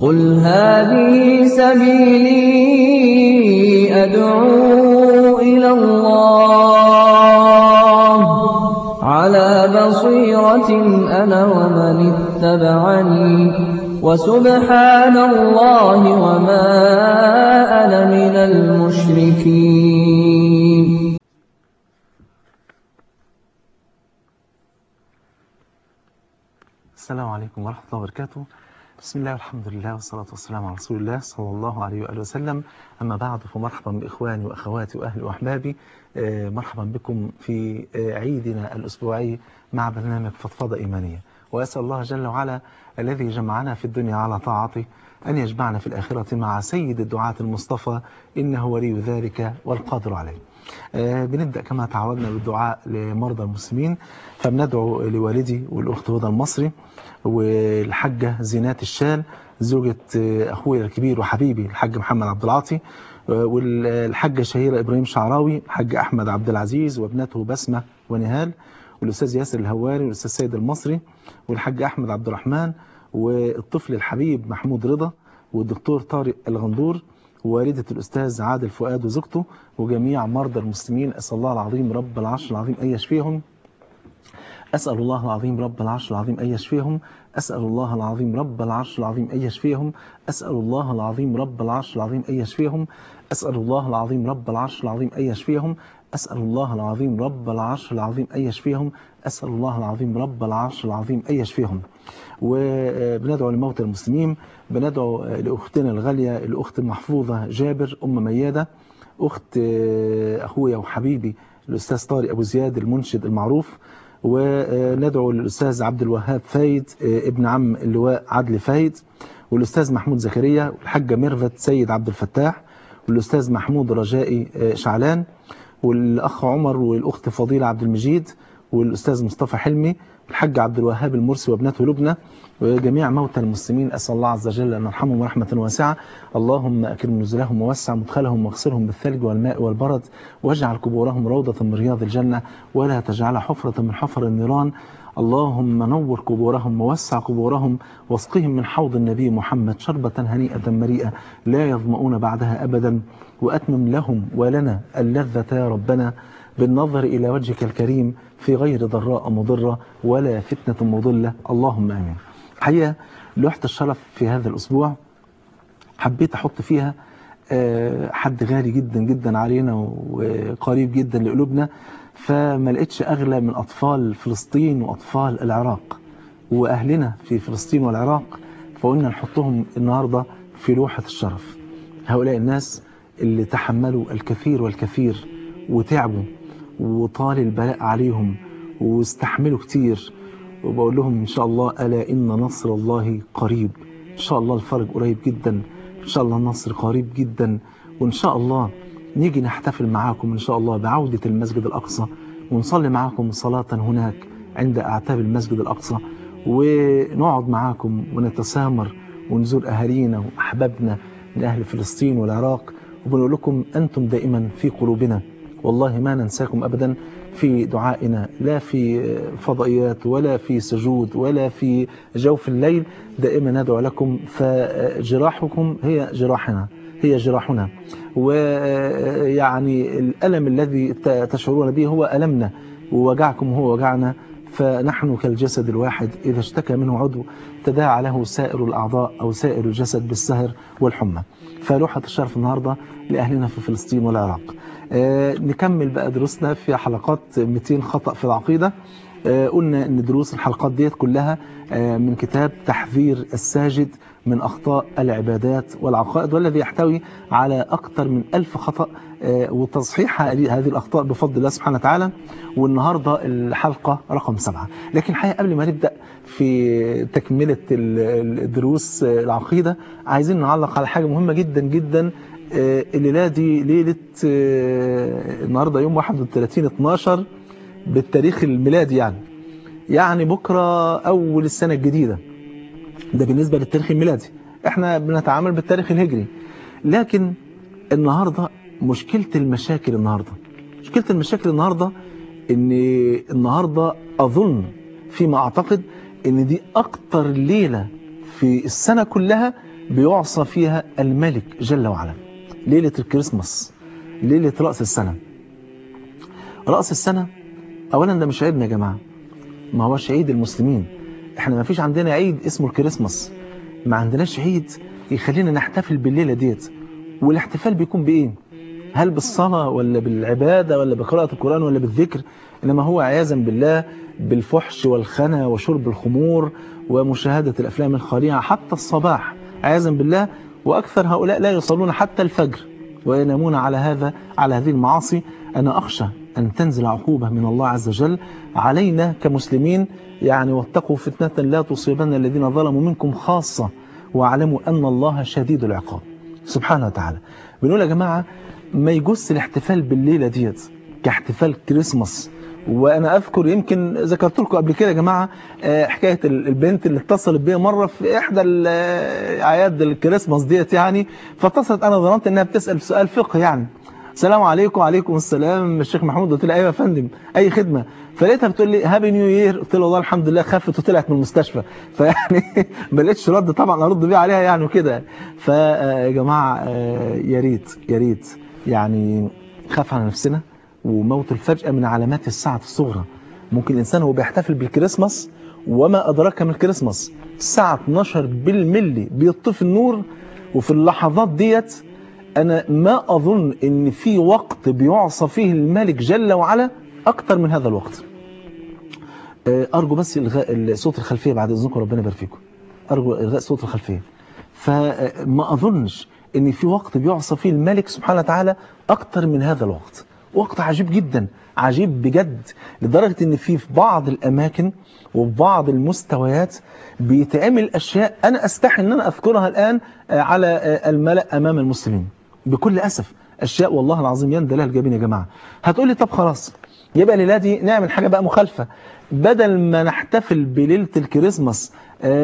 قل هذه سبيلي أدعو إلى الله على بصيرة أنا ومن اتبعني وسبحان الله وما أنا من المشركين السلام عليكم ورحمة الله وبركاته بسم الله والحمد لله والصلاة والسلام على رسول الله صلى الله عليه وآله وسلم أما بعد فمرحبا بإخواني وأخواتي وأهلي وأحبابي آه، مرحبا بكم في آه، عيدنا الأسبوعي مع برنامج فضفضة إيمانية وأسأل الله جل وعلا الذي جمعنا في الدنيا على طاعته أن يجمعنا في الآخرة مع سيد الدعاة المصطفى إنه ولي ذلك والقادر عليه آه، بنبدأ كما تعودنا بالدعاء لمرضى المسلمين فبندعو لوالدي والأخت هدى المصري والحاجة زينات الشال زوجة آه، أخويا الكبير وحبيبي الحاج محمد عبد العاطي آه، والحاجة شهيرة إبراهيم شعراوي الحاج أحمد عبد العزيز وابنته بسمة ونهال والأستاذ ياسر الهواري والأستاذ سيد المصري والحاج أحمد عبد الرحمن والطفل الحبيب محمود رضا والدكتور طارق الغندور ووالدة الأستاذ عادل فؤاد وزوجته وجميع مرضى المسلمين أسأل الله العظيم رب العرش العظيم أن يشفيهم أسأل الله العظيم رب العرش العظيم أن يشفيهم أسأل الله العظيم رب العرش العظيم أن يشفيهم أسأل الله العظيم رب العرش العظيم أن يشفيهم أسأل الله العظيم رب العرش العظيم أن يشفيهم أسأل الله العظيم رب العرش العظيم أن يشفيهم أسأل الله العظيم رب العرش العظيم أن يشفيهم وبندعو لموتى المسلمين بندعو لأختنا الغالية الأخت محفوظة جابر أم ميادة أخت أخويا وحبيبي الأستاذ طارق أبو زياد المنشد المعروف وندعو للأستاذ عبد الوهاب فايد ابن عم اللواء عدل فايد والأستاذ محمود زكريا والحاجة ميرفت سيد عبد الفتاح والأستاذ محمود رجائي شعلان والأخ عمر والأخت فضيلة عبد المجيد والأستاذ مصطفى حلمي الحاج عبد الوهاب المرسي وابنته لبنى وجميع موتى المسلمين أسأل الله عز وجل أن يرحمهم رحمة واسعة اللهم أكرم نزلهم ووسع مدخلهم واغسلهم بالثلج والماء والبرد واجعل قبورهم روضة من رياض الجنة ولا تجعلها حفرة من حفر النيران اللهم نور قبورهم ووسع قبورهم واسقهم من حوض النبي محمد شربة هنيئة مريئة لا يظمؤون بعدها أبدا وأتمم لهم ولنا اللذة يا ربنا بالنظر إلى وجهك الكريم في غير ضراء مضرة ولا فتنة مضلة اللهم آمين حقيقة لوحة الشرف في هذا الأسبوع حبيت أحط فيها حد غالي جدا جدا علينا وقريب جدا لقلوبنا فما لقيتش أغلى من أطفال فلسطين وأطفال العراق وأهلنا في فلسطين والعراق فقلنا نحطهم النهاردة في لوحة الشرف هؤلاء الناس اللي تحملوا الكثير والكثير وتعبوا وطال البلاء عليهم واستحملوا كتير وبقول لهم إن شاء الله ألا إن نصر الله قريب إن شاء الله الفرج قريب جدا إن شاء الله النصر قريب جدا وإن شاء الله نيجي نحتفل معاكم إن شاء الله بعودة المسجد الأقصى ونصلي معاكم صلاة هناك عند أعتاب المسجد الأقصى ونقعد معاكم ونتسامر ونزور أهالينا وأحبابنا من أهل فلسطين والعراق وبنقول لكم أنتم دائما في قلوبنا والله ما ننساكم أبدا في دعائنا لا في فضائيات ولا في سجود ولا في جوف الليل دائما ندعو لكم فجراحكم هي جراحنا هي جراحنا ويعني الألم الذي تشعرون به هو ألمنا ووجعكم هو وجعنا فنحن كالجسد الواحد إذا اشتكى منه عضو تداعى له سائر الأعضاء أو سائر الجسد بالسهر والحمى فلوحة الشرف النهاردة لأهلنا في فلسطين والعراق آه نكمل بقى دروسنا في حلقات 200 خطأ في العقيدة آه قلنا ان دروس الحلقات ديت كلها آه من كتاب تحذير الساجد من أخطاء العبادات والعقائد والذي يحتوي على أكثر من ألف خطأ وتصحيح هذه الأخطاء بفضل الله سبحانه وتعالى والنهاردة الحلقة رقم سبعة لكن الحقيقة قبل ما نبدأ في تكملة الدروس العقيدة عايزين نعلق على حاجة مهمة جدا جدا الليلة دي ليلة النهاردة يوم 31 12 بالتاريخ الميلادي يعني يعني بكرة أول السنة الجديدة ده بالنسبة للتاريخ الميلادي احنا بنتعامل بالتاريخ الهجري لكن النهاردة مشكلة المشاكل النهاردة مشكلة المشاكل النهاردة ان النهاردة اظن فيما اعتقد ان دي اكتر ليلة في السنة كلها بيعصى فيها الملك جل وعلا ليلة الكريسماس ليلة رأس السنة رأس السنة أولا ده مش عيدنا يا جماعة ما هوش عيد المسلمين احنا ما فيش عندنا عيد اسمه الكريسماس ما عندناش عيد يخلينا نحتفل بالليلة ديت والاحتفال بيكون بإيه هل بالصلاة ولا بالعبادة ولا بقراءة القرآن ولا بالذكر إنما هو عياذا بالله بالفحش والخنا وشرب الخمور ومشاهدة الأفلام الخليعة حتى الصباح عياذا بالله وأكثر هؤلاء لا يصلون حتى الفجر وينامون على هذا على هذه المعاصي أنا أخشى أن تنزل عقوبة من الله عز وجل علينا كمسلمين يعني واتقوا فتنة لا تصيبن الذين ظلموا منكم خاصة واعلموا أن الله شديد العقاب سبحانه وتعالى بنقول يا جماعة ما يجوز الاحتفال بالليلة ديت كاحتفال كريسماس وانا اذكر يمكن ذكرت لكم قبل كده يا جماعه حكايه البنت اللي اتصلت بيا مره في احدى اعياد الكريسماس ديت يعني فاتصلت انا ظننت انها بتسال سؤال فقه يعني السلام عليكم وعليكم السلام الشيخ محمود قلت لها ايوه يا فندم اي خدمه فلقيتها بتقول لي هابي نيو يير قلت لها والله الحمد لله خفت وطلعت من المستشفى فيعني ما لقيتش رد طبعا ارد بيه عليها يعني وكده فيا جماعه يا ريت يا ريت يعني خاف على نفسنا وموت الفجأة من علامات الساعة الصغرى ممكن الإنسان هو بيحتفل بالكريسماس وما أدراك من الكريسماس الساعة 12 بالملي بيطفي النور وفي اللحظات ديت أنا ما أظن إن في وقت بيعصى فيه الملك جل وعلا أكتر من هذا الوقت أرجو بس إلغاء صوت الخلفية بعد إذنكم ربنا يبارك فيكم أرجو إلغاء صوت الخلفية فما أظنش إن في وقت بيعصى فيه الملك سبحانه وتعالى أكتر من هذا الوقت وقت عجيب جدا عجيب بجد لدرجة ان في في بعض الاماكن وفي بعض المستويات بيتعمل اشياء انا استحي ان انا اذكرها الان على الملأ امام المسلمين بكل اسف اشياء والله العظيم يندى لها الجبين يا جماعة هتقول لي طب خلاص يبقى الليله دي نعمل حاجة بقى مخالفة بدل ما نحتفل بليلة الكريسماس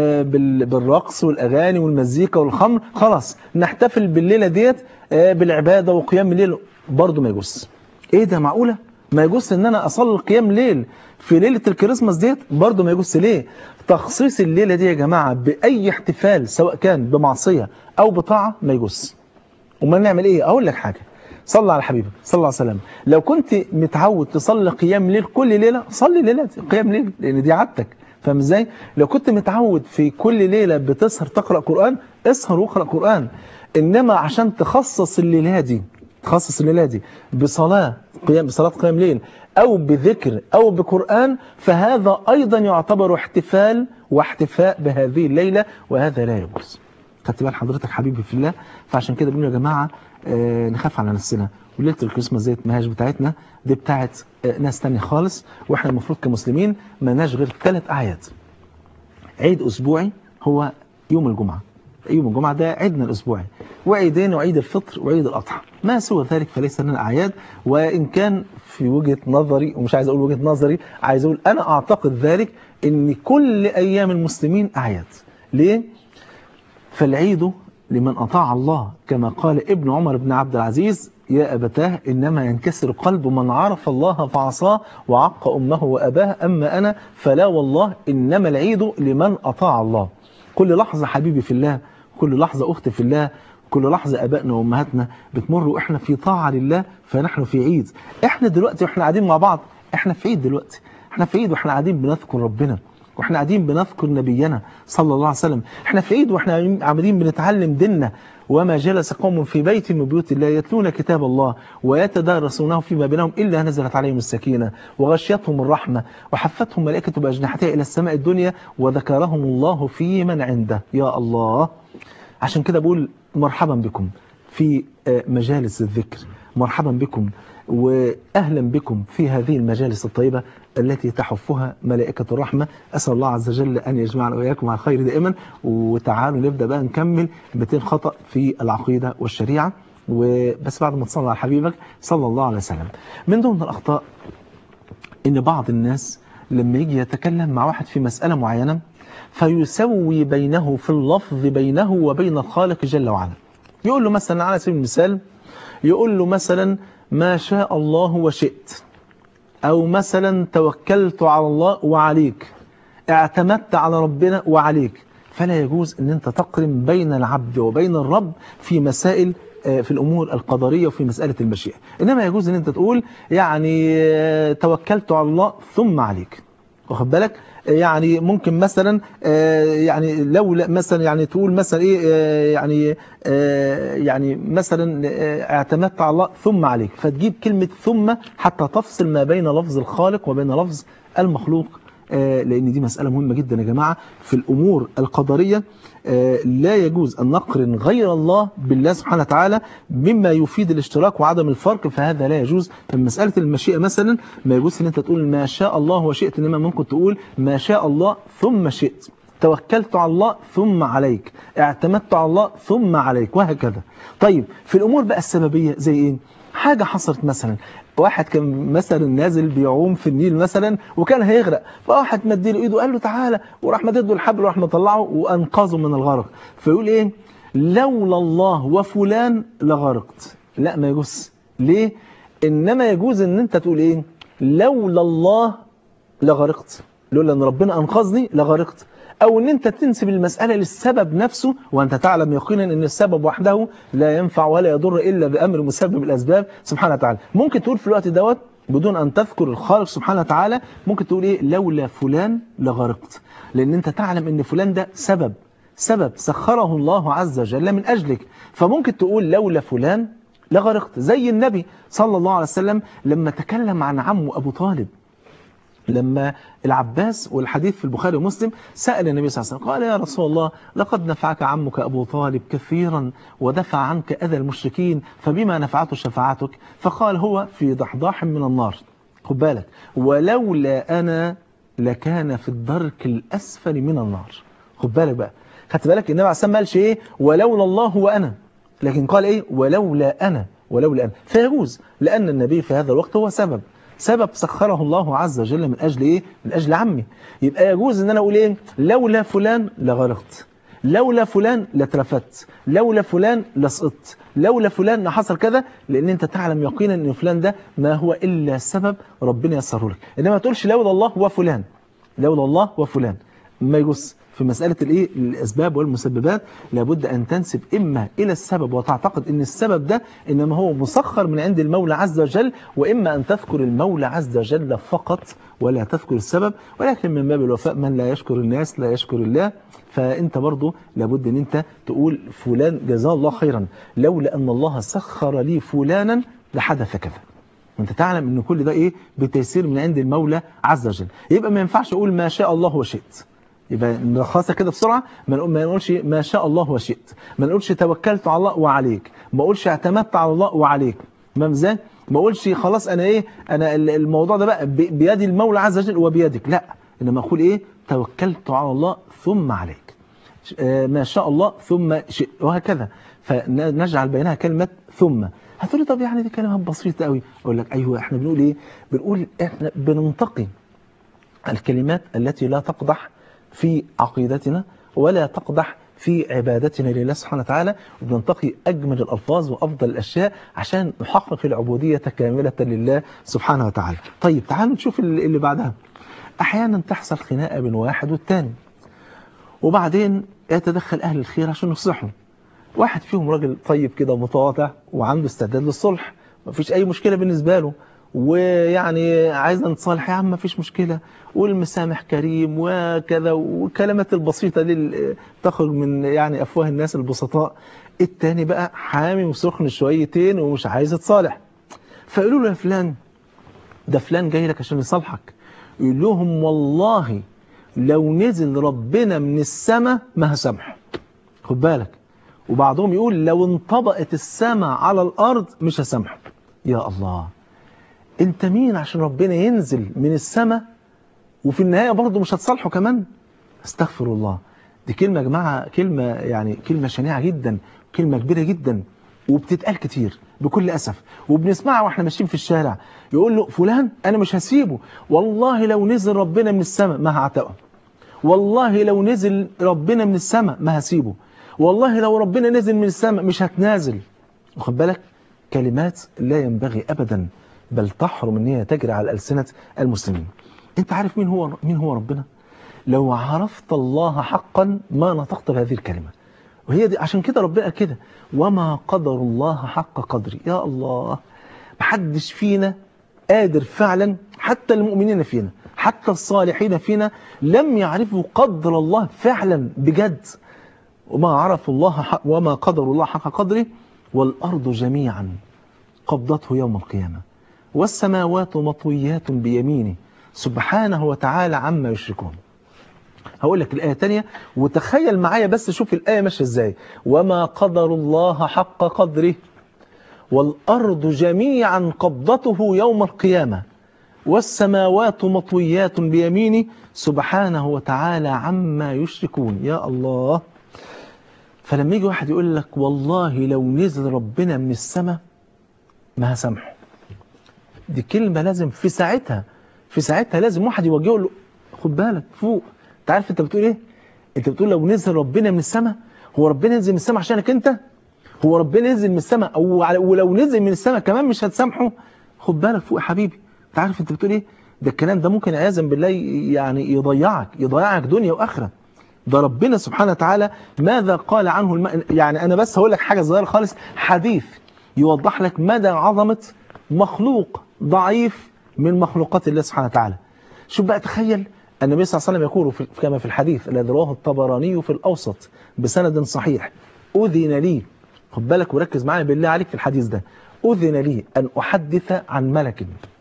بالرقص والاغاني والمزيكا والخمر خلاص نحتفل بالليلة ديت بالعبادة وقيام الليل برضه ما يجوز ايه ده معقولة ما يجوز ان انا اصلي قيام ليل في ليلة الكريسماس ديت برضه ما يجوز ليه تخصيص الليلة دي يا جماعة باي احتفال سواء كان بمعصية او بطاعة ما يجوز امال نعمل ايه اقول لك حاجة صلى على حبيبك صلى الله عليه وسلم لو كنت متعود تصلي قيام ليل كل ليلة صلي ليلة قيام ليل لان دي عادتك فاهم ازاي لو كنت متعود في كل ليلة بتسهر تقرأ قرآن اسهر واقرأ قرآن انما عشان تخصص الليلة دي تخصص الليلة دي بصلاة قيام بصلاة قيام ليل أو بذكر أو بقرآن فهذا أيضا يعتبر احتفال واحتفاء بهذه الليلة وهذا لا يجوز خدت بال حضرتك حبيبي في الله فعشان كده بنقول يا جماعة آه نخاف على نفسنا وليلة الكريسماس ديت ما هيش بتاعتنا دي بتاعت آه ناس تانية خالص واحنا المفروض كمسلمين ما لناش غير ثلاث أعياد عيد أسبوعي هو يوم الجمعة يوم الجمعة ده عيدنا الأسبوعي وعيدين وعيد الفطر وعيد الأضحى ما سوى ذلك فليس لنا أعياد وإن كان في وجهة نظري ومش عايز أقول وجهة نظري عايز أقول أنا أعتقد ذلك إن كل أيام المسلمين أعياد ليه؟ فالعيد لمن أطاع الله كما قال ابن عمر بن عبد العزيز يا أبتاه إنما ينكسر قلب من عرف الله فعصاه وعق أمه وأباه أما أنا فلا والله إنما العيد لمن أطاع الله كل لحظة حبيبي في الله كل لحظة أختي في الله كل لحظة أبائنا وأمهاتنا بتمر وإحنا في طاعة لله فنحن في عيد إحنا دلوقتي وإحنا قاعدين مع بعض إحنا في عيد دلوقتي إحنا في عيد وإحنا قاعدين بنذكر ربنا واحنا قاعدين بنذكر نبينا صلى الله عليه وسلم احنا في عيد واحنا قاعدين بنتعلم ديننا وما جلس قوم في بيت من بيوت الله يتلون كتاب الله ويتدارسونه فيما بينهم إلا نزلت عليهم السكينة وغشيتهم الرحمة وحفتهم ملائكة بأجنحتها إلى السماء الدنيا وذكرهم الله في من عنده يا الله عشان كده بقول مرحبا بكم في مجالس الذكر مرحبا بكم وأهلا بكم في هذه المجالس الطيبة التي تحفها ملائكة الرحمة أسأل الله عز وجل أن يجمعنا وإياكم على الخير دائما وتعالوا نبدأ بقى نكمل 200 خطأ في العقيدة والشريعة وبس بعد ما تصلى على حبيبك صلى الله عليه وسلم من ضمن الأخطاء إن بعض الناس لما يجي يتكلم مع واحد في مسألة معينة فيسوي بينه في اللفظ بينه وبين الخالق جل وعلا يقول له مثلا على سبيل المثال يقول له مثلا ما شاء الله وشئت أو مثلا توكلت على الله وعليك اعتمدت على ربنا وعليك فلا يجوز ان انت تقرن بين العبد وبين الرب في مسائل في الأمور القدرية وفي مسألة المشيئة إنما يجوز أن أنت تقول يعني توكلت على الله ثم عليك واخد بالك يعني ممكن مثلا يعني لو مثلا يعني تقول مثلا ايه يعني يعني مثلا اعتمدت على الله ثم عليك فتجيب كلمة ثم حتى تفصل ما بين لفظ الخالق وبين لفظ المخلوق لأن دي مسألة مهمة جدا يا جماعة في الأمور القدرية لا يجوز أن نقرن غير الله بالله سبحانه وتعالى مما يفيد الاشتراك وعدم الفرق فهذا لا يجوز في مسألة المشيئة مثلا ما يجوز أن أنت تقول ما شاء الله وشئت إنما ممكن تقول ما شاء الله ثم شئت توكلت على الله ثم عليك اعتمدت على الله ثم عليك وهكذا طيب في الأمور بقى السببية زي إيه حاجة حصلت مثلا واحد كان مثلا نازل بيعوم في النيل مثلا وكان هيغرق فواحد مد له ايده قال له تعالى وراح مدد له الحبل وراح مطلعه وانقذه من الغرق فيقول ايه لولا الله وفلان لغرقت لا ما يجوز ليه انما يجوز ان انت تقول ايه لولا الله لغرقت لولا ان ربنا انقذني لغرقت او ان انت تنسب المسألة للسبب نفسه وانت تعلم يقينا ان السبب وحده لا ينفع ولا يضر الا بامر مسبب الاسباب سبحانه وتعالى ممكن تقول في الوقت دوت بدون ان تذكر الخالق سبحانه وتعالى ممكن تقول ايه لولا فلان لغرقت لان انت تعلم ان فلان ده سبب سبب سخره الله عز وجل من اجلك فممكن تقول لولا فلان لغرقت زي النبي صلى الله عليه وسلم لما تكلم عن عمه ابو طالب لما العباس والحديث في البخاري ومسلم سأل النبي صلى الله عليه وسلم قال يا رسول الله لقد نفعك عمك أبو طالب كثيرا ودفع عنك أذى المشركين فبما نفعته شفاعتك فقال هو في ضحضاح من النار خد بالك ولولا أنا لكان في الدرك الأسفل من النار خد بالك بقى خدت بالك النبي عليه الصلاة والسلام ما قالش إيه ولولا الله وأنا لكن قال إيه ولولا أنا ولولا أنا فيجوز لأن النبي في هذا الوقت هو سبب سبب سخره الله عز وجل من أجل إيه؟ من أجل عمي يبقى يجوز أن أنا أقول إيه؟ لولا فلان لغرقت لولا فلان لاترفدت لولا فلان لسقطت لولا فلان لحصل كذا لأن أنت تعلم يقينا أن فلان ده ما هو إلا سبب ربنا يسره لك إنما ما تقولش لولا الله وفلان لولا الله وفلان ما يجوز في مسألة الإيه الأسباب والمسببات لابد أن تنسب إما إلى السبب وتعتقد أن السبب ده إنما هو مسخر من عند المولى عز وجل وإما أن تذكر المولى عز وجل فقط ولا تذكر السبب ولكن من باب الوفاء من لا يشكر الناس لا يشكر الله فأنت برضو لابد أن أنت تقول فلان جزاه الله خيرا لولا أن الله سخر لي فلانا لحدث كذا وانت تعلم ان كل ده ايه بتيسير من عند المولى عز وجل يبقى ما ينفعش اقول ما شاء الله وشئت يبقى نلخصها كده بسرعة ما نقولش ما شاء الله وشئت ما نقولش توكلت على الله وعليك ما اقولش اعتمدت على الله وعليك تمام ازاي ما اقولش خلاص انا ايه انا الموضوع ده بقى بيد المولى عز وجل وبيدك لا انما اقول ايه توكلت على الله ثم عليك ما شاء الله ثم شئت وهكذا فنجعل بينها كلمة ثم هتقولي طب يعني دي كلمات بسيطة قوي اقول لك ايوه احنا بنقول ايه بنقول احنا بننتقي الكلمات التي لا تقضح في عقيدتنا ولا تقدح في عبادتنا لله سبحانه وتعالى وبننتقي أجمل الألفاظ وأفضل الأشياء عشان نحقق العبودية كاملة لله سبحانه وتعالى طيب تعالوا نشوف اللي بعدها أحيانا تحصل خناقة بين واحد والتاني وبعدين يتدخل أهل الخير عشان يصلحوا واحد فيهم راجل طيب كده متواضع وعنده استعداد للصلح مفيش أي مشكلة بالنسبة له ويعني عايزنا نتصالح يا عم مفيش مشكلة والمسامح كريم وكذا والكلمات البسيطة دي تخرج من يعني أفواه الناس البسطاء التاني بقى حامي وسخن شويتين ومش عايز يتصالح فيقولوا له يا فلان ده فلان جاي لك عشان يصالحك يقول لهم والله لو نزل ربنا من السماء ما هسامحه خد بالك وبعضهم يقول لو انطبقت السماء على الأرض مش هسامحه يا الله انت مين عشان ربنا ينزل من السماء وفي النهاية برضه مش هتصالحه كمان استغفر الله دي كلمة يا جماعة كلمة يعني كلمة شنيعة جدا كلمة كبيرة جدا وبتتقال كتير بكل أسف وبنسمعها واحنا ماشيين في الشارع يقول له فلان أنا مش هسيبه والله لو نزل ربنا من السماء ما هعتقه والله لو نزل ربنا من السماء ما هسيبه والله لو ربنا نزل من السماء مش هتنازل واخد بالك كلمات لا ينبغي أبدا بل تحرم ان هي تجري على ألسنة المسلمين انت عارف مين هو مين هو ربنا لو عرفت الله حقا ما نطقت بهذه الكلمة وهي دي عشان كده ربنا كده وما قدر الله حق قدري يا الله محدش فينا قادر فعلا حتى المؤمنين فينا حتى الصالحين فينا لم يعرفوا قدر الله فعلا بجد وما عرفوا الله حق وما قدر الله حق قدره والأرض جميعا قبضته يوم القيامة والسماوات مطويات بيمينه سبحانه وتعالى عما يشركون هقول لك الآية تانية وتخيل معايا بس شوف الآية ماشية ازاي وما قدر الله حق قدره والأرض جميعا قبضته يوم القيامة والسماوات مطويات بيمينه سبحانه وتعالى عما يشركون يا الله فلما يجي واحد يقول لك والله لو نزل ربنا من السماء ما هسامحه دي كلمة لازم في ساعتها في ساعتها لازم واحد يوجهه له خد بالك فوق انت عارف انت بتقول ايه انت بتقول لو نزل ربنا من السماء هو ربنا ينزل من السماء عشانك انت هو ربنا ينزل من السماء او ولو نزل من السماء كمان مش هتسامحه خد بالك فوق يا حبيبي انت عارف انت بتقول ايه ده الكلام ده ممكن عياذا بالله يعني يضيعك يضيعك دنيا واخره ده ربنا سبحانه وتعالى ماذا قال عنه الم... يعني انا بس هقول لك حاجه صغيره خالص حديث يوضح لك مدى عظمه مخلوق ضعيف من مخلوقات الله سبحانه وتعالى شوف بقى تخيل النبي صلى الله عليه وسلم يقول في كما في الحديث الذي رواه الطبراني في الأوسط بسند صحيح أذن لي خد بالك وركز معايا بالله عليك في الحديث ده أذن لي أن أحدث عن ملك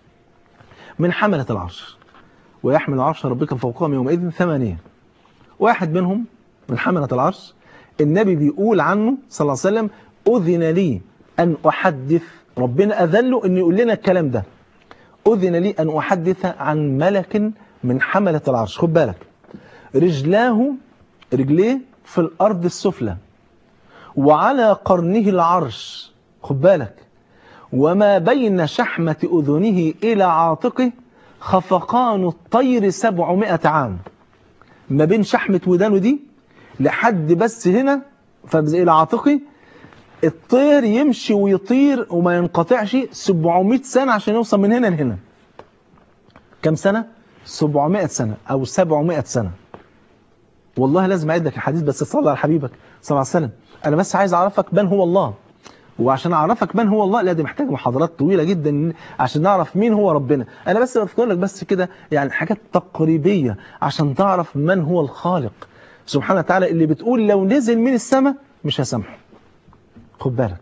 من حملة العرش ويحمل عرش ربك فوقهم يومئذ ثمانية واحد منهم من حملة العرش النبي بيقول عنه صلى الله عليه وسلم أذن لي أن أحدث ربنا أذن له أن يقول لنا الكلام ده أذن لي أن أحدث عن ملك من حملة العرش خد بالك رجلاه رجليه في الأرض السفلى وعلى قرنه العرش خد بالك وما بين شحمة أذنه إلى عاتقه خفقان الطير سبعمائة عام ما بين شحمة ودانه دي لحد بس هنا إلى عاتقه الطير يمشي ويطير وما ينقطعش 700 سنة عشان يوصل من هنا لهنا كم سنة؟ 700 سنة أو 700 سنة والله لازم أعيد لك الحديث بس صلى على حبيبك صلى الله عليه وسلم أنا بس عايز أعرفك من هو الله وعشان أعرفك من هو الله لا دي محتاج محاضرات طويلة جدا عشان نعرف مين هو ربنا أنا بس بذكر لك بس كده يعني حاجات تقريبية عشان تعرف من هو الخالق سبحانه وتعالى اللي بتقول لو نزل من السماء مش هسامحه خد بالك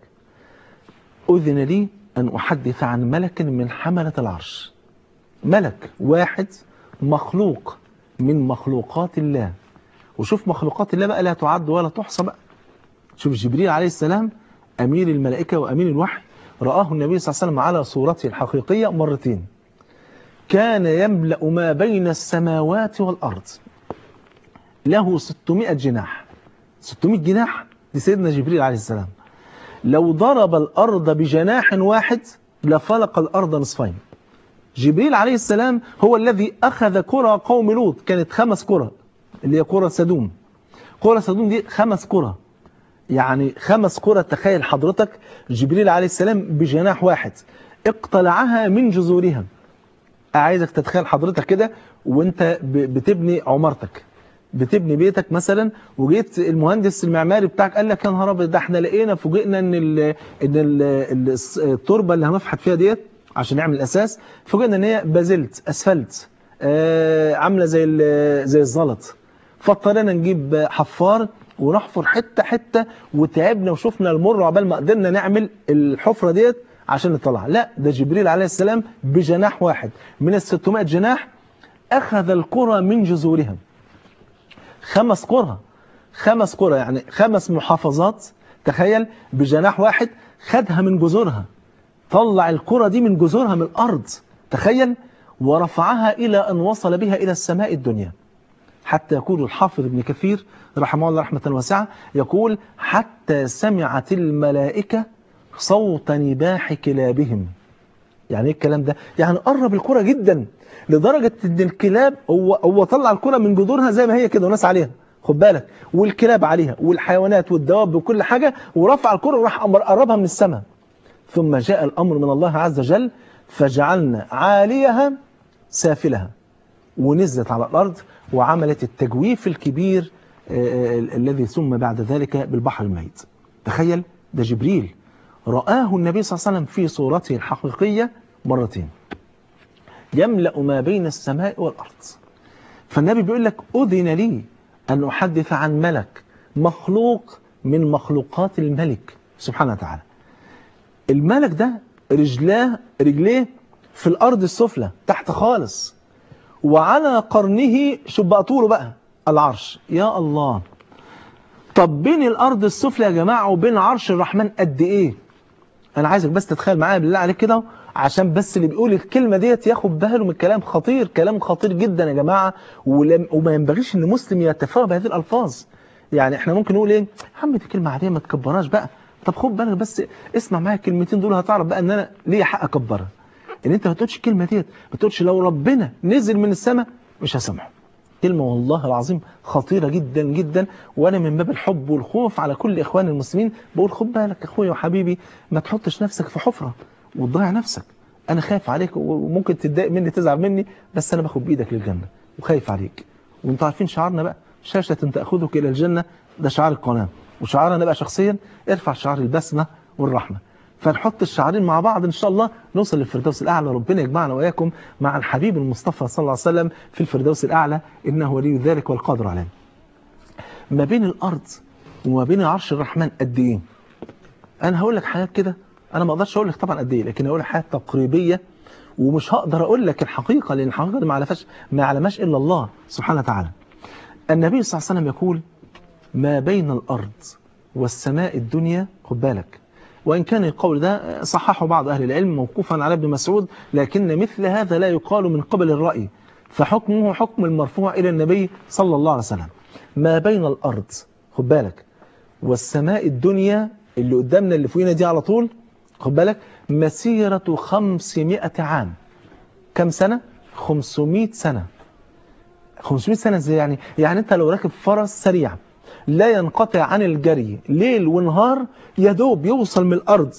أذن لي أن أحدث عن ملك من حملة العرش ملك واحد مخلوق من مخلوقات الله وشوف مخلوقات الله بقى لا تعد ولا تحصى بقى شوف جبريل عليه السلام أمير الملائكة وأمير الوحي رآه النبي صلى الله عليه وسلم على صورته الحقيقية مرتين كان يملأ ما بين السماوات والأرض له 600 جناح 600 جناح لسيدنا جبريل عليه السلام لو ضرب الأرض بجناح واحد لفلق الأرض نصفين جبريل عليه السلام هو الذي أخذ قرى قوم لوط كانت خمس قرى اللي هي قرى سدوم قرى سدوم دي خمس قرى يعني خمس قرى تخيل حضرتك جبريل عليه السلام بجناح واحد اقتلعها من جذورها عايزك تتخيل حضرتك كده وانت بتبني عمارتك بتبني بيتك مثلا وجيت المهندس المعماري بتاعك قال لك يا نهار ابيض ده احنا لقينا فوجئنا ان ال ان ال التربه اللي هنفحت فيها ديت عشان نعمل الاساس فوجئنا ان هي بازلت اسفلت آه عامله زي زي الزلط فاضطرينا نجيب حفار ونحفر حته حته وتعبنا وشفنا المر عقبال ما قدرنا نعمل الحفره ديت عشان نطلعها لا ده جبريل عليه السلام بجناح واحد من ال 600 جناح اخذ القرى من جذورها خمس قرى خمس قرى يعني خمس محافظات تخيل بجناح واحد خدها من جذورها طلع القرى دي من جذورها من الأرض تخيل ورفعها إلى أن وصل بها إلى السماء الدنيا حتى يقول الحافظ ابن كثير رحمه الله رحمة واسعة يقول حتى سمعت الملائكة صوت نباح كلابهم يعني ايه الكلام ده يعني قرب الكرة جدا لدرجة ان الكلاب هو هو طلع الكرة من جذورها زي ما هي كده وناس عليها خد بالك والكلاب عليها والحيوانات والدواب وكل حاجة ورفع الكرة وراح قربها من السماء ثم جاء الأمر من الله عز وجل فجعلنا عاليها سافلها ونزلت على الأرض وعملت التجويف الكبير آه، آه، الذي ثم بعد ذلك بالبحر الميت تخيل ده جبريل رآه النبي صلى الله عليه وسلم في صورته الحقيقية مرتين يملأ ما بين السماء والأرض فالنبي بيقول لك أذن لي أن أحدث عن ملك مخلوق من مخلوقات الملك سبحانه وتعالى الملك ده رجلاه رجليه في الأرض السفلى تحت خالص وعلى قرنه شوف بقى طوله بقى العرش يا الله طب بين الأرض السفلى يا جماعة وبين عرش الرحمن قد إيه أنا عايزك بس تتخيل معايا بالله عليك كده عشان بس اللي بيقول الكلمة ديت ياخد باله من كلام خطير كلام خطير جدا يا جماعة ولم وما ينبغيش ان مسلم يتفاوى بهذه الألفاظ يعني احنا ممكن نقول ايه يا عم دي كلمة عادية ما تكبرهاش بقى طب خد بالك بس اسمع معايا الكلمتين دول هتعرف بقى ان انا ليا حق اكبرها ان انت ما تقولش الكلمة ديت ما تقولش لو ربنا نزل من السماء مش هسامحه كلمة والله العظيم خطيرة جدا جدا وأنا من باب الحب والخوف على كل إخوان المسلمين بقول خد بالك يا أخويا وحبيبي ما تحطش نفسك في حفرة وتضيع نفسك أنا خايف عليك وممكن تتضايق مني تزعل مني بس أنا باخد بإيدك للجنة وخايف عليك وانتوا عارفين شعارنا بقى شاشة تأخذك إلى الجنة ده شعار القناة وشعارنا بقى شخصيا ارفع شعار البسمة والرحمة فنحط الشعارين مع بعض إن شاء الله نوصل للفردوس الأعلى ربنا يجمعنا وإياكم مع الحبيب المصطفى صلى الله عليه وسلم في الفردوس الأعلى إنه ولي ذلك والقادر عليه ما بين الأرض وما بين عرش الرحمن قد إيه أنا هقول لك حاجات كده أنا ما أقدرش أقول لك طبعا قد إيه لكن أقول لك حاجات تقريبية ومش هقدر أقول لك الحقيقة لأن الحقيقة دي ما يعلمهاش ما يعلمهاش إلا الله سبحانه وتعالى النبي صلى الله عليه وسلم يقول ما بين الأرض والسماء الدنيا خد بالك وإن كان القول ده صححه بعض أهل العلم موقوفا على ابن مسعود لكن مثل هذا لا يقال من قبل الرأي فحكمه حكم المرفوع إلى النبي صلى الله عليه وسلم ما بين الأرض خد بالك والسماء الدنيا اللي قدامنا اللي فوقينا دي على طول خد بالك مسيرة 500 عام كم سنة؟ 500 سنة 500 سنة ازاي يعني؟ يعني انت لو راكب فرس سريع لا ينقطع عن الجري ليل ونهار يدوب يوصل من الأرض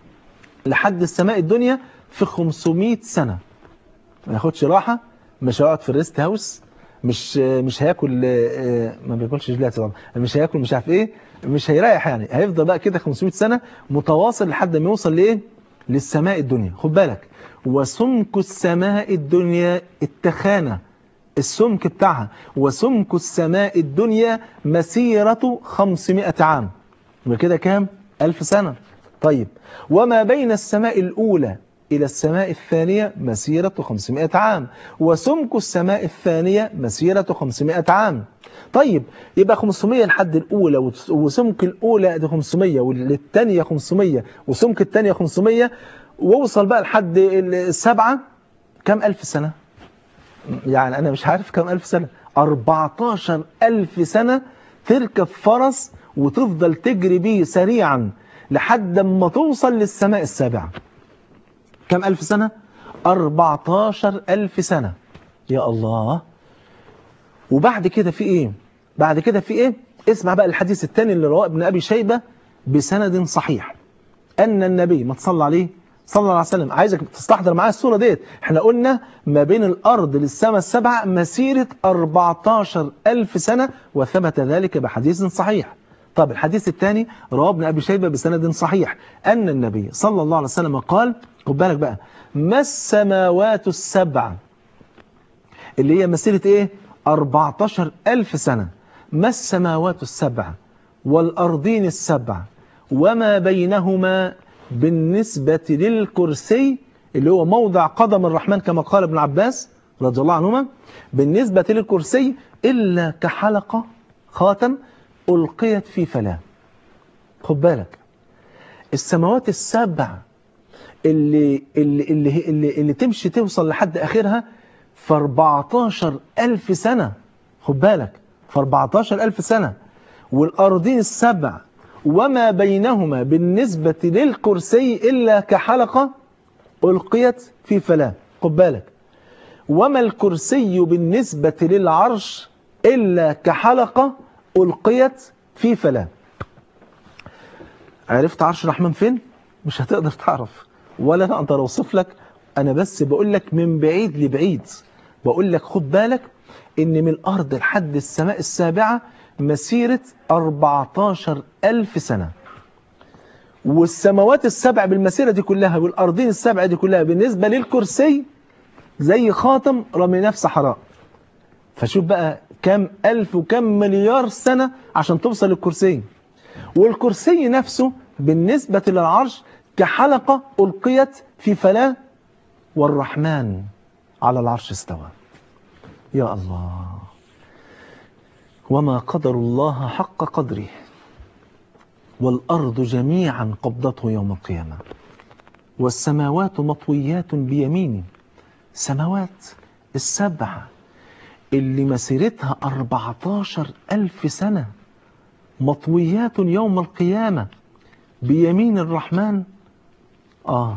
لحد السماء الدنيا في 500 سنة ما ياخدش راحة مش هيقعد في الريست هاوس مش مش هياكل ما بياكلش جلاتي طبعا مش هياكل مش عارف ايه مش هيريح يعني هيفضل بقى كده 500 سنة متواصل لحد ما يوصل لايه للسماء الدنيا خد بالك وسمك السماء الدنيا التخانة السمك بتاعها وسمك السماء الدنيا مسيرة 500 عام يبقى كده كام؟ ألف سنة طيب وما بين السماء الأولى إلى السماء الثانية مسيرة 500 عام وسمك السماء الثانية مسيرة 500 عام طيب يبقى 500 لحد الأولى وسمك الأولى دي 500 والثانية 500 وسمك الثانية 500 ووصل بقى لحد السبعة كم ألف سنة؟ يعني أنا مش عارف كم ألف سنة 14 ألف سنة تركب فرس وتفضل تجري بيه سريعا لحد ما توصل للسماء السابعة كم ألف سنة؟ 14 ألف سنة يا الله وبعد كده في إيه؟ بعد كده في إيه؟ اسمع بقى الحديث الثاني اللي رواه ابن أبي شيبة بسند صحيح أن النبي ما تصلى عليه صلى الله عليه وسلم عايزك تستحضر معايا الصورة ديت احنا قلنا ما بين الأرض للسماء السبعة مسيرة 14 ألف سنة وثبت ذلك بحديث صحيح طب الحديث الثاني رواه ابن أبي شيبة بسند صحيح أن النبي صلى الله عليه وسلم قال خد بالك بقى ما السماوات السبع اللي هي مسيرة ايه 14 ألف سنة ما السماوات السبع والأرضين السبع وما بينهما بالنسبة للكرسي اللي هو موضع قدم الرحمن كما قال ابن عباس رضي الله عنهما بالنسبة للكرسي إلا كحلقة خاتم ألقيت في فلاة خد بالك السماوات السبع اللي, اللي, اللي, اللي, اللي تمشي توصل لحد آخرها في 14 ألف سنة خد بالك في 14 ألف سنة والأرضين السبع وما بينهما بالنسبة للكرسي إلا كحلقة ألقيت في فلاة خد بالك وما الكرسي بالنسبة للعرش إلا كحلقة ألقيت في فلاة عرفت عرش الرحمن فين؟ مش هتقدر تعرف ولا أنا أقدر أوصف لك أنا بس بقول لك من بعيد لبعيد بقول لك خد بالك ان من الارض لحد السماء السابعة مسيرة 14 ألف سنة والسماوات السبع بالمسيرة دي كلها والأرضين السبع دي كلها بالنسبة للكرسي زي خاتم رميناه في صحراء فشوف بقى كم ألف وكم مليار سنة عشان توصل للكرسي والكرسي نفسه بالنسبة للعرش كحلقة ألقيت في فلاة والرحمن على العرش استوى يا الله وما قدر الله حق قدره والأرض جميعا قبضته يوم القيامة والسماوات مطويات بيمينه سماوات السبعة اللي مسيرتها 14 ألف سنة مطويات يوم القيامة بيمين الرحمن آه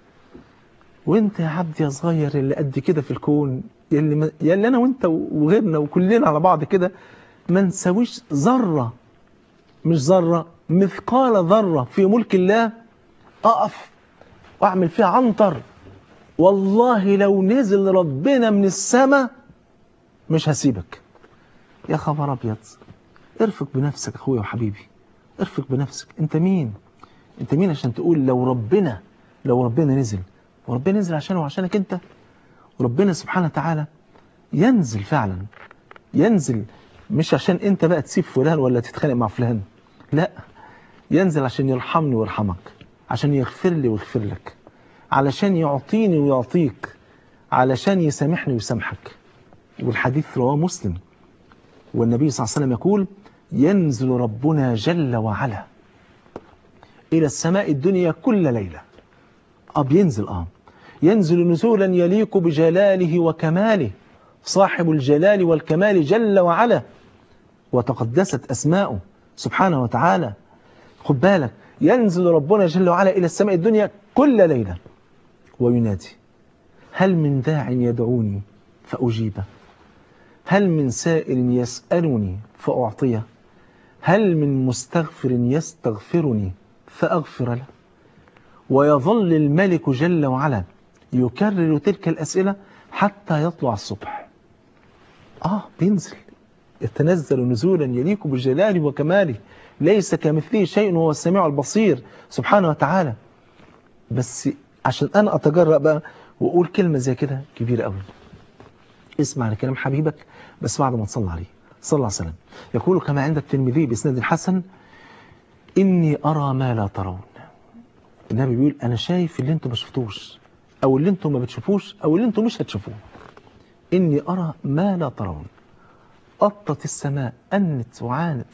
وانت يا عبد يا صغير اللي قد كده في الكون يلي, ما يلي انا وانت وغيرنا وكلنا على بعض كده ما نساويش ذرة مش ذرة مثقال ذرة في ملك الله أقف وأعمل فيها عنتر والله لو نزل ربنا من السماء مش هسيبك يا خبر أبيض ارفق بنفسك أخويا وحبيبي ارفق بنفسك أنت مين أنت مين عشان تقول لو ربنا لو ربنا نزل وربنا نزل عشانه وعشانك أنت وربنا سبحانه وتعالى ينزل فعلا ينزل مش عشان انت بقى تسيب فلان ولا تتخانق مع فلان لا ينزل عشان يرحمني ويرحمك عشان يغفر لي ويغفر لك علشان يعطيني ويعطيك علشان يسامحني ويسامحك والحديث رواه مسلم والنبي صلى الله عليه وسلم يقول ينزل ربنا جل وعلا إلى السماء الدنيا كل ليلة اه بينزل اه ينزل نزولا يليق بجلاله وكماله صاحب الجلال والكمال جل وعلا وتقدست أسماؤه سبحانه وتعالى خد بالك ينزل ربنا جل وعلا إلى السماء الدنيا كل ليلة وينادي هل من داع يدعوني فأجيبه هل من سائل يسألني فأعطيه هل من مستغفر يستغفرني فأغفر له ويظل الملك جل وعلا يكرر تلك الأسئلة حتى يطلع الصبح آه بينزل يتنزل نزولا يليق بجلاله وكماله ليس كمثله شيء وهو السميع البصير سبحانه وتعالى بس عشان أنا أتجرأ بقى وأقول كلمة زي كده كبيرة قوي اسمع لكلام حبيبك بس بعد ما تصلى عليه صلى الله عليه وسلم يقول كما عند الترمذي بإسناد الحسن إني أرى ما لا ترون النبي بيقول أنا شايف اللي أنتم ما شفتوش أو اللي أنتم ما بتشوفوش أو اللي أنتم مش هتشوفوه إني أرى ما لا ترون قطت السماء أنت وعانت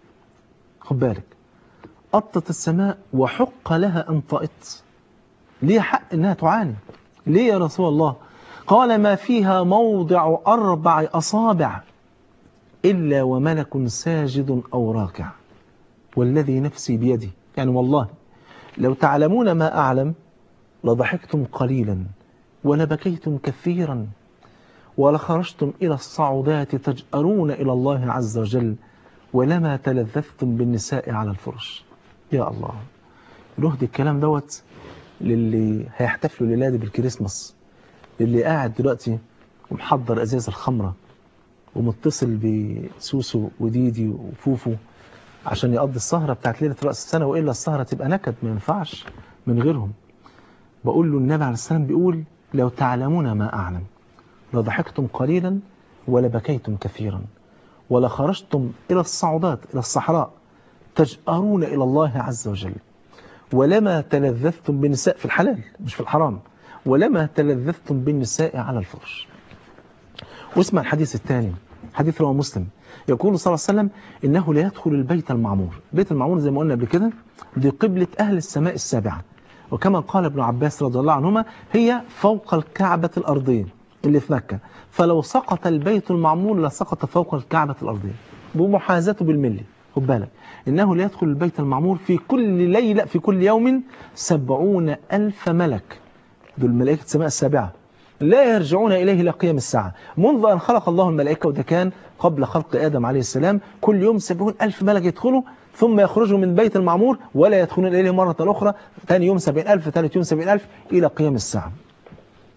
خد بالك قطت السماء وحق لها أن طئت ليه حق أنها تعاني ليه يا رسول الله قال ما فيها موضع أربع أصابع إلا وملك ساجد أو راكع والذي نفسي بيدي يعني والله لو تعلمون ما أعلم لضحكتم قليلا ولبكيتم كثيرا ولخرجتم إلى الصعودات تجأرون إلى الله عز وجل ولما تلذذتم بالنساء على الفرش يا الله نهدي الكلام دوت للي هيحتفلوا الليلة دي بالكريسماس للي قاعد دلوقتي ومحضر أزاز الخمرة ومتصل بسوسو وديدي وفوفو عشان يقضي السهرة بتاعت ليلة رأس السنة وإلا السهرة تبقى نكد ما ينفعش من غيرهم بقول له النبي عليه السلام بيقول لو تعلمون ما أعلم لضحكتم قليلا ولبكيتم كثيرا ولخرجتم إلى الصعودات إلى الصحراء تجأرون إلى الله عز وجل ولما تلذذتم بالنساء في الحلال مش في الحرام ولما تلذذتم بالنساء على الفرش واسمع الحديث الثاني حديث رواه مسلم يقول صلى الله عليه وسلم إنه لا يدخل البيت المعمور البيت المعمور زي ما قلنا قبل كده دي قبلة أهل السماء السابعة وكما قال ابن عباس رضي الله عنهما هي فوق الكعبة الأرضية اللي في مكة فلو سقط البيت المعمور لسقط فوق الكعبة الأرضية بمحاذاته بالملي خد بالك إنه لا يدخل البيت المعمور في كل ليلة في كل يوم سبعون ألف ملك دول ملائكة السماء السابعة لا يرجعون إليه إلى قيام الساعة منذ أن خلق الله الملائكة وده كان قبل خلق آدم عليه السلام كل يوم سبعون ألف ملك يدخلوا ثم يخرجوا من بيت المعمور ولا يدخلون إليه مرة أخرى ثاني يوم سبعين ألف ثالث يوم سبعين ألف إلى قيام الساعة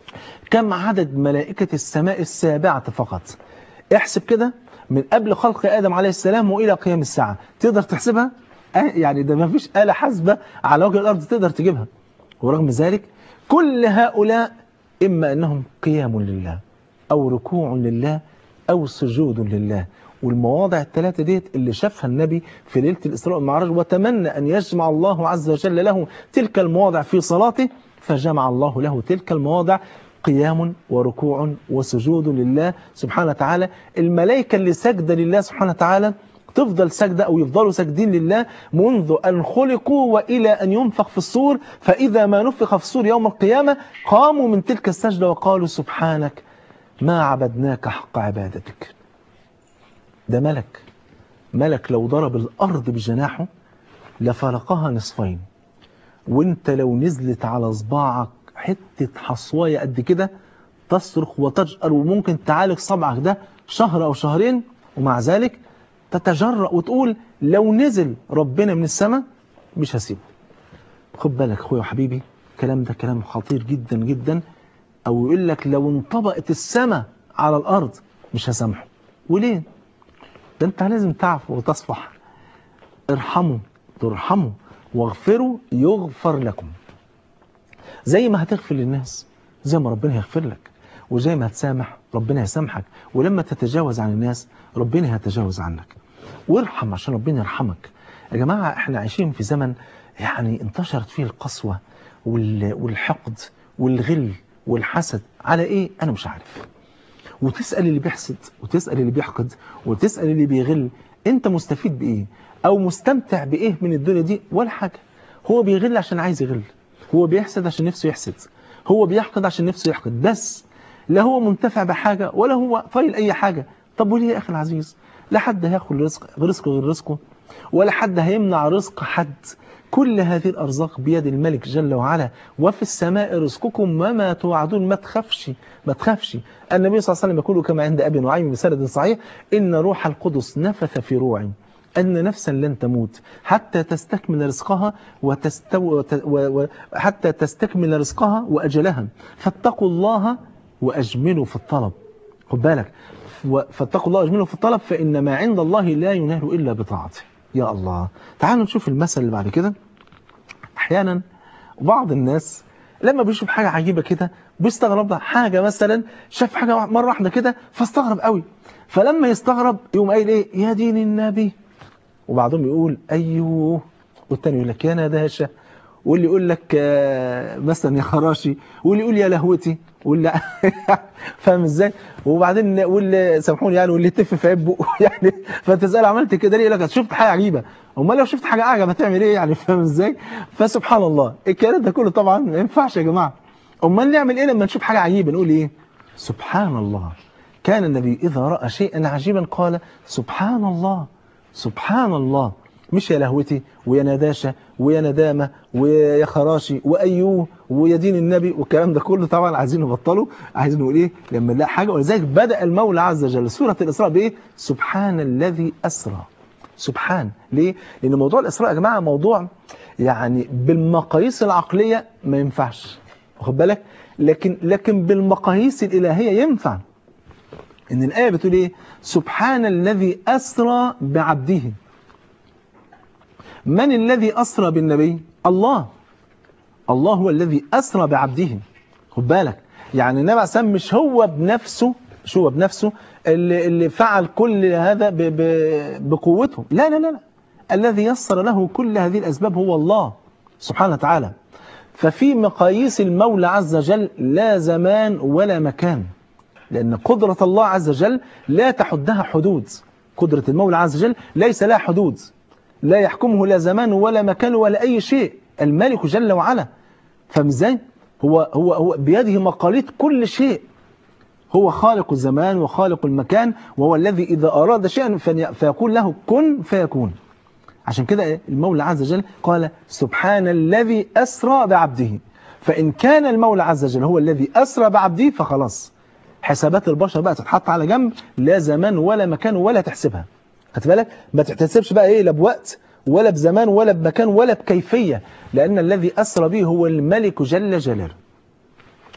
كم عدد ملائكة السماء السابعة فقط احسب كده من قبل خلق آدم عليه السلام وإلى قيام الساعة تقدر تحسبها آه يعني ده ما فيش آلة حاسبة على وجه الأرض تقدر تجيبها ورغم ذلك كل هؤلاء إما أنهم قيام لله أو ركوع لله أو سجود لله والمواضع الثلاثة ديت اللي شافها النبي في ليلة الإسراء والمعراج وتمنى أن يجمع الله عز وجل له تلك المواضع في صلاته فجمع الله له تلك المواضع قيام وركوع وسجود لله سبحانه وتعالى الملائكة اللي سجد لله سبحانه وتعالى تفضل سجدة أو يفضلوا ساجدين لله منذ أن خلقوا وإلى أن ينفخ في الصور فإذا ما نفخ في الصور يوم القيامة قاموا من تلك السجدة وقالوا سبحانك ما عبدناك حق عبادتك ده ملك ملك لو ضرب الأرض بجناحه لفرقها نصفين وانت لو نزلت على صباعك حتة حصواية قد كده تصرخ وتجأر وممكن تعالج صبعك ده شهر أو شهرين ومع ذلك تتجرأ وتقول لو نزل ربنا من السماء مش هسيبه خد بالك اخويا وحبيبي الكلام ده كلام خطير جدا جدا او يقول لك لو انطبقت السماء على الارض مش هسامحه وليه ده انت لازم تعفو وتصفح ارحموا ترحموا واغفروا يغفر لكم زي ما هتغفر للناس زي ما ربنا هيغفر لك وزي ما هتسامح ربنا يسامحك ولما تتجاوز عن الناس ربنا هيتجاوز عنك وارحم عشان ربنا يرحمك يا جماعة احنا عايشين في زمن يعني انتشرت فيه القسوة والحقد والغل والحسد على ايه انا مش عارف وتسأل اللي بيحسد وتسأل اللي بيحقد وتسأل اللي بيغل انت مستفيد بايه او مستمتع بايه من الدنيا دي ولا حاجة هو بيغل عشان عايز يغل هو بيحسد عشان نفسه يحسد هو بيحقد عشان نفسه يحقد بس لا هو منتفع بحاجة ولا هو طايل أي حاجة طب وليه يا أخي العزيز لا حد هياخد رزق رزقه غير رزقه ولا حد هيمنع رزق حد كل هذه الأرزاق بيد الملك جل وعلا وفي السماء رزقكم وما توعدون ما تخافش ما تخافش النبي صلى الله عليه وسلم يقول كما عند أبي نعيم بسند صحيح إن روح القدس نفث في روعي أن نفسا لن تموت حتى تستكمل رزقها وتستو... و... و... حتى تستكمل رزقها وأجلها فاتقوا الله وأجملوا في الطلب خد بالك فاتقوا الله وأجملوا في الطلب فإن ما عند الله لا ينال إلا بطاعته يا الله تعالوا نشوف المثل اللي بعد كده أحيانا بعض الناس لما بيشوف حاجة عجيبة كده بيستغرب حاجة مثلا شاف حاجة مرة واحدة كده فاستغرب قوي فلما يستغرب يقوم قايل ايه يا دين النبي وبعضهم يقول ايوه والتاني يقول لك يا نداشة واللي يقول لك مثلا يا خراشي واللي يقول يا لهوتي واللي فاهم ازاي وبعدين واللي سامحوني يعني واللي تف في عبه يعني فتسال عملت كده ليه يقول لك شفت حاجه عجيبه امال لو شفت حاجه اعجب هتعمل ايه يعني فاهم ازاي فسبحان الله الكلام ده كله طبعا ما ينفعش يا جماعه امال نعمل ايه لما نشوف حاجه عجيبه نقول ايه سبحان الله كان النبي اذا راى شيئا عجيبا قال سبحان الله سبحان الله مش يا لهوتي ويا نداشة ويا ندامة ويا خراشي وأيوه ويا دين النبي والكلام ده كله طبعا عايزين نبطله عايزين نقول ايه لما نلاقي حاجة ولذلك بدأ المولى عز وجل سورة الإسراء بإيه سبحان الذي أسرى سبحان ليه لأن موضوع الإسراء يا جماعة موضوع يعني بالمقاييس العقلية ما ينفعش واخد بالك لكن لكن بالمقاييس الإلهية ينفع إن الآية بتقول إيه سبحان الذي أسرى بعبده من الذي أسرى بالنبي الله الله هو الذي أسرى بعبده خد بالك يعني النبي عليه السلام مش هو بنفسه مش هو بنفسه اللي, اللي فعل كل هذا ب ب بقوته لا لا لا لا الذي يسر له كل هذه الأسباب هو الله سبحانه وتعالى ففي مقاييس المولى عز وجل لا زمان ولا مكان لأن قدرة الله عز وجل لا تحدها حدود قدرة المولى عز وجل ليس لها حدود لا يحكمه لا زمان ولا مكان ولا أي شيء الملك جل وعلا فاهم ازاي هو هو هو بيده مقاليد كل شيء هو خالق الزمان وخالق المكان وهو الذي إذا أراد شيئا فيقول له كن فيكون عشان كده المولى عز وجل قال سبحان الذي أسرى بعبده فإن كان المولى عز وجل هو الذي أسرى بعبده فخلاص حسابات البشر بقى تتحط على جنب لا زمان ولا مكان ولا تحسبها خدت بالك ما تحتسبش بقى ايه لا بوقت ولا بزمان ولا بمكان ولا بكيفية لأن الذي أسرى به هو الملك جل جلاله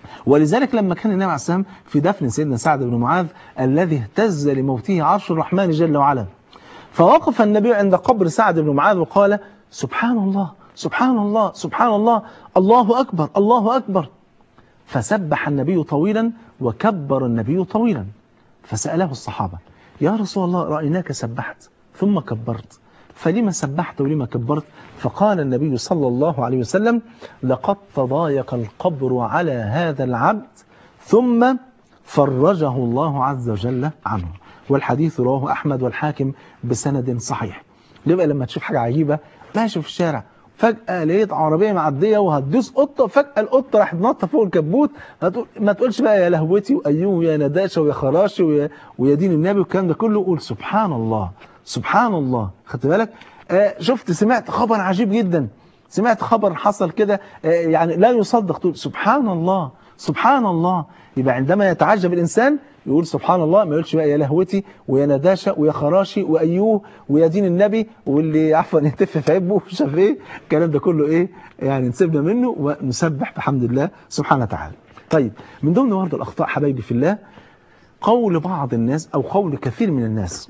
ولذلك لما كان النبي عليه السلام في دفن سيدنا سعد بن معاذ الذي اهتز لموته عرش الرحمن جل وعلا فوقف النبي عند قبر سعد بن معاذ وقال سبحان الله سبحان الله سبحان الله الله أكبر الله أكبر فسبح النبي طويلا وكبر النبي طويلا فسأله الصحابة يا رسول الله رأيناك سبحت ثم كبرت فلما سبحت ولما كبرت فقال النبي صلى الله عليه وسلم لقد تضايق القبر على هذا العبد ثم فرجه الله عز وجل عنه والحديث رواه أحمد والحاكم بسند صحيح يبقى لما تشوف حاجة عجيبة ماشي في الشارع فجأة لقيت عربية معدية وهتدوس قطة فجأة القطة راحت نطة فوق الكبوت هتقول ما تقولش بقى يا لهوتي وأيوه ويا نداشة ويا خراشي ويا, ويا دين النبي والكلام ده كله قول سبحان الله سبحان الله خدت بالك آه شفت سمعت خبر عجيب جدا سمعت خبر حصل كده آه يعني لا يصدق تقول سبحان الله سبحان الله يبقى عندما يتعجب الإنسان يقول سبحان الله ما يقولش بقى يا لهوتي ويا نداشة ويا خراشي وأيوه ويا دين النبي واللي عفوا يتف في عبه مش عارف ايه الكلام ده كله ايه يعني نسيبنا منه ونسبح بحمد الله سبحانه وتعالى طيب من ضمن برضه الأخطاء حبايبي في الله قول بعض الناس أو قول كثير من الناس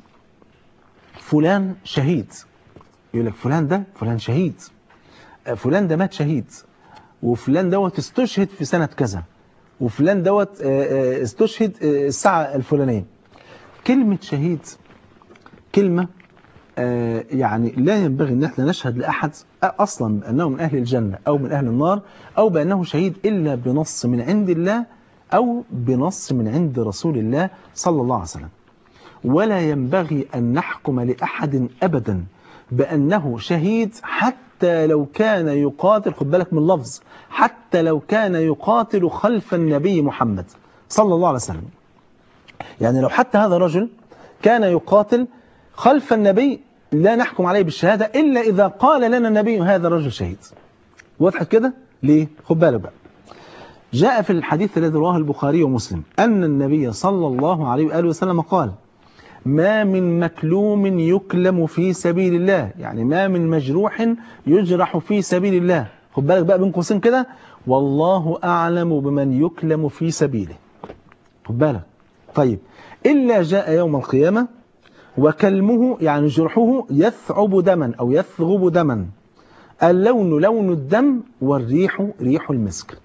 فلان شهيد يقول لك فلان ده فلان شهيد فلان ده مات شهيد وفلان دوت استشهد في سنة كذا وفلان دوت استشهد الساعة الفلانية كلمة شهيد كلمة يعني لا ينبغي ان احنا نشهد لأحد أصلا بأنه من أهل الجنة أو من أهل النار أو بأنه شهيد إلا بنص من عند الله أو بنص من عند رسول الله صلى الله عليه وسلم ولا ينبغي أن نحكم لأحد أبدا بأنه شهيد حتى لو كان يقاتل خد بالك من اللفظ حتى لو كان يقاتل خلف النبي محمد صلى الله عليه وسلم يعني لو حتى هذا الرجل كان يقاتل خلف النبي لا نحكم عليه بالشهادة إلا إذا قال لنا النبي هذا الرجل شهيد وضحت كده ليه خد بالك بقى جاء في الحديث الذي رواه البخاري ومسلم أن النبي صلى الله عليه وآله وسلم قال ما من مكلوم يكلم في سبيل الله يعني ما من مجروح يجرح في سبيل الله خد بالك بقى بين قوسين كده والله أعلم بمن يكلم في سبيله خد بالك طيب إلا جاء يوم القيامة وكلمه يعني جرحه يثعب دما أو يثغب دما اللون لون الدم والريح ريح المسك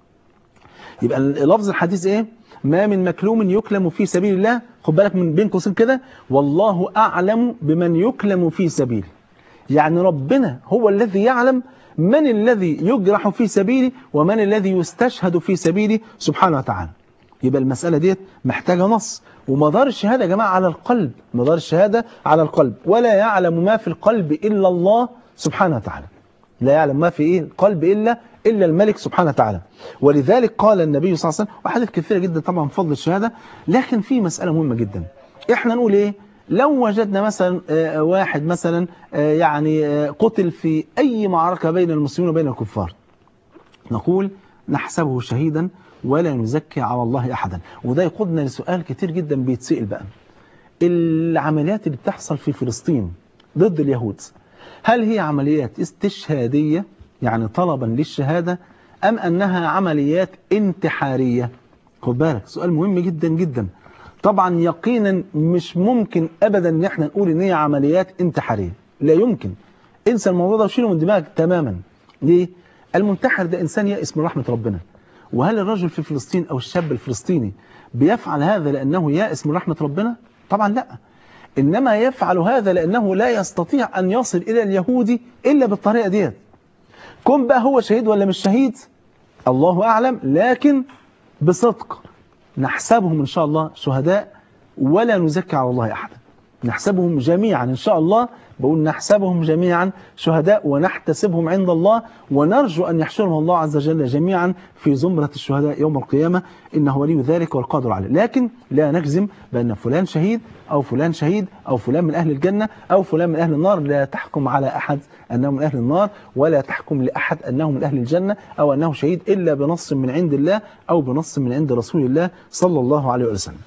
يبقى لفظ الحديث ايه ما من مكلوم يكلم في سبيل الله خد بالك من بين قوسين كده والله أعلم بمن يكلم في سبيله يعني ربنا هو الذي يعلم من الذي يجرح في سبيله ومن الذي يستشهد في سبيله سبحانه وتعالى يبقى المسألة ديت محتاجة نص ومدار الشهادة يا جماعة على القلب مدار الشهادة على القلب ولا يعلم ما في القلب إلا الله سبحانه وتعالى لا يعلم ما في إيه القلب إلا إلا الملك سبحانه وتعالى ولذلك قال النبي صلى الله عليه وسلم وحديث كثيرة جدا طبعا فضل الشهادة لكن في مسألة مهمة جدا إحنا نقول إيه لو وجدنا مثلا واحد مثلا يعني قتل في أي معركة بين المسلمين وبين الكفار نقول نحسبه شهيدا ولا نزكي على الله أحدا وده يقودنا لسؤال كتير جدا بيتسئل بقى العمليات اللي بتحصل في فلسطين ضد اليهود هل هي عمليات استشهادية يعني طلبا للشهادة أم أنها عمليات انتحارية خد بالك سؤال مهم جدا جدا طبعا يقينا مش ممكن أبدا ان احنا نقول ان هي عمليات انتحارية لا يمكن انسى الموضوع ده وشيله من دماغك تماما ليه؟ المنتحر ده إنسان يأس من رحمة ربنا وهل الرجل في فلسطين أو الشاب الفلسطيني بيفعل هذا لأنه يائس من رحمة ربنا؟ طبعا لا إنما يفعل هذا لأنه لا يستطيع أن يصل إلى اليهودي إلا بالطريقة ديت كن بقى هو شهيد ولا مش شهيد الله أعلم لكن بصدق نحسبهم إن شاء الله شهداء ولا نزكي على الله أحدا نحسبهم جميعا إن شاء الله بقول نحسبهم جميعا شهداء ونحتسبهم عند الله ونرجو أن يحشرهم الله عز وجل جميعا في زمرة الشهداء يوم القيامة إنه ولي ذلك والقادر عليه لكن لا نجزم بأن فلان شهيد أو فلان شهيد أو فلان من أهل الجنة أو فلان من أهل النار لا تحكم على أحد أنه من أهل النار ولا تحكم لأحد أنه من أهل الجنة أو أنه شهيد إلا بنص من عند الله أو بنص من عند رسول الله صلى الله عليه وسلم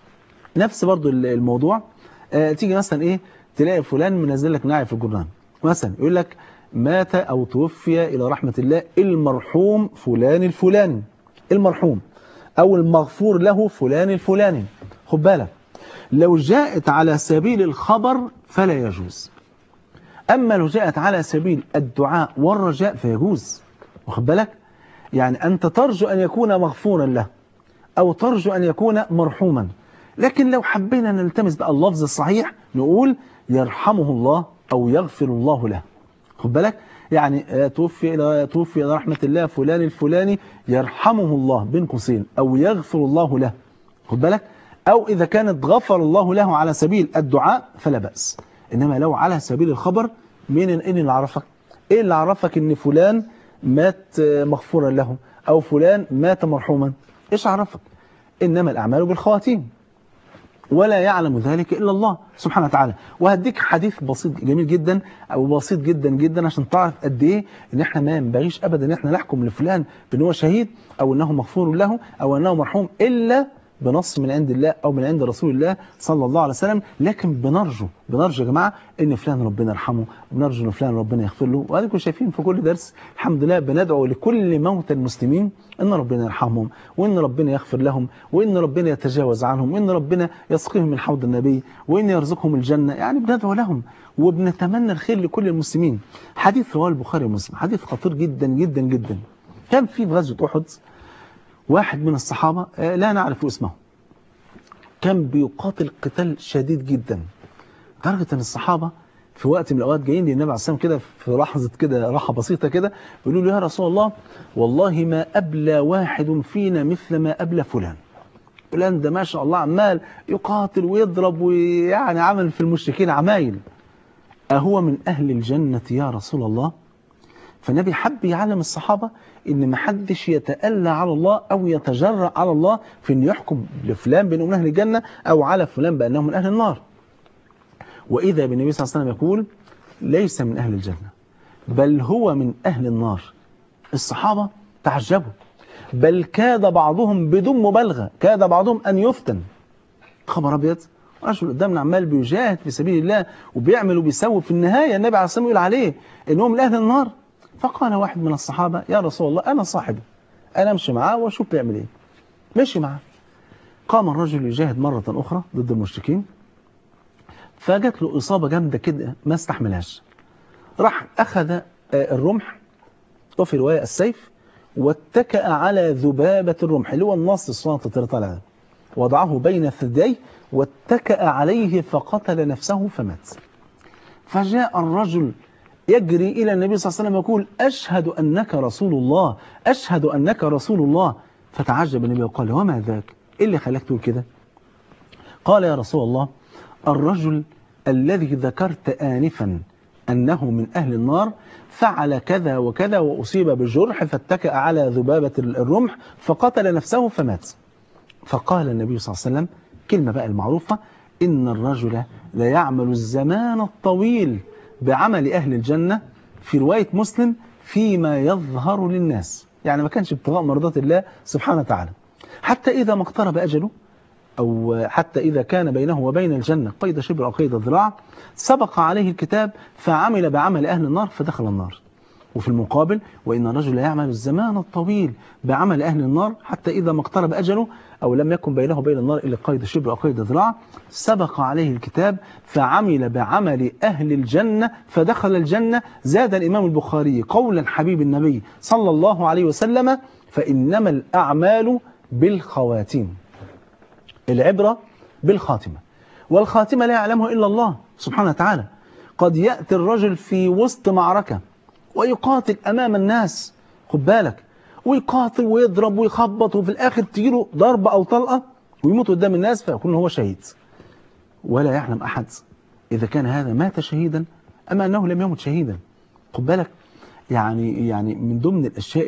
نفس برضو الموضوع آه تيجي مثلا إيه تلاقي فلان منزل لك ناعي في الجرنان مثلا يقول لك مات أو توفي إلى رحمة الله المرحوم فلان الفلاني المرحوم أو المغفور له فلان الفلاني خد بالك لو جاءت على سبيل الخبر فلا يجوز أما لو جاءت على سبيل الدعاء والرجاء فيجوز واخد بالك يعني أنت ترجو أن يكون مغفورا له أو ترجو أن يكون مرحوما لكن لو حبينا نلتمس بقى اللفظ الصحيح نقول يرحمه الله أو يغفر الله له خد بالك يعني توفي إلى توفي إلى رحمة الله فلان الفلاني يرحمه الله بين قوسين أو يغفر الله له خد بالك أو إذا كانت غفر الله له على سبيل الدعاء فلا بأس إنما لو على سبيل الخبر مين إيه اللي عرفك إيه اللي عرفك إن فلان مات مغفورا له أو فلان مات مرحوما إيش عرفك إنما الأعمال بالخواتيم ولا يعلم ذلك إلا الله سبحانه وتعالى وهديك حديث بسيط جميل جدا أو بسيط جدا جدا عشان تعرف قد إيه إن إحنا ما ينبغيش أبدا إن إحنا نحكم لفلان بأن هو شهيد أو أنه مغفور له أو أنه مرحوم إلا بنص من عند الله أو من عند رسول الله صلى الله عليه وسلم لكن بنرجو بنرجو يا جماعة إن فلان ربنا يرحمه بنرجو إن فلان ربنا يغفر له وهذا شايفين في كل درس الحمد لله بندعو لكل موتى المسلمين إن ربنا يرحمهم وإن ربنا يغفر لهم وإن ربنا يتجاوز عنهم وإن ربنا يسقيهم من حوض النبي وإن يرزقهم الجنة يعني بندعو لهم وبنتمنى الخير لكل المسلمين حديث رواه البخاري ومسلم حديث خطير جدا جدا جدا كان في غزوة أحد واحد من الصحابة لا نعرف اسمه كان بيقاتل قتال شديد جدا لدرجة ان الصحابة في وقت من الأوقات جايين للنبي عليه الصلاة والسلام كده في لحظة كده راحة بسيطة كده بيقولوا له يا رسول الله والله ما أبلى واحد فينا مثل ما أبلى فلان فلان ده ما شاء الله عمال يقاتل ويضرب ويعني عمل في المشركين عمايل أهو من أهل الجنة يا رسول الله فالنبي حب يعلم الصحابة ان ما حدش يتألى على الله او يتجرأ على الله في ان يحكم لفلان بانه من اهل الجنة او على فلان بانه من اهل النار واذا بالنبي صلى الله عليه وسلم يقول ليس من اهل الجنة بل هو من اهل النار الصحابة تعجبوا بل كاد بعضهم بدون مبالغة كاد بعضهم ان يفتن خبر ابيض رجل قدامنا عمال بيجاهد في سبيل الله وبيعمل وبيسوي في النهاية النبي عليه الصلاة والسلام يقول عليه ان هو من اهل النار فقال واحد من الصحابة يا رسول الله أنا صاحبه أنا أمشي معاه وأشوف بيعمل إيه مشي معاه قام الرجل يجاهد مرة أخرى ضد المشركين فجت له إصابة جامدة كده ما استحملهاش راح أخذ الرمح وفي رواية السيف واتكأ على ذبابة الرمح اللي هو النص الصوت اللي طالع وضعه بين ثديه واتكأ عليه فقتل نفسه فمات فجاء الرجل يجري إلى النبي صلى الله عليه وسلم يقول أشهد أنك رسول الله أشهد أنك رسول الله فتعجب النبي وقال وما ذاك إيه اللي خلاك تقول كده قال يا رسول الله الرجل الذي ذكرت آنفا أنه من أهل النار فعل كذا وكذا وأصيب بالجرح فاتكأ على ذبابة الرمح فقتل نفسه فمات فقال النبي صلى الله عليه وسلم كلمة بقى المعروفة إن الرجل لا يعمل الزمان الطويل بعمل أهل الجنة في رواية مسلم فيما يظهر للناس يعني ما كانش ابتغاء مرضات الله سبحانه وتعالى حتى إذا ما اقترب أجله أو حتى إذا كان بينه وبين الجنة قيد شبر أو قيد ذراع سبق عليه الكتاب فعمل بعمل أهل النار فدخل النار وفي المقابل وإن الرجل يعمل الزمان الطويل بعمل أهل النار حتى إذا ما اقترب أجله أو لم يكن بينه وبين النار إلا قيد شبر أو قيد ذراع سبق عليه الكتاب فعمل بعمل أهل الجنة فدخل الجنة زاد الإمام البخاري قولا حبيب النبي صلى الله عليه وسلم فإنما الأعمال بالخواتيم العبرة بالخاتمة والخاتمة لا يعلمها إلا الله سبحانه وتعالى قد يأتي الرجل في وسط معركة ويقاتل أمام الناس خد بالك ويقاتل ويضرب ويخبط وفي الآخر تجيله ضربة أو طلقة ويموت قدام الناس فيكون هو شهيد ولا يعلم أحد إذا كان هذا مات شهيدا أما أنه لم يمت شهيدا خد بالك يعني يعني من ضمن الأشياء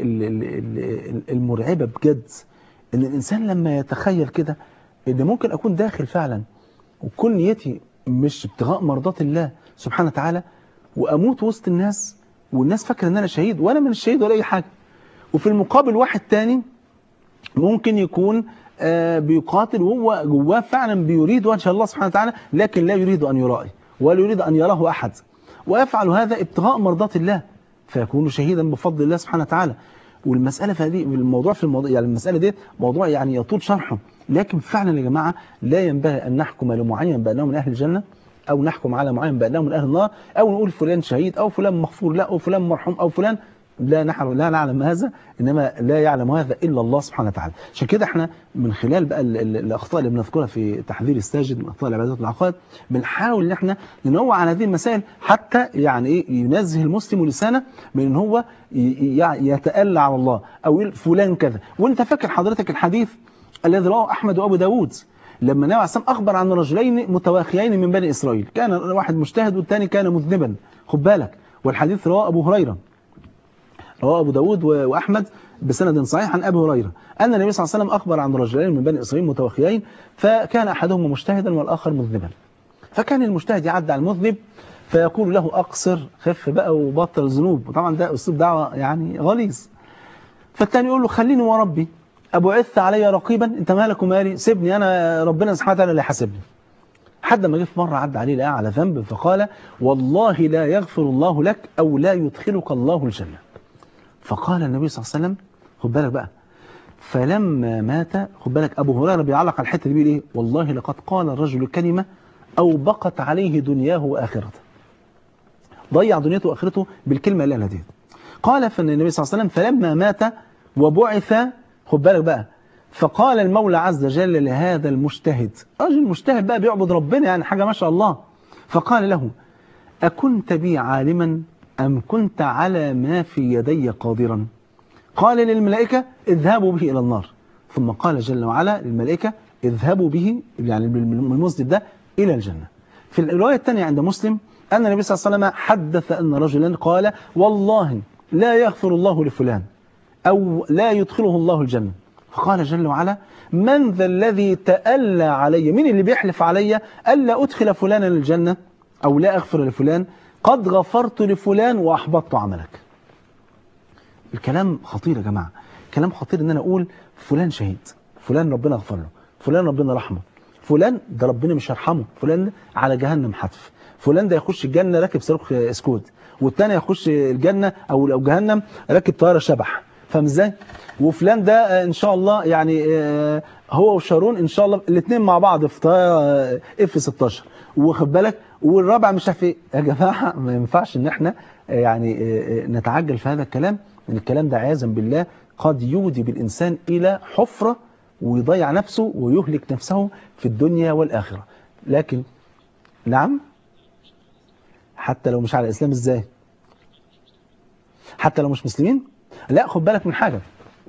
المرعبة بجد إن الإنسان لما يتخيل كده إن ممكن أكون داخل فعلا وكل نيتي مش ابتغاء مرضات الله سبحانه وتعالى وأموت وسط الناس والناس فاكره ان انا شهيد وانا من الشهيد ولا اي حاجه وفي المقابل واحد تاني ممكن يكون آه بيقاتل وهو جواه فعلا بيريد وجه الله سبحانه وتعالى لكن لا يريد ان يرائي ولا يريد ان يراه احد ويفعل هذا ابتغاء مرضات الله فيكون شهيدا بفضل الله سبحانه وتعالى والمسألة في هذه الموضوع في الموضوع يعني المسألة دي موضوع يعني يطول شرحه لكن فعلا يا جماعة لا ينبغي أن نحكم لمعين بأنه من أهل الجنة أو نحكم على معين بأنه من أهل النار أو نقول فلان شهيد أو فلان مغفور لا أو فلان مرحوم أو فلان لا نحن لا نعلم هذا إنما لا يعلم هذا إلا الله سبحانه وتعالى عشان كده احنا من خلال بقى ال- ال- الأخطاء اللي بنذكرها في تحذير الساجد من أخطاء العبادات والعقائد بنحاول إن احنا ننوع عن هذه المسائل حتى يعني إيه ينزه المسلم لسانه من إن هو ي- ي- يتألى على الله أو يقول فلان كذا وأنت فاكر حضرتك الحديث الذي رواه أحمد وأبو داود لما النبي عليه الصلاة والسلام أخبر عن رجلين متواخيين من بني إسرائيل كان واحد مجتهد والثاني كان مذنبا خد بالك والحديث رواه أبو هريرة رواه أبو داود و- وأحمد بسند صحيح عن أبي هريرة أن النبي صلى الله عليه وسلم أخبر عن رجلين من بني إسرائيل متوخيين فكان أحدهما مجتهدا والآخر مذنبا فكان المجتهد يعدي على المذنب فيقول له أقصر خف بقى وبطل الذنوب وطبعا ده أسلوب دعوة يعني غليظ فالتاني يقول له خليني وربي أبعثت علي رقيبا أنت مالك ومالي سيبني أنا ربنا سبحانه وتعالى اللي يحاسبني حد ما جه في مرة عدى عليه لقاه على ذنب فقال والله لا يغفر الله لك أو لا يدخلك الله الجنة فقال النبي صلى الله عليه وسلم خد بالك بقى فلما مات خد بالك أبو هريرة بيعلق على الحتة دي بيقول إيه والله لقد قال الرجل كلمة أو بقت عليه دنياه وآخرته ضيع دنيته وآخرته بالكلمة اللي قالها دي قال فالنبي صلى الله عليه وسلم فلما مات وبعث خد بالك بقى فقال المولى عز وجل لهذا المجتهد راجل مجتهد بقى بيعبد ربنا يعني حاجة ما شاء الله فقال له أكنت بي عالما أم كنت على ما في يدي قادرا قال للملائكة اذهبوا به إلى النار ثم قال جل وعلا للملائكة اذهبوا به يعني بالمسجد ده إلى الجنة في الرواية الثانية عند مسلم أن النبي صلى الله عليه وسلم حدث أن رجلا قال والله لا يغفر الله لفلان أو لا يدخله الله الجنة فقال جل وعلا من ذا الذي تألى علي من اللي بيحلف علي ألا أدخل فلانا الجنة أو لا أغفر لفلان قد غفرت لفلان وأحبطت عملك الكلام خطير يا جماعة كلام خطير ان انا اقول فلان شهيد فلان ربنا غفر له فلان ربنا رحمه فلان ده ربنا مش هيرحمه فلان على جهنم حتف فلان ده يخش الجنة راكب صاروخ اسكود والتاني يخش الجنة او او جهنم راكب طيارة شبح فاهم ازاي وفلان ده ان شاء الله يعني هو وشارون ان شاء الله الاثنين مع بعض في طياره اف 16 واخد بالك والرابع مش عارف ايه يا جماعه ما ينفعش ان احنا يعني نتعجل في هذا الكلام لان الكلام ده عياذا بالله قد يودي بالانسان الى حفره ويضيع نفسه ويهلك نفسه في الدنيا والاخره لكن نعم حتى لو مش على الاسلام ازاي حتى لو مش مسلمين لا خد بالك من حاجه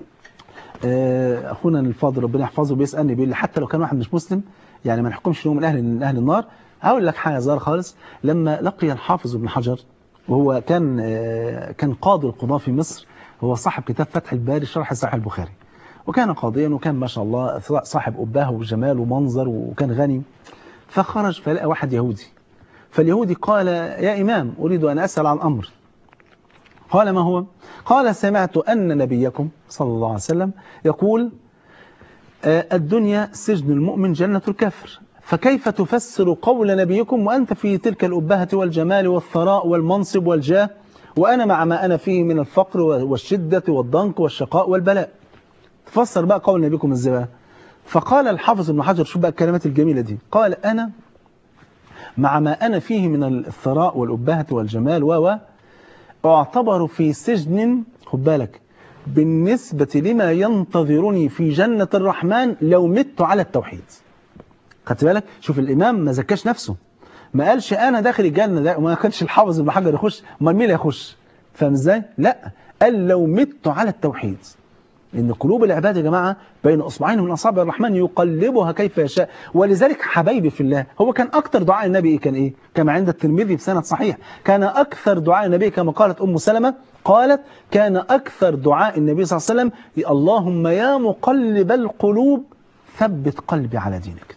اخونا الفاضل ربنا يحفظه بيسالني بيقول لي حتى لو كان واحد مش مسلم يعني ما نحكمش انه من اهل من اهل النار هقول لك حاجه صغيره خالص لما لقي الحافظ ابن حجر وهو كان كان قاضي القضاة في مصر هو صاحب كتاب فتح الباري شرح صحيح البخاري وكان قاضيا وكان ما شاء الله صاحب أباه وجمال ومنظر وكان غني فخرج فلقى واحد يهودي فاليهودي قال يا إمام أريد أن أسأل عن أمر قال ما هو قال سمعت أن نبيكم صلى الله عليه وسلم يقول الدنيا سجن المؤمن جنة الكافر فكيف تفسر قول نبيكم وأنت في تلك الأبهة والجمال والثراء والمنصب والجاه وأنا مع ما أنا فيه من الفقر والشدة والضنك والشقاء والبلاء تفسر بقى قول نبيكم ازاي فقال الحافظ ابن حجر شو بقى الكلمات الجميلة دي قال أنا مع ما أنا فيه من الثراء والأبهة والجمال و أعتبر في سجن خد بالك بالنسبة لما ينتظرني في جنة الرحمن لو مت على التوحيد خدت بالك شوف الإمام ما زكاش نفسه ما قالش أنا داخل الجنة ده وما كانش الحافظ ابن حجر يخش امال مين اللي يخش فاهم ازاي لا قال لو مت على التوحيد إن قلوب العباد يا جماعة بين أصبعين من أصابع الرحمن يقلبها كيف يشاء ولذلك حبايبي في الله هو كان أكثر دعاء النبي إيه كان إيه كما عند الترمذي بسند صحيح كان أكثر دعاء النبي كما قالت أم سلمة قالت كان أكثر دعاء النبي صلى الله عليه وسلم اللهم يا مقلب القلوب ثبت قلبي على دينك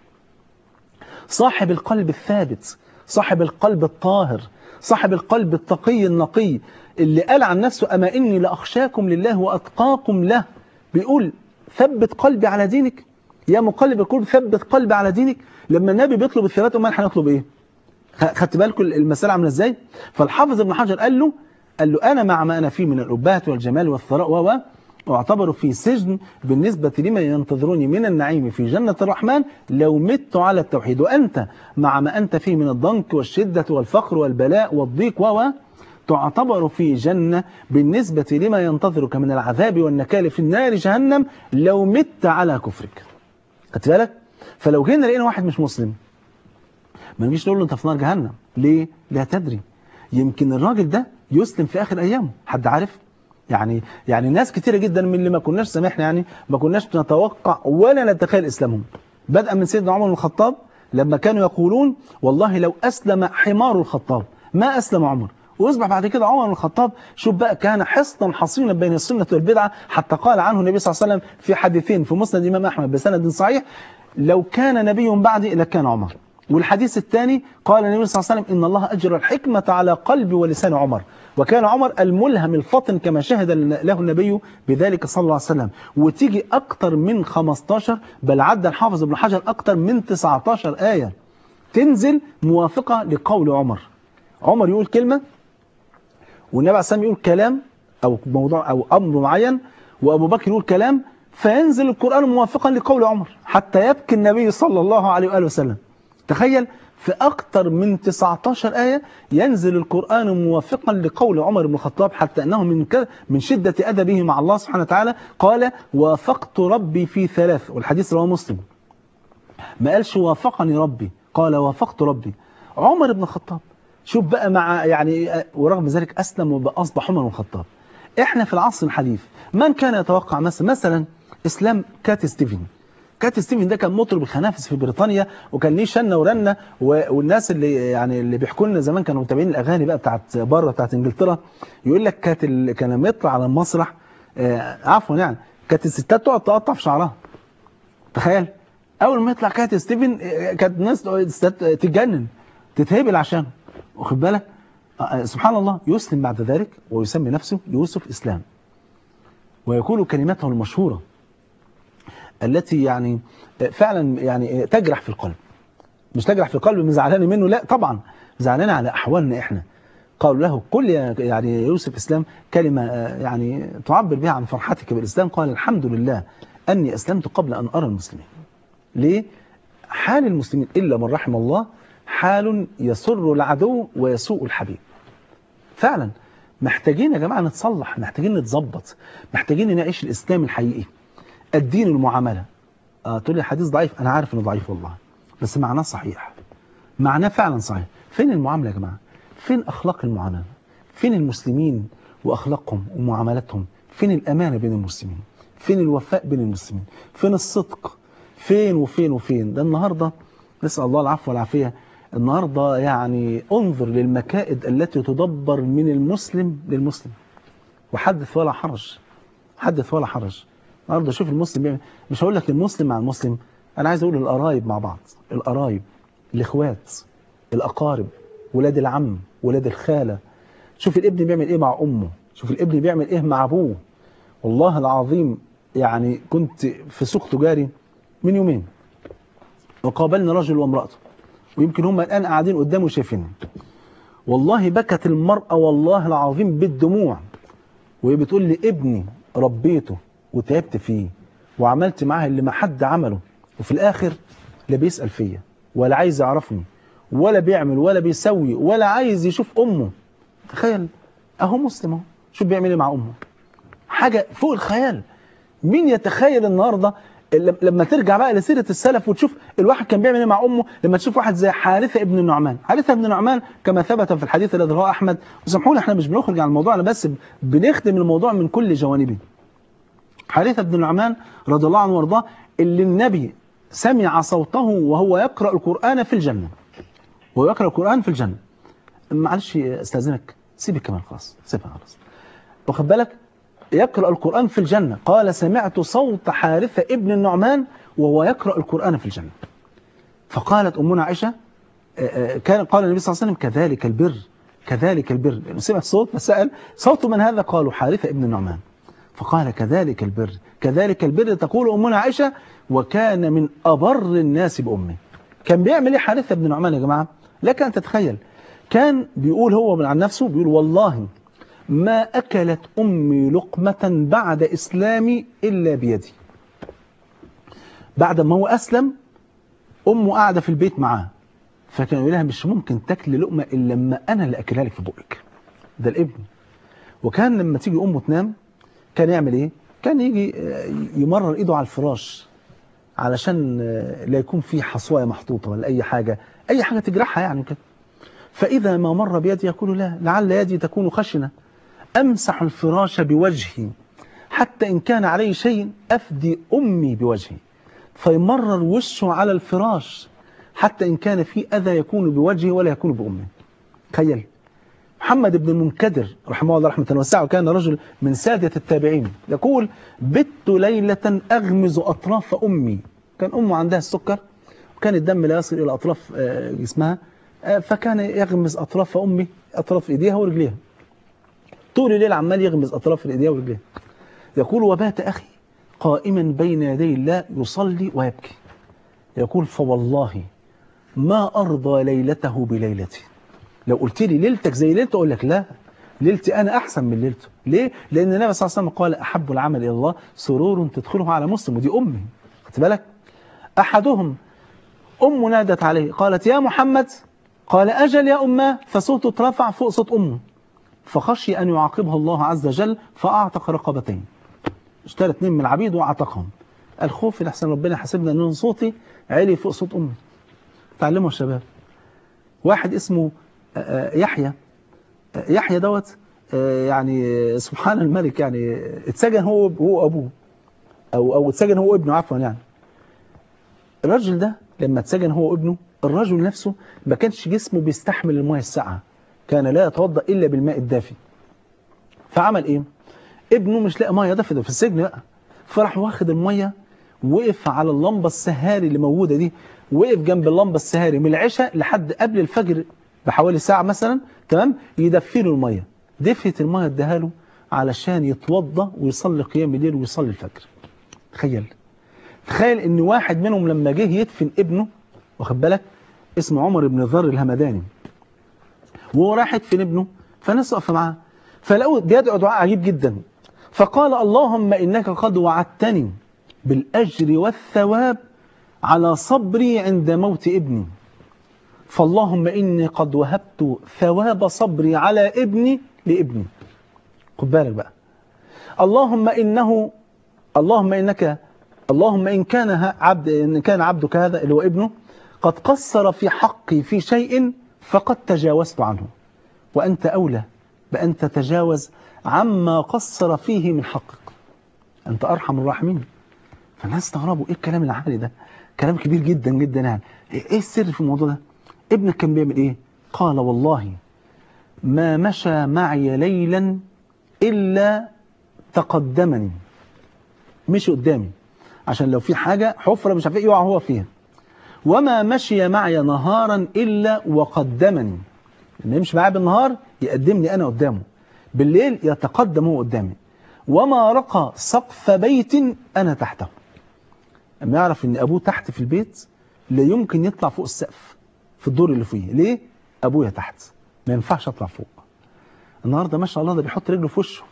صاحب القلب الثابت صاحب القلب الطاهر صاحب القلب التقي النقي اللي قال عن نفسه أما إني لأخشاكم لله وأتقاكم له بيقول ثبت قلبي على دينك يا مقلب القلوب ثبت قلبي على دينك لما النبي بيطلب الثبات امال احنا نطلب ايه خدت بالكم المسألة عامله ازاي فالحافظ ابن حجر قال له قال له أنا مع ما أنا فيه من الأبهات والجمال والثراء و واعتبروا في سجن بالنسبة لما ينتظروني من النعيم في جنة الرحمن لو مت على التوحيد وأنت مع ما أنت فيه من الضنك والشدة والفقر والبلاء والضيق و تعتبر في جنة بالنسبة لما ينتظرك من العذاب والنكال في النار جهنم لو مت على كفرك خدت بالك فلو جينا لقينا واحد مش مسلم ما نجيش نقول له انت في نار جهنم ليه لا تدري يمكن الراجل ده يسلم في اخر ايامه حد عارف يعني يعني ناس كتيرة جدا من اللي ما كناش سامحنا يعني ما كناش نتوقع ولا نتخيل اسلامهم بدءا من سيدنا عمر بن الخطاب لما كانوا يقولون والله لو اسلم حمار الخطاب ما اسلم عمر ويصبح بعد كده عمر بن الخطاب شوف بقى كان حصنا حصينا بين السنة والبدعة حتى قال عنه النبي صلى الله عليه وسلم في حديثين في مسند الإمام أحمد بسند صحيح لو كان نبي بعدي لكان عمر والحديث الثاني قال النبي صلى الله عليه وسلم إن الله أجر الحكمة على قلب ولسان عمر وكان عمر الملهم الفطن كما شهد له النبي بذلك صلى الله عليه وسلم وتيجي أكتر من 15 بل عد الحافظ ابن حجر أكتر من 19 آية تنزل موافقة لقول عمر عمر يقول كلمة والنبي عليه الصلاة والسلام يقول كلام أو موضوع أو أمر معين وأبو بكر يقول كلام فينزل القرآن موافقا لقول عمر حتى يبكي النبي صلى الله عليه وآله وسلم تخيل في أكثر من 19 آية ينزل القرآن موافقا لقول عمر بن الخطاب حتى أنه من من شدة أدبه مع الله سبحانه وتعالى قال وافقت ربي في ثلاث والحديث رواه مسلم ما قالش وافقني ربي قال وافقت ربي عمر بن الخطاب شوف بقى مع يعني ورغم ذلك أسلم وأصبح عمر بن الخطاب احنا في العصر الحديث من كان يتوقع مثلا مثلا اسلام كات ستيفن كات ستيفن ده كان مطرب الخنافس في بريطانيا وكان ليه شنه ورنه والناس اللي يعني اللي بيحكوا لنا زمان كانوا متابعين الاغاني بقى بتاعت بره بتاعت انجلترا يقول لك كانت ال... كان لما يطلع على المسرح آه عفوا يعني كانت الستات تقعد تقطع في شعرها تخيل اول ما يطلع كات ستيفن كانت الناس تتجنن تتهبل عشانه واخد بالك آه سبحان الله يسلم بعد ذلك ويسمي نفسه يوسف اسلام ويقول كلماته المشهوره التي يعني فعلا يعني تجرح في القلب مش تجرح في القلب من زعلان منه لا طبعا زعلان على أحوالنا إحنا قالوا له كل يعني يوسف إسلام كلمة يعني تعبر بها عن فرحتك بالإسلام قال الحمد لله أني أسلمت قبل أن أرى المسلمين ليه؟ حال المسلمين إلا من رحم الله حال يسر العدو ويسوء الحبيب فعلا محتاجين يا جماعة نتصلح محتاجين نتظبط محتاجين نعيش الإسلام الحقيقي الدين المعاملة آه تقول لي حديث ضعيف أنا عارف إنه ضعيف والله بس معناه صحيح معناه فعلا صحيح فين المعاملة يا جماعة فين أخلاق المعاملة فين المسلمين وأخلاقهم ومعاملتهم فين الأمانة بين المسلمين فين الوفاء بين المسلمين فين الصدق فين وفين وفين ده النهاردة نسأل الله العفو والعافية النهاردة يعني انظر للمكائد التي تدبر من المسلم للمسلم وحدث ولا حرج حدث ولا حرج النهارده شوف المسلم بيعمل مش هقول لك المسلم مع المسلم انا عايز اقول القرايب مع بعض القرايب الاخوات الاقارب ولاد العم ولاد الخاله شوف الابن بيعمل ايه مع امه شوف الابن بيعمل ايه مع ابوه والله العظيم يعني كنت في سوق تجاري من يومين وقابلني رجل وامراته ويمكن هم الان قاعدين قدامي وشايفيني والله بكت المرأة والله العظيم بالدموع وهي بتقول لي ابني ربيته وتعبت فيه وعملت معاه اللي ما حد عمله وفي الآخر لا بيسأل فيا ولا عايز يعرفني ولا بيعمل ولا بيسوي ولا عايز يشوف أمه تخيل أهو مسلم اهو شوف بيعمل ايه مع أمه حاجة فوق الخيال مين يتخيل النهاردة لما ترجع بقى لسيرة السلف وتشوف الواحد كان بيعمل ايه مع أمه لما تشوف واحد زي حارثة ابن النعمان حارثة ابن النعمان كما ثبت في الحديث الذي رواه أحمد وسامحوني احنا مش بنخرج عن الموضوع أنا بس بنخدم الموضوع من كل جوانبه حارثة بن النعمان رضي الله عنه وارضاه اللي النبي سمع صوته وهو يقرأ القرآن في الجنة وهو يقرأ القرآن في الجنة معلش استاذنك سيب الكمان خلاص سيبها خلاص واخد بالك يقرأ القرآن في الجنة قال سمعت صوت حارثة ابن النعمان وهو يقرأ القرآن في الجنة فقالت أمنا عائشة كان قال النبي صلى الله عليه وسلم كذلك البر كذلك البر لأنه سمع الصوت فسأل صوت من هذا قالوا حارثة ابن النعمان فقال كذلك البر كذلك البر تقول أمنا عائشة وكان من أبر الناس بأمه كان بيعمل ايه حارثة بن نعمان يا جماعة لك أن تتخيل كان بيقول هو من عن نفسه بيقول والله ما أكلت أمي لقمة بعد إسلامي إلا بيدي بعد ما هو أسلم أمه قاعدة في البيت معاه فكان يقول لها مش ممكن تاكلي لقمة إلا لما أنا اللي أكلها لك في بقك ده الابن وكان لما تيجي أمه تنام كان يعمل إيه؟ كان يجي يمرر إيده على الفراش علشان لا يكون في حصواية محطوطة ولا أي حاجة أي حاجة تجرحها يعني كده فإذا ما مر بيدي يقول لا لعل يدي تكون خشنة أمسح الفراش بوجهي حتى إن كان عليه شيء أفدي أمي بوجهي فيمرر وشه على الفراش حتى إن كان في أذى يكون بوجهه ولا يكون بأمه تخيل محمد بن المنكدر رحمه الله رحمة واسعة وكان رجل من سادة التابعين يقول بت ليلة أغمز أطراف أمي كان أمه عندها السكر وكان الدم لا يصل إلى أطراف جسمها فكان يغمز أطراف أمي أطراف إيديها ورجليها طول الليل عمال يغمز أطراف الإيديها ورجليها يقول وبات أخي قائما بين يدي الله يصلي ويبكي يقول فوالله ما أرضى ليلته بليلتي لو قلت لي ليلتك زي ليلته أقول لك لا ليلتي أنا أحسن من ليلته ليه؟ لأن النبي صلى الله عليه وسلم قال أحب العمل إلى الله سرور تدخله على مسلم ودي أمي خدت بالك أحدهم أم نادت عليه قالت يا محمد قال أجل يا أماه فصوته اترفع فوق صوت أمه فخشي أن يعاقبها الله عز وجل فأعتق رقبتين اشترى اثنين من العبيد وأعتقهم الخوف لحسن ربنا حسبنا أن صوتي عالي فوق صوت أمي تعلموا الشباب واحد اسمه يحيى يحيى دوت يعني سبحان الملك يعني اتسجن هو هو ابوه او او اتسجن هو ابنه عفوا يعني الراجل ده لما اتسجن هو ابنه الرجل نفسه ما كانش جسمه بيستحمل المياه الساقعه كان لا يتوضا الا بالماء الدافي فعمل ايه ابنه مش لاقي ميه دافيه في السجن بقى فراح واخد الميه وقف على اللمبه السهاري اللي موجوده دي وقف جنب اللمبه السهاري من العشاء لحد قبل الفجر بحوالي ساعة مثلا تمام يدفي له المية دفيت المية اداها له علشان يتوضى ويصلي قيام الليل ويصلي الفجر تخيل تخيل ان واحد منهم لما جه يدفن ابنه واخد بالك اسمه عمر بن ذر الهمداني وهو راح يدفن ابنه فالناس واقفه معاه فلقوا بيدعو دعاء عجيب جدا فقال اللهم انك قد وعدتني بالاجر والثواب على صبري عند موت ابني فاللهم إني قد وهبت ثواب صبري على ابني لابني خد بالك بقى اللهم إنه اللهم إنك اللهم إن كان عبد إن كان عبدك هذا اللي هو ابنه قد قصر في حقي في شيء فقد تجاوزت عنه وأنت أولى بأن تتجاوز عما قصر فيه من حقك أنت أرحم الراحمين فالناس استغربوا إيه الكلام العالي ده كلام كبير جدا جدا يعني إيه السر في الموضوع ده ابنك كان بيعمل ايه قال والله ما مشى معي ليلا إلا تقدمني مشي قدامي عشان لو في حاجة حفرة مش عارف ايه يقع هو فيها وما مشي معي نهارا إلا وقدمني لما يمشي معايا بالنهار يقدمني أنا قدامه بالليل يتقدم هو قدامي وما رقى سقف بيت أنا تحته أما يعرف أن أبوه تحت في البيت لا يمكن يطلع فوق السقف في الدور اللي فيه ليه ابويا تحت ما ينفعش اطلع فوق النهارده ما شاء الله ده بيحط رجله في وشه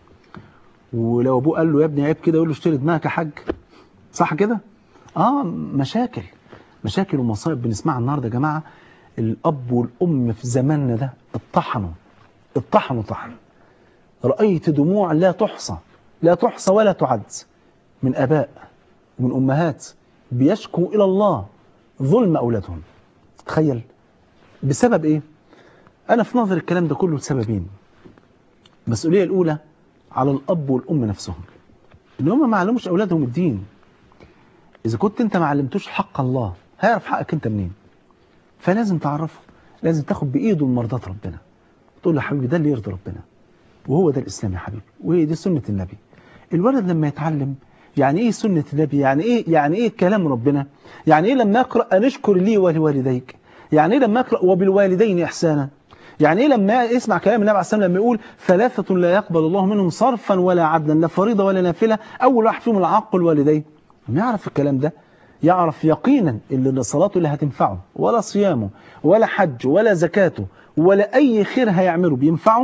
ولو ابوه قال له يا ابني عيب كده يقول له اشتري دماغك يا حاج صح كده اه مشاكل مشاكل ومصايب بنسمعها النهارده يا جماعه الاب والام في زماننا ده اتطحنوا اتطحنوا طحن رايت دموع لا تحصى لا تحصى ولا تعد من اباء ومن امهات بيشكوا الى الله ظلم اولادهم تخيل بسبب ايه انا في نظر الكلام ده كله لسببين المسؤوليه الاولى على الاب والام نفسهم ان هم ما علموش اولادهم الدين اذا كنت انت ما علمتوش حق الله هيعرف حقك انت منين فلازم تعرفه لازم تاخد بايده مرضات ربنا تقول له يا حبيبي ده اللي يرضي ربنا وهو ده الاسلام يا حبيبي وهي دي سنه النبي الولد لما يتعلم يعني ايه سنة النبي يعني ايه يعني ايه كلام ربنا يعني ايه لما اقرا ان اشكر لي ولوالديك يعني ايه لما اقرا وبالوالدين احسانا يعني ايه لما يسمع كلام النبي عليه الصلاه والسلام لما يقول ثلاثه لا يقبل الله منهم صرفا ولا عدلا لا فريضه ولا نافله اول واحد فيهم العق الوالدين لما يعرف الكلام ده يعرف يقينا ان صلاته اللي هتنفعه ولا صيامه ولا حج ولا زكاته ولا اي خير هيعمله بينفعه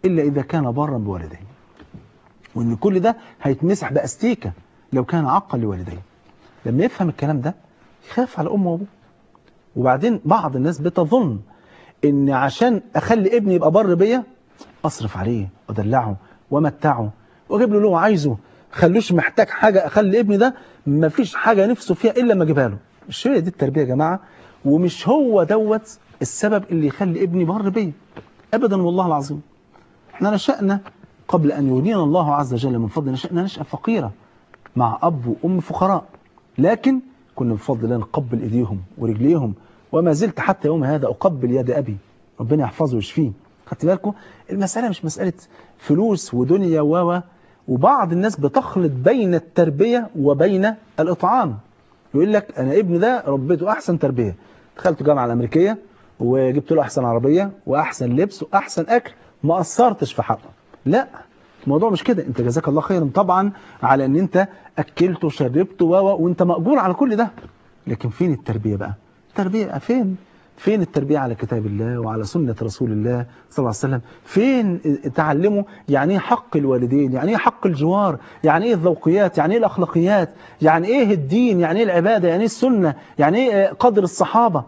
إلا إذا كان برا بوالديه وإن كل ده هيتمسح بأستيكة لو كان عقا لوالديه لما يفهم الكلام ده يخاف على أمه وأبوه وبعدين بعض الناس بتظن إن عشان أخلي ابني يبقى بر بيا أصرف عليه وأدلعه وأمتعه وأجيب له اللي هو عايزه خلوش محتاج حاجة أخلي ابني ده مفيش حاجة نفسه فيها إلا ما أجيبها له مش هي دي التربية يا جماعة ومش هو دوت السبب اللي يخلي ابني بر بيا أبدا والله العظيم احنا نشأنا قبل أن يولينا الله عز وجل من فضل نشأنا نشأة فقيرة مع أب وأم فقراء لكن كنا بفضل الله نقبل إيديهم ورجليهم وما زلت حتى يوم هذا أقبل يد أبي ربنا يحفظه ويشفيه خدت بالكم المسألة مش مسألة فلوس ودنيا و وبعض الناس بتخلط بين التربية وبين الإطعام يقول لك أنا ابني ده ربيته أحسن تربية دخلت الجامعة الأمريكية وجبت له أحسن عربية وأحسن لبس وأحسن أكل ما قصرتش في حقه لا الموضوع مش كده انت جزاك الله خيرا طبعا على ان انت اكلته وشربته و وانت مأجور على كل ده لكن فين التربية بقى التربية فين فين التربية على كتاب الله وعلى سنة رسول الله صلى الله عليه وسلم فين تعلموا يعني ايه حق الوالدين يعني ايه حق الجوار يعني ايه الذوقيات يعني ايه الاخلاقيات يعني ايه الدين يعني ايه العبادة يعني ايه السنة يعني ايه قدر الصحابة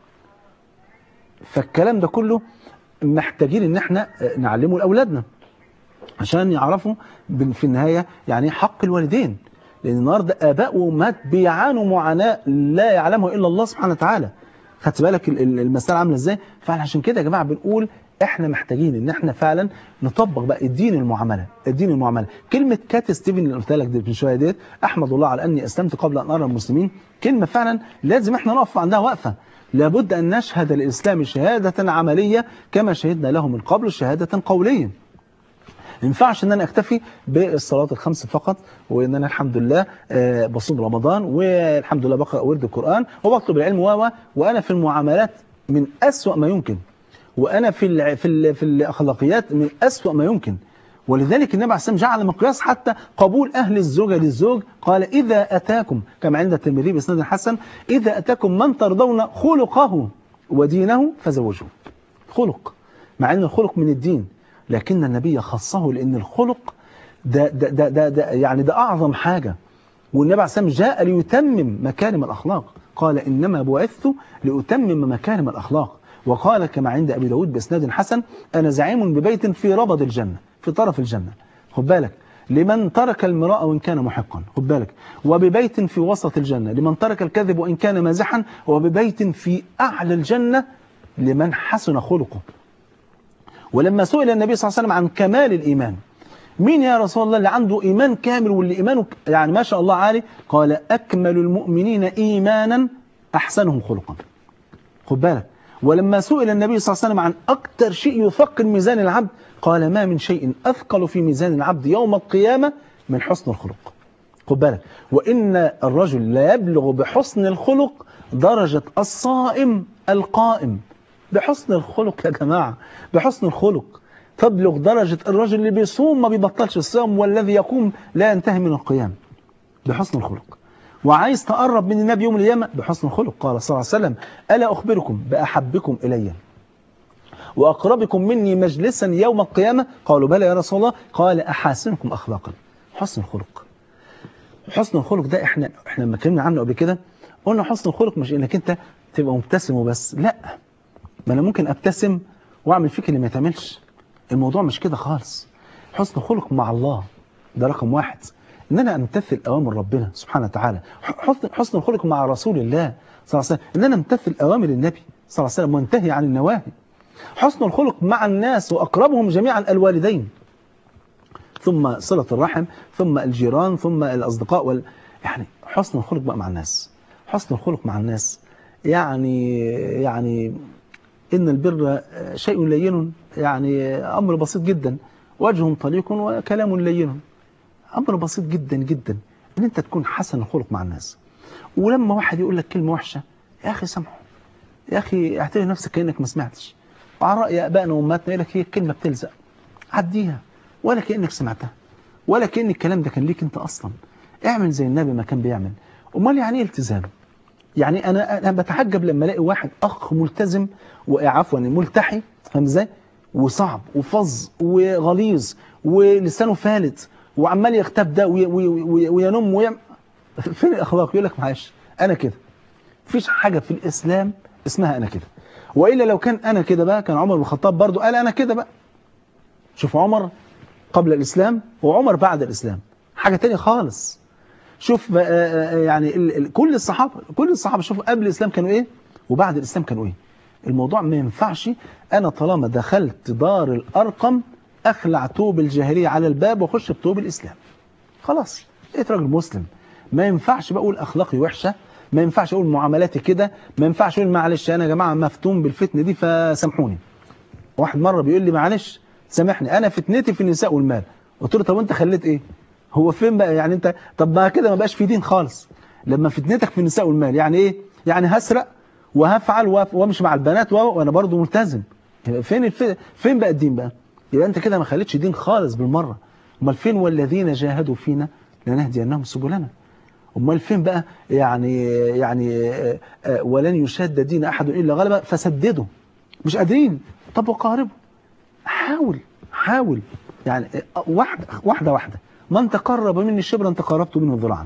فالكلام ده كله محتاجين ان احنا نعلمه لاولادنا عشان يعرفوا في النهاية يعني حق الوالدين لان النهارده اباء وامهات بيعانوا معاناة لا يعلمها الا الله سبحانه وتعالى خدت بالك المسألة عاملة ازاي فاحنا عشان كده يا جماعة بنقول احنا محتاجين ان احنا فعلا نطبق بقى الدين المعاملة الدين المعاملة كلمة كات ستيفن اللي قلت لك دي من شوية ديت احمد الله على اني اسلمت قبل ان ارى المسلمين كلمة فعلا لازم احنا نقف عندها وقفة لابد ان نشهد الاسلام شهادة عملية كما شهدنا له من قبل شهادة قولية ما ينفعش ان انا اكتفي بالصلاه الخمس فقط وان انا الحمد لله بصوم رمضان والحمد لله بقرا ورد القران وبطلب العلم و وانا في المعاملات من أسوأ ما يمكن وانا في ال في ال في الاخلاقيات من أسوأ ما يمكن ولذلك النبي عليه الصلاه والسلام جعل مقياس حتى قبول اهل الزوجه للزوج قال اذا اتاكم كما عند الترمذي باسناد حسن اذا اتاكم من ترضون خلقه ودينه فزوجوه خلق مع ان الخلق من الدين لكن النبي خصه لأن الخلق ده, ده, ده, ده, ده يعني ده أعظم حاجة والنبي عليه الصلاة والسلام جاء ليتمم مكارم الأخلاق قال إنما بعثت لأتمم مكارم الأخلاق وقال كما عند أبي داود بإسناد حسن أنا زعيم ببيت في ربض الجنة في طرف الجنة خد بالك لمن ترك المراء وإن كان محقا خد بالك وببيت في وسط الجنة لمن ترك الكذب وإن كان مازحا وببيت في أعلى الجنة لمن حسن خلقه ولما سئل النبي صلى الله عليه وسلم عن كمال الإيمان مين يا رسول الله اللي عنده إيمان كامل واللي إيمانه يعني ما شاء الله عالي قال أكمل المؤمنين إيمانا أحسنهم خلقا خد بالك ولما سئل النبي صلى الله عليه وسلم عن أكثر شيء يثقل ميزان العبد قال ما من شيء أثقل في ميزان العبد يوم القيامة من حسن الخلق خد بالك وإن الرجل لا يبلغ بحسن الخلق درجة الصائم القائم بحسن الخلق يا جماعة بحسن الخلق تبلغ درجة الرجل اللي بيصوم ما بيبطلش الصيام والذي يقوم لا ينتهي من القيام بحسن الخلق وعايز تقرب من النبي يوم القيامة بحسن الخلق قال صلى الله عليه وسلم ألا أخبركم بأحبكم إلي وأقربكم مني مجلسا يوم القيامة قالوا بلى يا رسول الله قال أحاسنكم أخلاقا حسن الخلق حسن الخلق ده احنا احنا لما اتكلمنا عنه قبل كده قلنا حسن الخلق مش انك انت تبقى مبتسم وبس لا ما انا ممكن ابتسم واعمل فيك اللي ما يتعملش الموضوع مش كده خالص حسن خلق مع الله ده رقم واحد ان انا امتثل اوامر ربنا سبحانه وتعالى حسن حسن الخلق مع رسول الله صلى الله عليه وسلم ان انا امتثل اوامر النبي صلى الله عليه وسلم وانتهي عن النواهي حسن الخلق مع الناس واقربهم جميعا الوالدين ثم صلة الرحم ثم الجيران ثم الأصدقاء وال... يعني حسن الخلق بقى مع الناس حسن الخلق مع الناس يعني يعني إن البر شيء لين يعني أمر بسيط جدا وجه طليق وكلام لين أمر بسيط جدا جدا إن أنت تكون حسن الخلق مع الناس ولما واحد يقول لك كلمة وحشة يا أخي سامحه يا أخي اعتبر نفسك كأنك ما سمعتش وعلى رأي أبائنا وأمهاتنا يقول لك هي الكلمة بتلزق عديها ولا كأنك سمعتها ولا كأن الكلام ده كان ليك أنت أصلا اعمل زي النبي ما كان بيعمل أمال يعني إيه التزام يعني أنا أنا بتعجب لما ألاقي واحد أخ ملتزم وعفوا ملتحي فاهم إزاي وصعب وفظ وغليظ ولسانه فالت وعمال يغتاب ده وي- وي- وي- وينم ويعمل فين الاخلاق يقول لك معلش انا كده مفيش حاجه في الاسلام اسمها انا كده والا لو كان انا كده بقى كان عمر بن الخطاب برضو قال انا كده بقى شوف عمر قبل الاسلام وعمر بعد الاسلام حاجه تانية خالص شوف بقى آه، يعني ال- ال- كل الصحابه كل الصحابه شوفوا قبل الاسلام كانوا ايه وبعد الاسلام كانوا ايه الموضوع ما ينفعش انا طالما دخلت دار الارقم اخلع توب الجاهليه على الباب واخش بتوب الاسلام خلاص بقيت راجل مسلم ما ينفعش بقول اخلاقي وحشه ما ينفعش اقول معاملاتي كده ما ينفعش اقول معلش انا يا جماعه مفتون بالفتنه دي فسامحوني واحد مره بيقول لي معلش سامحني انا فتنتي في النساء والمال قلت له طب وانت خليت ايه هو فين بقى يعني انت طب ما كده ما بقاش في دين خالص لما فتنتك في النساء والمال يعني ايه يعني هسرق وهفعل وأف- وامشي مع البنات و- وانا برضه ملتزم يبقى فين الف... فين بقى الدين بقى يبقى انت كده ما خليتش دين خالص بالمره امال فين والذين جاهدوا فينا لنهدينهم سبلنا امال فين بقى يعني يعني آه، آه، ولن يشاد دين احد الا غلبه فسددوا مش قادرين طب وقاربوا حاول حاول يعني آه، واحده واحده واحده من تقرب مني شبرا تقربت منه ذراعا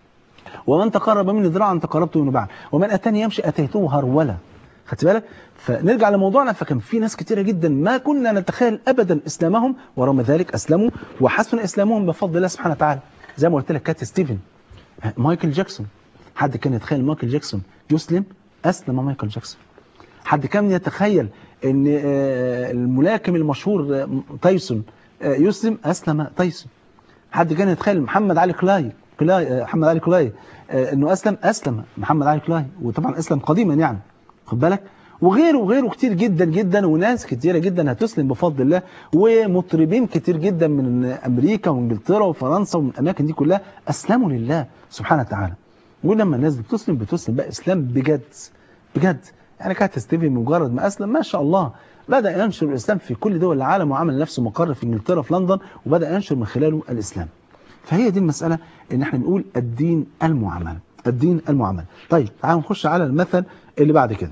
ومن تقرب مني ذراعا تقربت منه باعا ومن اتاني يمشي اتيته هروله خدت بالك فنرجع لموضوعنا فكان في ناس كتيره جدا ما كنا نتخيل ابدا اسلامهم ورغم ذلك اسلموا وحسن اسلامهم بفضل الله سبحانه وتعالى زي ما قلت لك كات ستيفن مايكل جاكسون حد كان يتخيل مايكل جاكسون يسلم اسلم مايكل جاكسون حد كان يتخيل ان آه، الملاكم المشهور آه، تايسون آه، يسلم اسلم تايسون حد كان يتخيل محمد علي كلاي كلاي آه، محمد علي كلاي آه، انه اسلم اسلم محمد علي كلاي وطبعا اسلم قديما يعني خد بالك وغيره وغيره كتير جدا جدا وناس كتيرة جدا هتسلم بفضل الله ومطربين كتير جدا من امريكا وانجلترا وفرنسا ومن الاماكن دي كلها اسلموا لله سبحانه وتعالى ولما الناس بتسلم بتسلم بقى اسلام بجد بجد يعني كانت ستيفن مجرد ما اسلم ما شاء الله بدا ينشر الاسلام في كل دول العالم وعمل نفسه مقر في انجلترا في لندن وبدا ينشر من خلاله الاسلام فهي دي المساله ان احنا بنقول الدين المعامله الدين المعامله طيب تعالوا نخش على المثل اللي بعد كده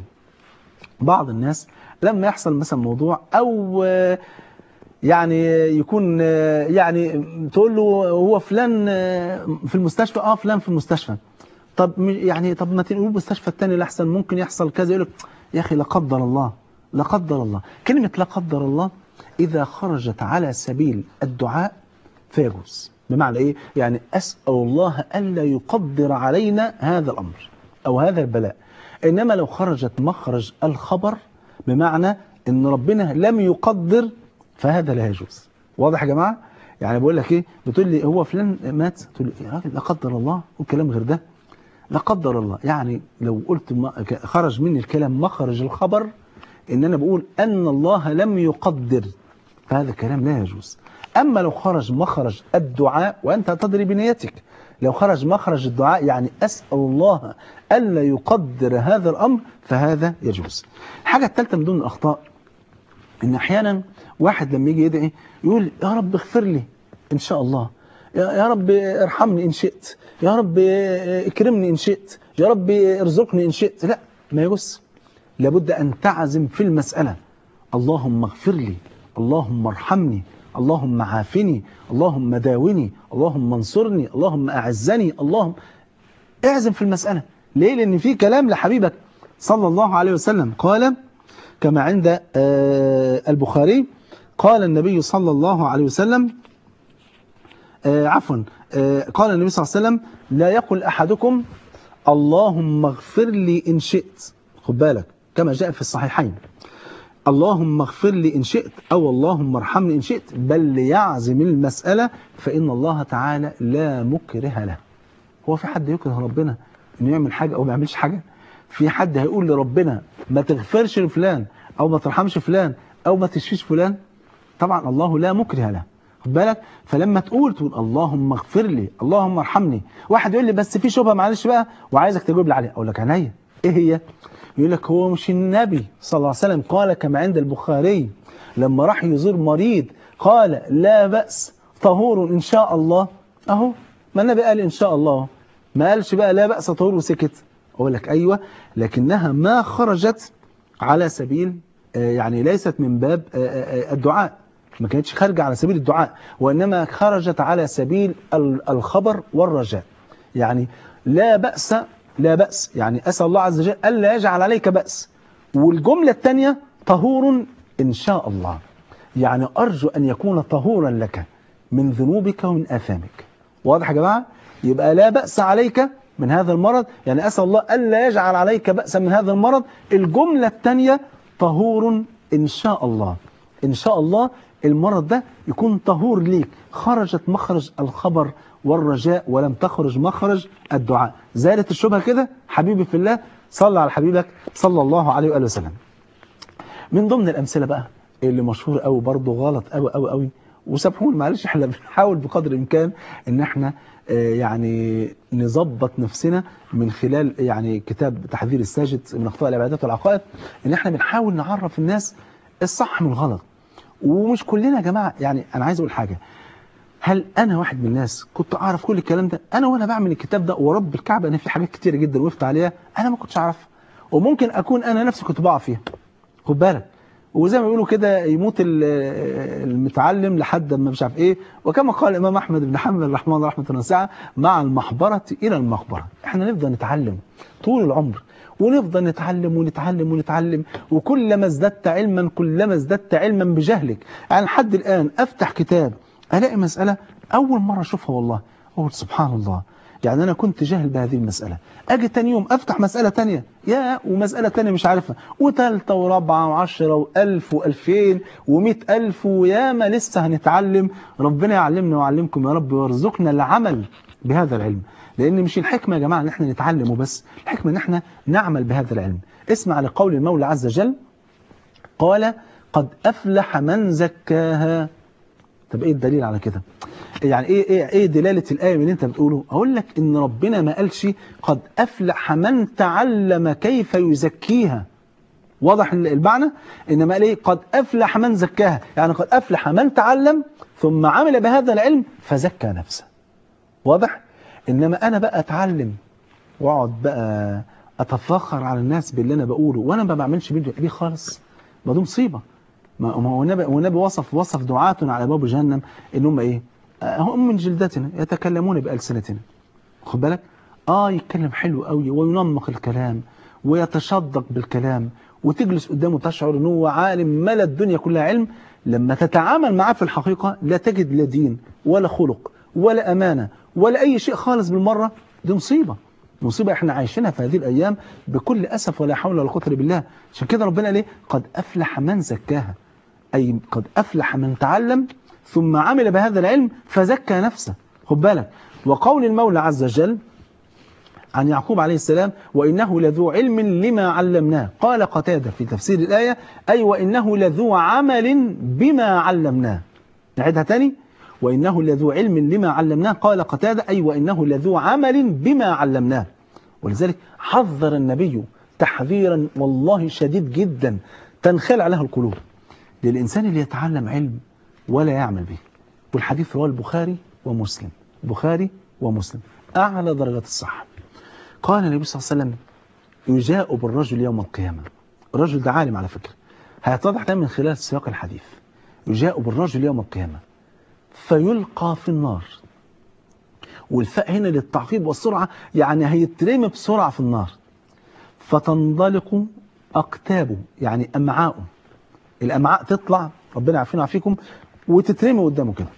بعض الناس لما يحصل مثلا موضوع او آه، يعني يكون آه، يعني تقول له هو فلان آه، في المستشفى اه فلان في المستشفى طب م- يعني طب ما تنقلوا المستشفى الثاني لحسن ممكن يحصل كذا يقول لك يا اخي لا قدر الله لا قدر الله كلمه لا قدر الله اذا خرجت على سبيل الدعاء فيجوز بمعنى ايه يعني اسال الله الا يقدر علينا هذا الامر او هذا البلاء انما لو خرجت مخرج الخبر بمعنى ان ربنا لم يقدر فهذا لا يجوز واضح يا جماعه يعني بقول لك ايه بتقول لي هو فلان مات تقول لي يا راجل لا قدر الله والكلام غير ده لا قدر الله يعني لو قلت ما- ك- خرج مني الكلام مخرج الخبر ان انا بقول ان الله لم يقدر فهذا كلام لا يجوز اما لو خرج مخرج الدعاء وانت تدري بنيتك لو خرج مخرج الدعاء يعني اسال الله الا يقدر هذا الامر فهذا يجوز الحاجه الثالثه من ضمن الاخطاء ان احيانا واحد لما يجي يدعي يقول يا رب اغفر لي ان شاء الله يا يا رب ارحمني ان شئت يا رب اكرمني ان شئت يا رب ارزقني ان شئت لا ما يجوز لابد ان تعزم في المساله اللهم اغفر لي اللهم ارحمني اللهم عافني اللهم داوني اللهم انصرني اللهم اعزني اللهم اعزم في المساله ليه لان في كلام لحبيبك صلى الله عليه وسلم قال كما عند آه، البخاري قال النبي صلى الله عليه وسلم آه، عفوا آه، قال النبي صلى الله عليه وسلم لا يقل أحدكم اللهم اغفر لي إن شئت خد بالك كما جاء في الصحيحين اللهم اغفر لي إن شئت أو اللهم ارحمني إن شئت بل ليعزم المسألة فإن الله تعالى لا مكره له هو في حد يكره ربنا انه يعمل حاجة او ما يعملش حاجة في حد هيقول لربنا ما تغفرش لفلان او ما ترحمش فلان او ما تشفيش فلان طبعا الله لا مكره له خد بالك فلما تقول تقول اللهم اغفر لي اللهم ارحمني واحد يقول لي بس في شبهه معلش بقى وعايزك تجاوب لي عليها اقول لك عينيا ايه هي يقول لك هو مش النبي صلى الله عليه وسلم قال كما عند البخاري لما راح يزور مريض قال لا بأس طهور إن شاء الله أهو ما النبي قال إن شاء الله ما قالش بقى لا بأس طهور وسكت أقول لك أيوة لكنها ما خرجت على سبيل يعني ليست من باب الدعاء ما كانتش خارجة على سبيل الدعاء وإنما خرجت على سبيل الخبر والرجاء يعني لا بأس لا بأس يعني أسأل الله عز وجل ألا يجعل عليك بأس والجملة الثانية طهور إن شاء الله يعني أرجو أن يكون طهورا لك من ذنوبك ومن آثامك واضح يا جماعة يبقى لا بأس عليك من هذا المرض يعني أسأل الله ألا يجعل عليك بأسا من هذا المرض الجملة الثانية طهور إن شاء الله إن شاء الله المرض ده يكون طهور ليك خرجت مخرج الخبر والرجاء ولم تخرج مخرج الدعاء زالت الشبهة كده حبيبي في الله صلى على حبيبك صلى الله عليه وآله وسلم من ضمن الأمثلة بقى اللي مشهور قوي برضه غلط قوي قوي قوي وسامحوني معلش احنا بنحاول بقدر الامكان ان احنا يعني نظبط نفسنا من خلال يعني كتاب تحذير الساجد من اخطاء العبادات والعقائد ان احنا بنحاول نعرف الناس الصح من الغلط ومش كلنا يا جماعه يعني انا عايز اقول حاجه هل انا واحد من الناس كنت اعرف كل الكلام ده انا وانا بعمل الكتاب ده ورب الكعبه انا في حاجات كتيره جدا وقفت عليها انا ما كنتش اعرفها وممكن اكون انا نفسي كنت بقع فيها خد بالك وزي ما بيقولوا كده يموت المتعلم لحد ما مش عارف ايه وكما قال الامام احمد بن حنبل رحمه الله رحمه واسعه مع المحبره الى المقبره احنا نفضل نتعلم طول العمر ونفضل نتعلم ونتعلم ونتعلم وكلما ازددت علما كلما ازددت علما بجهلك يعني لحد الان افتح كتاب الاقي مساله اول مره اشوفها والله اقول سبحان الله يعني أنا كنت جاهل بهذه المسألة أجي تاني يوم أفتح مسألة تانية يا ومسألة تانية مش عارفها وثالثة ورابعة وعشرة وألف وألفين ومئة ألف وياما لسه هنتعلم ربنا يعلمنا ويعلمكم يا رب ويرزقنا العمل بهذا العلم لأن مش الحكمة يا جماعة إن احنا نتعلم وبس الحكمة إن احنا نعمل بهذا العلم اسمع لقول المولى عز وجل قال قد أفلح من زكاها طب ايه الدليل على كده يعني ايه ايه ايه دلاله الايه من اللي انت بتقوله اقول لك ان ربنا ما قالش قد افلح من تعلم كيف يزكيها واضح المعنى انما قال ايه قد افلح من زكاها يعني قد افلح من تعلم ثم عمل بهذا العلم فزكى نفسه واضح انما انا بقى اتعلم واقعد بقى اتفخر على الناس باللي انا بقوله وانا ما بعملش بيه خالص ما دي مصيبه ما هو النبي والنبي وصف وصف دعاة على باب جهنم ان هم ايه هم من جلدتنا يتكلمون بألسنتنا خد بالك اه يتكلم حلو قوي وينمق الكلام ويتشدق بالكلام وتجلس قدامه تشعر ان هو عالم ملا الدنيا كلها علم لما تتعامل معاه في الحقيقة لا تجد لا دين ولا خلق ولا أمانة ولا أي شيء خالص بالمرة دي مصيبة مصيبة احنا عايشينها في هذه الأيام بكل أسف ولا حول ولا قوة إلا بالله عشان كده ربنا ليه قد أفلح من زكاها أي قد أفلح من تعلم ثم عمل بهذا العلم فزكى نفسه خد بالك وقول المولى عز وجل عن يعقوب عليه السلام وإنه لذو علم لما علمناه قال قتادة في تفسير الآية أي وإنه لذو عمل بما علمناه نعيدها تاني وإنه لذو علم لما علمناه قال قتادة أي وإنه لذو عمل بما علمناه ولذلك حذر النبي تحذيرا والله شديد جدا تنخلع له القلوب للإنسان اللي يتعلم علم ولا يعمل به والحديث رواه البخاري ومسلم البخاري ومسلم أعلى درجات الصحة قال النبي صلى الله عليه وسلم يجاء بالرجل يوم القيامة الرجل ده عالم على فكرة هيتضح ده من خلال سياق الحديث يجاء بالرجل يوم القيامة فيلقى في النار والفاء هنا للتعقيب والسرعة يعني هيترمي بسرعة في النار فتنضلق أقتابه يعني أمعاؤه الأمعاء تطلع ربنا عارفين عافيكم وتترمي قدامه كده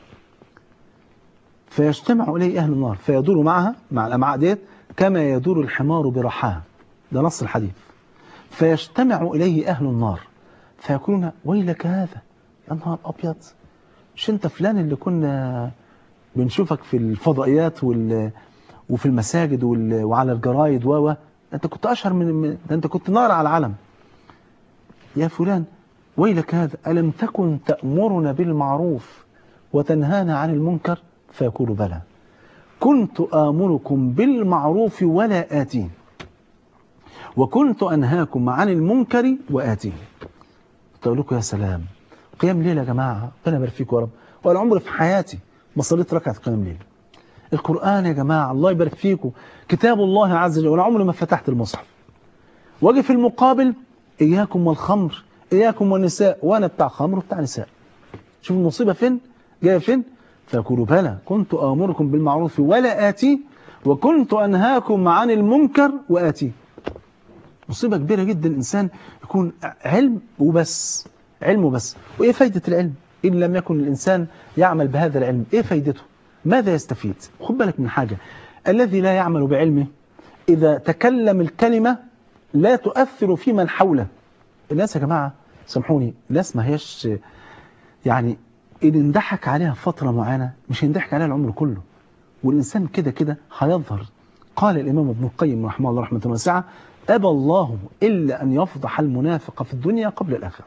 فيجتمع إليه أهل النار فيدور معها مع الأمعاء ديت كما يدور الحمار برحاها ده نص الحديث فيجتمع إليه أهل النار فيقولون ويلك هذا يا نهار أبيض مش أنت فلان اللي كنا بنشوفك في الفضائيات وال وفي المساجد وال... وعلى الجرايد و انت كنت اشهر من ده انت كنت نار على العلم يا فلان ويلك هذا ألم تكن تأمرنا بالمعروف وتنهانا عن المنكر فيقول بلى كنت آمركم بالمعروف ولا آتين وكنت أنهاكم عن المنكر وآتين تقول لكم يا سلام قيام ليل يا جماعة ربنا يبارك فيكم يا رب ولا عمري في حياتي ما صليت ركعة قيام ليل القرآن يا جماعة الله يبارك فيكم كتاب الله عز وجل ولا عمري ما فتحت المصحف واجي في المقابل إياكم والخمر إياكم والنساء وأنا بتاع خمر وبتاع نساء شوف المصيبة فين جاية فين فيقولوا بلى كنت آمركم بالمعروف ولا آتي وكنت أنهاكم عن المنكر وآتي مصيبة كبيرة جدا الإنسان يكون علم وبس علم وبس وإيه فايدة العلم إن لم يكن الإنسان يعمل بهذا العلم إيه فايدته ماذا يستفيد خد بالك من حاجة الذي لا يعمل بعلمه إذا تكلم الكلمة لا تؤثر في من حوله الناس يا جماعة سامحوني الناس ما هيش يعني إن اندحك عليها فترة معينة مش هيندحك عليها العمر كله والإنسان كده كده هيظهر قال الإمام ابن القيم رحمه الله رحمة واسعة أبى الله إلا أن يفضح المنافق في الدنيا قبل الآخرة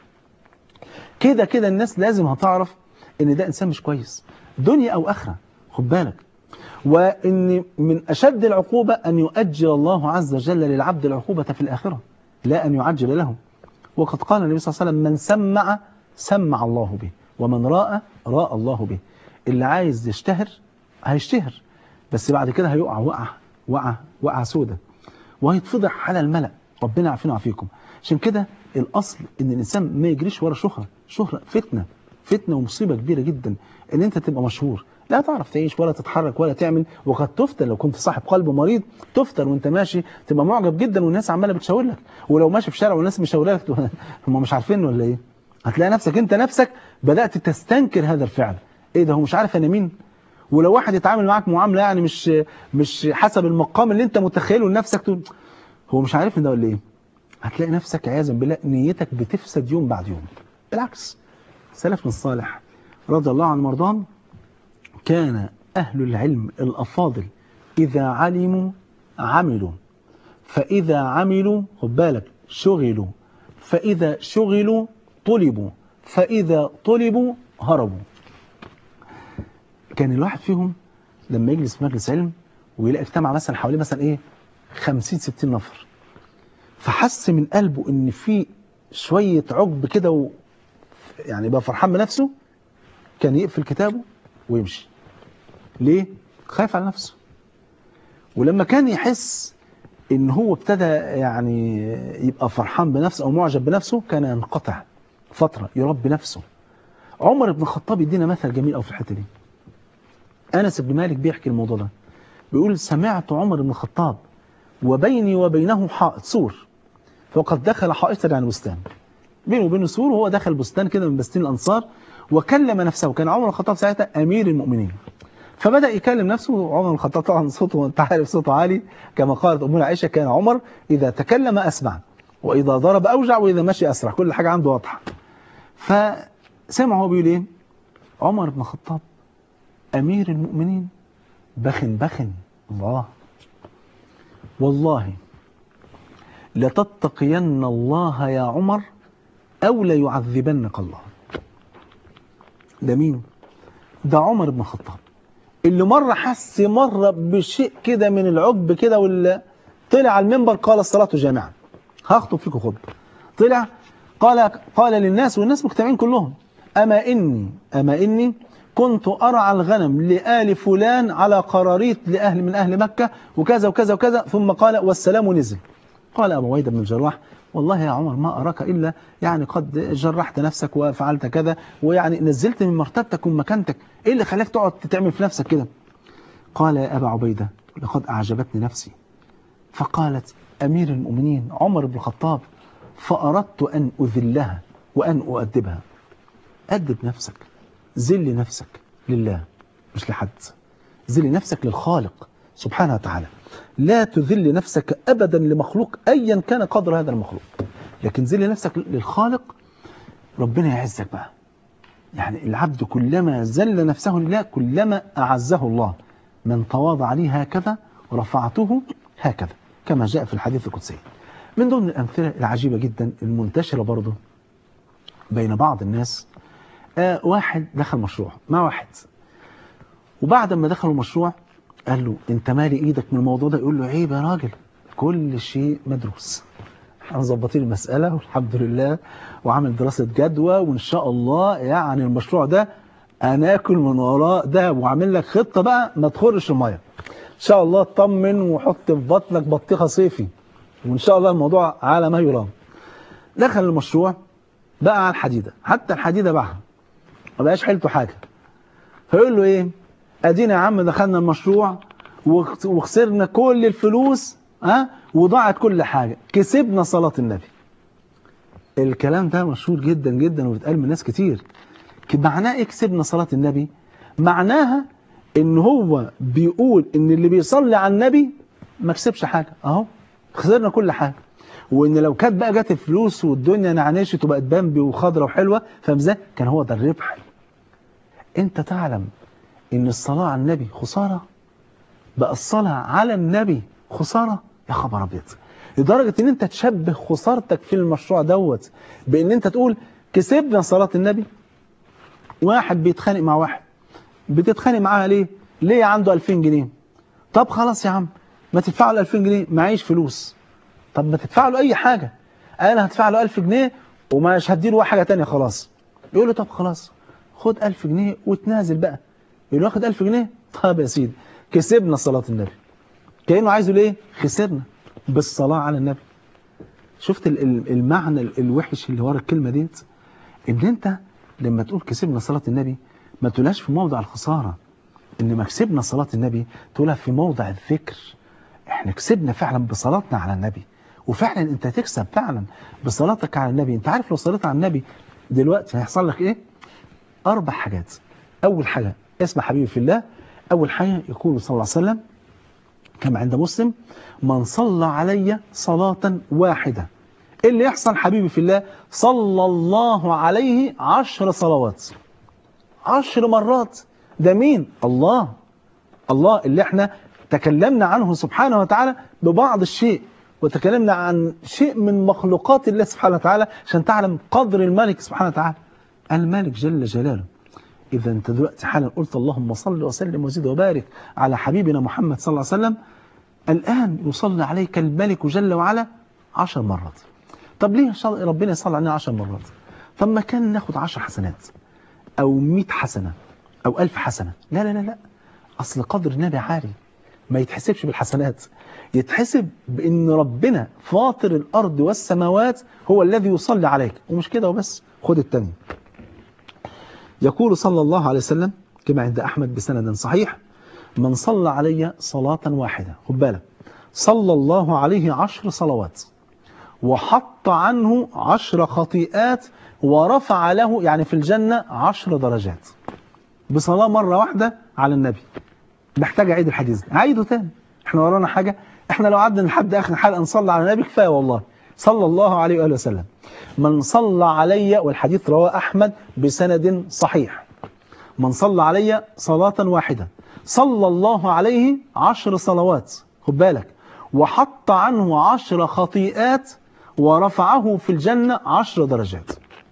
كده كده الناس لازم هتعرف إن ده إنسان مش كويس دنيا أو آخرة خد بالك وإن من أشد العقوبة أن يؤجل الله عز وجل للعبد العقوبة في الآخرة لا أن يعجل له وقد قال النبي صلى الله عليه وسلم من سمع سمع الله به ومن راى راى الله به اللي عايز يشتهر هيشتهر بس بعد كده هيقع وقع وقع وقع سودة وهيتفضح على الملأ ربنا يعافينا ويعافيكم عشان كده الأصل إن الإنسان ما يجريش ورا شهرة شهرة فتنة فتنة ومصيبة كبيرة جدا إن أنت تبقى مشهور لا تعرف تعيش ولا تتحرك ولا تعمل وقد تفتن لو كنت صاحب قلب مريض تفتن وانت ماشي تبقى معجب جدا والناس عماله بتشاور لك ولو ماشي في شارع والناس مشاوره لك هم مش عارفين ولا ايه هتلاقي نفسك انت نفسك بدأت تستنكر هذا الفعل ايه ده هو مش عارف انا مين ولو واحد يتعامل معاك معامله يعني مش مش حسب المقام اللي انت متخيله لنفسك تقول هو مش عارف ده ولا ايه هتلاقي نفسك عياذا بالله نيتك بتفسد يوم بعد يوم بالعكس سلفنا الصالح رضي الله عن مرضان كان أهل العلم الأفاضل إذا علموا عملوا فإذا عملوا خد بالك شغلوا فإذا شغلوا طلبوا فإذا طلبوا هربوا كان الواحد فيهم لما يجلس في مجلس علم ويلاقي اجتمع مثلا حواليه مثلا ايه 50 60 نفر فحس من قلبه ان في شوية عجب كده و يعني بقى فرحان بنفسه كان يقفل كتابه ويمشي ليه؟ خايف على نفسه ولما كان يحس ان هو ابتدى يعني يبقى فرحان بنفسه او معجب بنفسه كان ينقطع فترة يربي نفسه عمر بن الخطاب يدينا مثل جميل قوي في الحته دي انس بن مالك بيحكي الموضوع ده بيقول سمعت عمر بن الخطاب وبيني وبينه حائط سور فقد دخل حائطا يعني بستان بينه وبينه سور وهو دخل بستان كده من بستين الانصار وكلم نفسه كان عمر بن الخطاب ساعتها امير المؤمنين فبدا يكلم نفسه عمر بن الخطاب طبعا صوته انت عارف صوته عالي كما قالت امنا عائشه كان عمر اذا تكلم اسمع واذا ضرب اوجع واذا مشي اسرع كل حاجه عنده واضحه فسمع هو بيقول ايه عمر بن الخطاب امير المؤمنين بخن بخن الله والله لتتقين الله يا عمر او ليعذبنك الله ده مين ده عمر بن الخطاب اللي مرة حس مرة بشيء كده من العجب كده واللي طلع على المنبر قال الصلاة جامعة هخطب فيكم خطبة طلع قال قال للناس والناس مجتمعين كلهم أما إني أما إني كنت أرعى الغنم لآل فلان على قراريط لأهل من أهل مكة وكذا وكذا وكذا ثم قال والسلام نزل قال أبو عبيدة بن الجراح والله يا عمر ما أراك إلا يعني قد جرحت نفسك وفعلت كذا ويعني نزلت من مرتبتك ومن مكانتك إيه اللي خلاك تقعد تعمل في نفسك كده قال يا أبا عبيدة لقد أعجبتني نفسي فقالت أمير المؤمنين عمر بن الخطاب فأردت أن أذلها وأن أؤدبها أدب نفسك ذل نفسك لله مش لحد ذل نفسك للخالق سبحانه وتعالى لا تذل نفسك أبدا لمخلوق أيا كان قدر هذا المخلوق لكن ذل نفسك للخالق ربنا يعزك بقى يعني العبد كلما ذل نفسه لله كلما أعزه الله من تواضع لي هكذا رفعته هكذا كما جاء في الحديث القدسي من ضمن الأمثلة العجيبة جدا المنتشرة برضه بين بعض الناس آه واحد دخل مشروع مع واحد وبعد ما دخلوا المشروع قال له انت مالي ايدك من الموضوع ده يقول له عيب يا راجل كل شيء مدروس احنا مظبطين المسألة والحمد لله وعامل دراسة جدوى وان شاء الله يعني المشروع ده هناكل من وراه ده وعامل لك خطة بقى ما تخرش المية ان شاء الله اطمن وحط في بطنك بطيخة صيفي وان شاء الله الموضوع على ما يرام دخل المشروع بقى على الحديدة حتى الحديدة باعها ما بقاش حيلته حاجة فيقول له ايه ادينا يا عم دخلنا المشروع وخ- وخسرنا كل الفلوس ها وضاعت كل حاجة كسبنا صلاة النبي الكلام ده مشهور جدا جدا وبيتقال من ناس كتير ك- معناه ايه كسبنا صلاة النبي معناها ان هو بيقول ان اللي بيصلي على النبي ما كسبش حاجة اهو خسرنا كل حاجة وان لو كانت بقى جت الفلوس والدنيا نعنشت وبقت بامبي وخضرة وحلوة فاهم ازاي كان هو ده الربح انت تعلم ان الصلاة على النبي خسارة بقى الصلاة على النبي خسارة يا خبر ابيض لدرجة ان انت تشبه خسارتك في المشروع دوت بان انت تقول كسبنا صلاة النبي واحد بيتخانق مع واحد بتتخانق معاها ليه ليه عنده 2000 جنيه طب خلاص يا عم ما تدفع له 2000 جنيه معيش فلوس طب ما تدفع له اي حاجة انا هدفع له 1000 جنيه ومش هديله حاجة تانية خلاص يقول له طب خلاص خد 1000 جنيه وتنازل بقى يقول له واخد 1000 جنيه طب يا سيدي كسبنا صلاة النبي كأنه عايزه ليه خسرنا بالصلاة على النبي شفت ال- ال- المعنى ال- الوحش اللي ورا الكلمة ديت ان انت لما تقول كسبنا صلاة النبي ما تقولهاش في موضع الخسارة انما كسبنا صلاة النبي تقولها في موضع الذكر احنا كسبنا فعلا بصلاتنا على النبي وفعلا انت تكسب فعلا بصلاتك على النبي انت عارف لو صليت على النبي دلوقتي هيحصل لك ايه اربع حاجات اول حاجة اسمع حبيبي في الله اول حاجة يقول صلى الله عليه وسلم كما عند مسلم من صلى علي صلاة واحدة إيه اللي يحصل حبيبي في الله صلى الله عليه عشر صلوات عشر مرات ده مين الله الله اللي احنا تكلمنا عنه سبحانه وتعالى ببعض الشيء وتكلمنا عن شيء من مخلوقات الله سبحانه وتعالى عشان تعلم قدر الملك سبحانه وتعالى الملك جل جلاله إذا أنت دلوقتي حالا قلت اللهم صل وسلم وزد وبارك على حبيبنا محمد صلى الله عليه وسلم الآن يصلي عليك الملك جل وعلا عشر مرات طب ليه شا- ربنا يصلي علينا عشر مرات طب ما كان ناخد عشر حسنات أو مئة حسنة أو ألف حسنة لا لا لا لا أصل قدر النبي عالي ما يتحسبش بالحسنات يتحسب بأن ربنا فاطر الأرض والسماوات هو الذي يصلي عليك ومش كده وبس خد التاني يقول صلى الله عليه وسلم كما عند أحمد بسند صحيح من صلى علي صلاة واحدة خد بالك صلى الله عليه عشر صلوات وحط عنه عشر خطيئات ورفع له يعني في الجنة عشر درجات بصلاة مرة واحدة على النبي محتاج أعيد الحديث ده. أعيده تاني احنا ورانا حاجة احنا لو قعدنا لحد آخر الحلقة نصلي على النبي كفاية والله صلى الله عليه وآله وسلم من صلى علي والحديث رواه أحمد بسند صحيح من صلى علي صلاة واحدة صلى الله عليه عشر صلوات خد بالك وحط عنه عشر خطيئات ورفعه في الجنة عشر درجات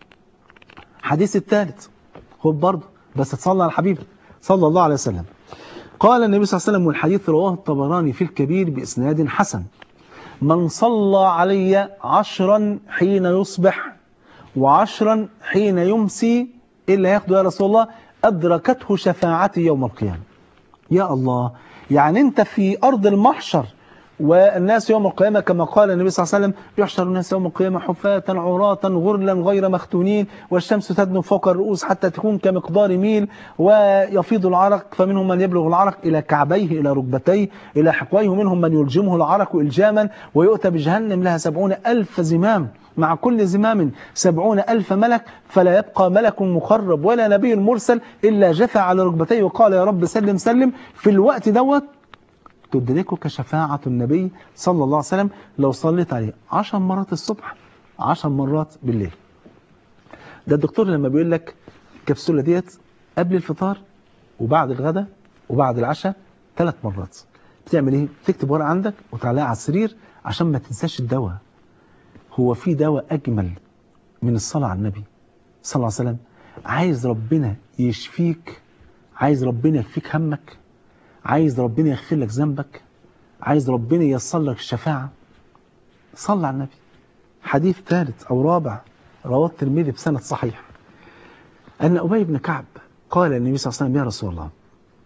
حديث الثالث خد برضه بس تصلى على حبيبك صلى الله عليه وسلم قال النبي صلى الله عليه وسلم والحديث رواه الطبراني في الكبير بإسناد حسن من صلى علي عشرا حين يصبح وعشرا حين يمسي إيه اللي هياخده يا رسول الله أدركته شفاعتي يوم القيامة يا الله يعني أنت في أرض المحشر والناس يوم القيامة كما قال النبي صلى الله عليه وسلم يحشر الناس يوم القيامة حفاة عراة غرلا غير مختونين والشمس تدنو فوق الرؤوس حتى تكون كمقدار ميل ويفيض العرق فمنهم من يبلغ العرق إلى كعبيه إلى ركبتيه إلى حقويه منهم من يلجمه العرق إلجاما ويؤتى بجهنم لها سبعون ألف زمام مع كل زمام سبعون ألف ملك فلا يبقى ملك مقرب ولا نبي مرسل إلا جثى على ركبتيه وقال يا رب سلم سلم في الوقت دوت تدركك شفاعة النبي صلى الله عليه وسلم لو صليت عليه عشر مرات الصبح عشر مرات بالليل ده الدكتور لما بيقول لك الكبسولة ديت قبل الفطار وبعد الغداء وبعد العشاء ثلاث مرات بتعمل ايه تكتب ورقة عندك وتعلقها على السرير عشان ما تنساش الدواء هو في دواء أجمل من الصلاة على النبي صلى الله عليه وسلم عايز ربنا يشفيك عايز ربنا يكفيك همك عايز ربنا يغفر لك ذنبك عايز ربنا ييسر لك الشفاعة صل على النبي حديث ثالث أو رابع رواه الترمذي بسند صحيح أن أبي بن كعب قال للنبي صلى الله عليه وسلم يا رسول الله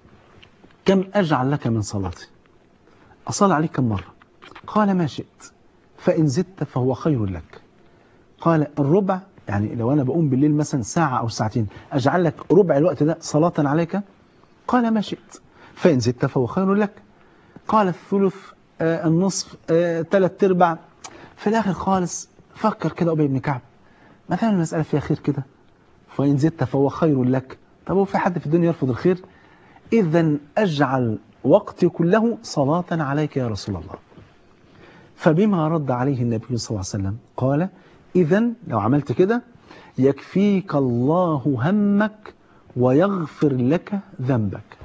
كم أجعل لك من صلاتي أصلي عليك كم مرة قال ما شئت فإن زدت فهو خير لك قال الربع يعني لو أنا بقوم بالليل مثلا ساعة أو ساعتين أجعل لك ربع الوقت ده صلاة عليك قال ما شئت فإن زدت فهو خير لك قال الثلث آه النصف آه ثلاث ارباع في الآخر خالص فكر كده أبي بن كعب مثلا المسألة فيها خير كده فإن زدت فهو خير لك طب هو في حد في الدنيا يرفض الخير إذا أجعل وقتي كله صلاة عليك يا رسول الله فبما رد عليه النبي صلى الله عليه وسلم قال إذا لو عملت كده يكفيك الله همك ويغفر لك ذنبك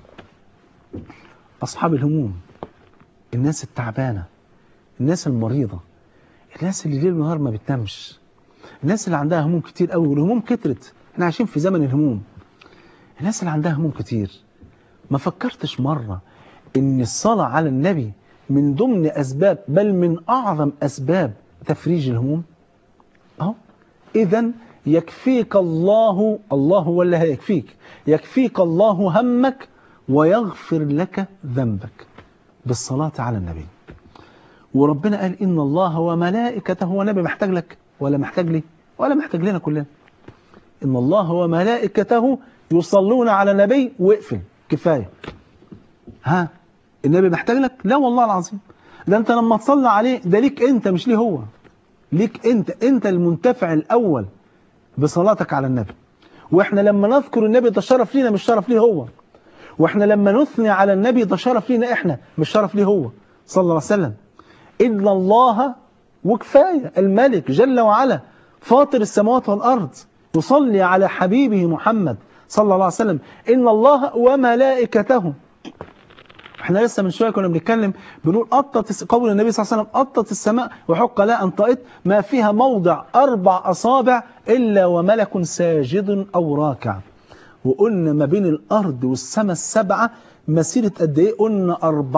أصحاب الهموم الناس التعبانة الناس المريضة الناس اللي ليل ونهار ما بتنامش الناس اللي عندها هموم كتير قوي والهموم كترت احنا عايشين في زمن الهموم الناس اللي عندها هموم كتير ما فكرتش مرة ان الصلاة على النبي من ضمن أسباب بل من أعظم أسباب تفريج الهموم أهو إذا يكفيك الله الله هو اللي هيكفيك يكفيك الله همك ويغفر لك ذنبك بالصلاة على النبي وربنا قال إن الله وملائكته هو نبي محتاج لك ولا محتاج لي ولا محتاج لنا كلنا إن الله وملائكته يصلون على النبي واقفل كفاية ها النبي محتاج لك لا والله العظيم ده انت لما تصلي عليه ده ليك انت مش ليه هو ليك انت انت المنتفع الاول بصلاتك على النبي واحنا لما نذكر النبي ده شرف لينا مش شرف ليه هو واحنا لما نثني على النبي ده شرف لينا احنا مش شرف ليه هو صلى الله عليه وسلم إن الله وكفاية الملك جل وعلا فاطر السماوات والأرض يصلي على حبيبه محمد صلى الله عليه وسلم إن الله وملائكته احنا لسه من شويه كنا بنتكلم بنقول قطت قول النبي صلى الله عليه وسلم قطت السماء وحق لها ان طئت ما فيها موضع اربع اصابع الا وملك ساجد او راكع وقلنا ما بين الارض والسماء السبعه مسيره قد ايه قلنا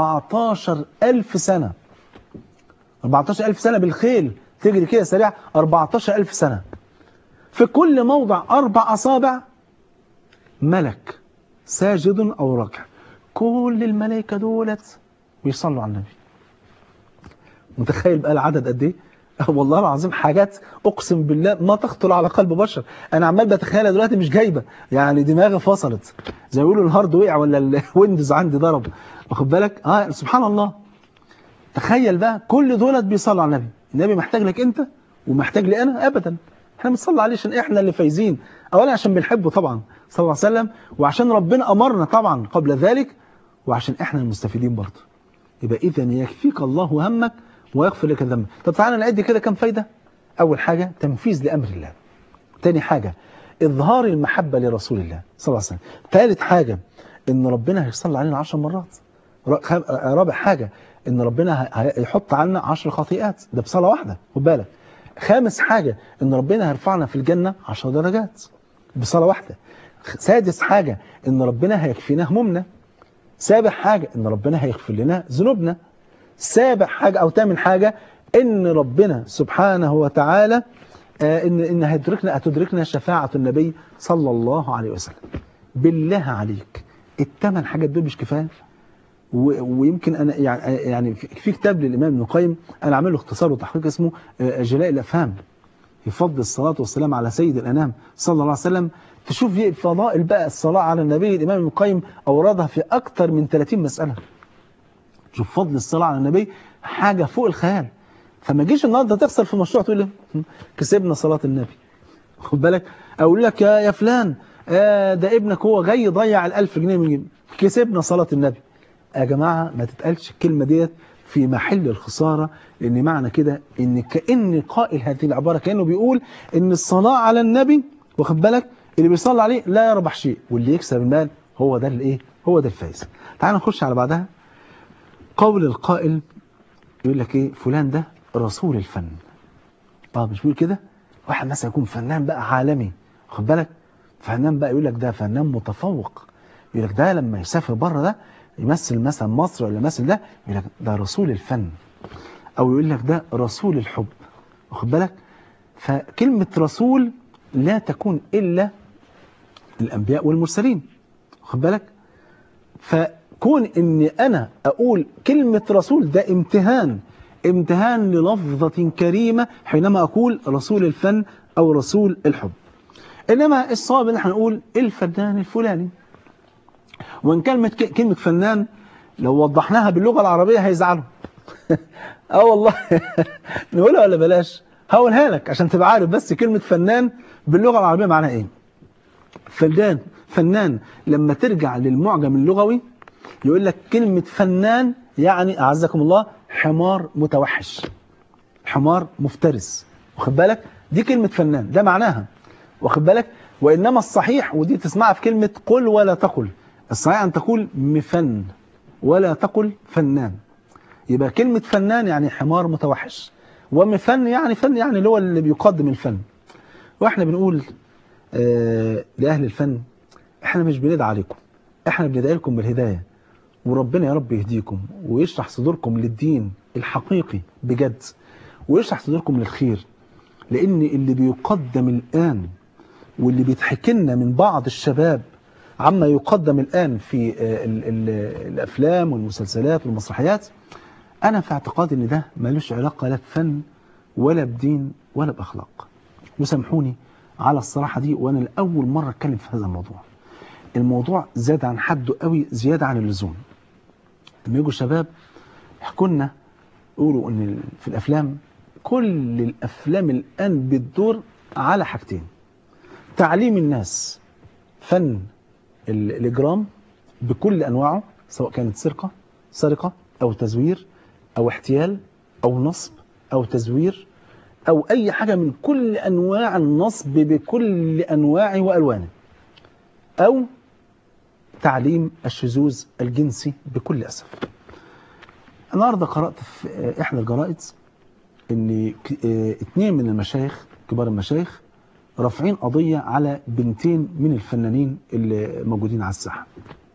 14000 سنه 14000 سنه بالخيل تجري كده سريع 14000 سنه في كل موضع اربع اصابع ملك ساجد او راكع كل الملائكة دولت بيصلوا على النبي متخيل بقى العدد قد ايه والله العظيم حاجات اقسم بالله ما تخطر على قلب بشر انا عمال بتخيلها دلوقتي مش جايبه يعني دماغي فصلت زي ما بيقولوا الهارد وقع ولا الويندوز عندي ضرب واخد بالك اه سبحان الله تخيل بقى كل دولت بيصلوا على النبي النبي محتاج لك انت ومحتاج لي انا ابدا احنا بنصلي عليه عشان احنا اللي فايزين اولا عشان بنحبه طبعا صلى الله عليه وسلم وعشان ربنا امرنا طبعا قبل ذلك وعشان احنا المستفيدين برضه يبقى اذا يكفيك الله همك ويغفر لك ذنبك طب تعالى نعد كده كم فايده اول حاجه تنفيذ لامر الله تاني حاجه اظهار المحبه لرسول الله صلى الله عليه وسلم ثالث حاجه ان ربنا هيصلي علينا 10 مرات رابع حاجه ان ربنا هيحط عنا 10 خطيئات ده بصلاه واحده خد بالك خامس حاجه ان ربنا هيرفعنا في الجنه 10 درجات بصلاه واحده سادس حاجه ان ربنا هيكفينا همومنا سابع حاجة ان ربنا هيغفر لنا ذنوبنا سابع حاجة او تامن حاجة ان ربنا سبحانه وتعالى آه ان ان هتدركنا هتدركنا شفاعة النبي صلى الله عليه وسلم بالله عليك الثمان حاجات دول مش كفايه ويمكن انا يعني يعني في كتاب للامام ابن القيم انا عامل له اختصار وتحقيق اسمه جلاء الافهام يفضل الصلاه والسلام على سيد الانام صلى الله عليه وسلم تشوف فضائل بقى الصلاة على النبي الإمام ابن القيم أوردها في أكثر من 30 مسألة شوف فضل الصلاة على النبي حاجة فوق الخيال فما جيش النهارده تخسر في مشروع تقول لي كسبنا صلاة النبي خد بالك أقول لك يا يا فلان آه ده ابنك هو جاي يضيع ال1000 جنيه من جيبه كسبنا صلاة النبي يا جماعة ما تتقالش الكلمة ديت في محل الخسارة لأن معنى كده إن كأن قائل هذه العبارة كأنه بيقول إن الصلاة على النبي واخد بالك اللي بيصلي عليه لا يربح شيء واللي يكسب المال هو ده الايه هو ده الفايز تعال نخش على بعدها قول القائل يقول لك ايه فلان ده رسول الفن طب مش بيقول كده واحد مثلا يكون فنان بقى عالمي خد بالك فنان بقى يقول لك ده فنان متفوق يقول لك ده لما يسافر بره ده يمثل مثلا مصر ولا يمثل ده يقول لك ده رسول الفن او يقول لك ده رسول الحب واخد بالك فكلمة رسول لا تكون إلا الأنبياء والمرسلين خد بالك فكون أني أنا أقول كلمة رسول ده امتهان امتهان للفظة كريمة حينما أقول رسول الفن أو رسول الحب إنما الصواب إن احنا نقول الفنان الفلاني وإن كلمة كلمة فنان لو وضحناها باللغة العربية هيزعلوا اه والله نقولها ولا بلاش هقولها لك عشان تبقى عارف بس كلمة فنان باللغة العربية معناها ايه فنان فنان لما ترجع للمعجم اللغوي يقول لك كلمة فنان يعني أعزكم الله حمار متوحش حمار مفترس واخد بالك دي كلمة فنان ده معناها واخد بالك وإنما الصحيح ودي تسمعها في كلمة قل ولا تقل الصحيح أن تقول مفن ولا تقل فنان يبقى كلمة فنان يعني حمار متوحش ومفن يعني فن يعني اللي هو اللي بيقدم الفن واحنا بنقول آه لأهل الفن احنا مش بندعي عليكم احنا بندعي لكم بالهداية وربنا يا رب يهديكم ويشرح صدوركم للدين الحقيقي بجد ويشرح صدوركم للخير لأن اللي بيقدم الآن واللي بيتحكي لنا من بعض الشباب عما يقدم الآن في ال ال الأفلام والمسلسلات والمسرحيات أنا في اعتقادي أن ده ملوش علاقة لا بفن ولا بدين ولا بأخلاق وسامحوني على الصراحة دي وأنا لأول مرة أتكلم في هذا الموضوع الموضوع زاد عن حده قوي زيادة عن اللزوم لما يجوا شباب يحكوا لنا يقولوا أن في الأفلام كل الأفلام الآن بتدور على حاجتين تعليم الناس فن الإجرام بكل أنواعه سواء كانت سرقة سرقة أو تزوير أو احتيال أو نصب أو تزوير أو أي حاجة من كل أنواع النصب بكل أنواعه وألوانه أو تعليم الشذوذ الجنسي بكل أسف النهاردة قرأت في إحدى الجرائد أن اثنين من المشايخ كبار المشايخ رافعين قضية على بنتين من الفنانين اللي موجودين على الساحة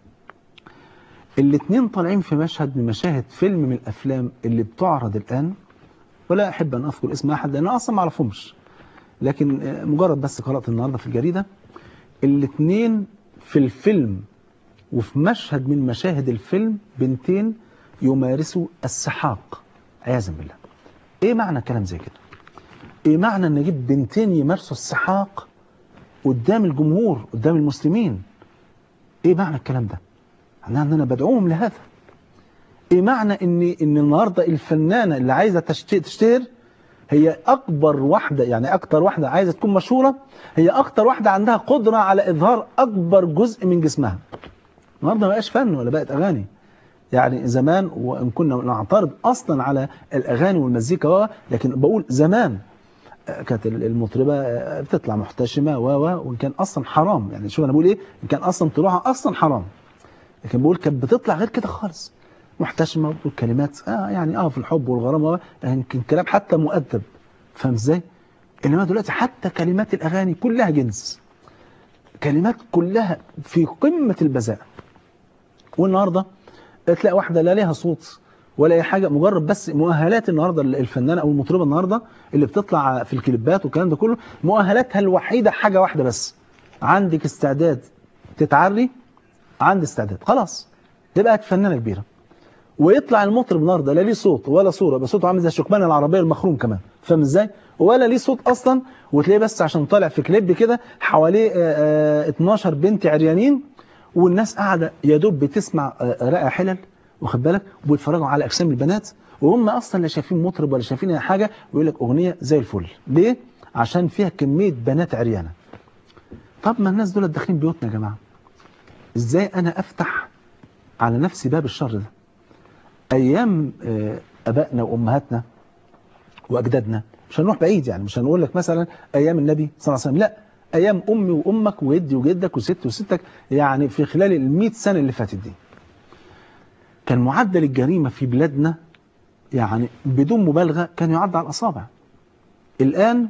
الاثنين طالعين في مشهد من مشاهد فيلم من الأفلام اللي بتعرض الآن ولا أحب أن أذكر اسم أحد لأن أصلا ما أعرفهمش لكن مجرد بس قرأت النهاردة في الجريدة الاثنين في الفيلم وفي مشهد من مشاهد الفيلم بنتين يمارسوا السحاق عياذا بالله ايه معنى كلام زي كده ايه معنى ان اجيب بنتين يمارسوا السحاق قدام الجمهور قدام المسلمين ايه معنى الكلام ده معناه ان انا بدعوهم لهذا ايه معنى ان ان النهارده الفنانه اللي عايزه تشتهر هي اكبر واحده يعني اكتر واحده عايزه تكون مشهوره هي اكتر واحده عندها قدره على اظهار اكبر جزء من جسمها النهارده ما بقاش فن ولا بقت اغاني يعني زمان وان كنا نعترض اصلا على الاغاني والمزيكا لكن بقول زمان كانت المطربه بتطلع محتشمه و وان كان اصلا حرام يعني شوف انا بقول ايه ان كان اصلا طلوعها اصلا حرام لكن بقول كانت بتطلع غير كده خالص محتشمه وبتقول كلمات اه يعني اه في الحب والغرام يمكن كلام حتى مؤدب فاهم ازاي؟ انما دلوقتي حتى كلمات الاغاني كلها جنس كلمات كلها في قمه البذاءه والنهارده تلاقي واحده لا ليها صوت ولا اي حاجه مجرد بس مؤهلات النهارده الفنانه او المطربه النهارده اللي بتطلع في الكليبات والكلام ده كله مؤهلاتها الوحيده حاجه واحده بس عندك استعداد تتعري عندي استعداد خلاص تبقى فنانه كبيره ويطلع المطرب النهارده لا ليه صوت ولا صوره بس صوته عامل زي الشكمان العربيه المخروم كمان فاهم ازاي ولا ليه صوت اصلا وتلاقيه بس عشان طالع في كليب كده حواليه 12 بنت عريانين والناس قاعده يا دوب بتسمع رائع حلل واخد بالك وبيتفرجوا على اجسام البنات وهم اصلا لا شايفين مطرب ولا شايفين اي حاجه ويقول لك اغنيه زي الفل ليه عشان فيها كميه بنات عريانه طب ما الناس دول داخلين بيوتنا يا جماعه ازاي انا افتح على نفسي باب الشر ده ايام ابائنا وامهاتنا واجدادنا مش هنروح بعيد يعني مش هنقول لك مثلا ايام النبي صلى الله عليه وسلم لا ايام امي وامك وجدي وجدك وستي وستك يعني في خلال ال سنه اللي فاتت دي كان معدل الجريمه في بلادنا يعني بدون مبالغه كان يعد على الاصابع الان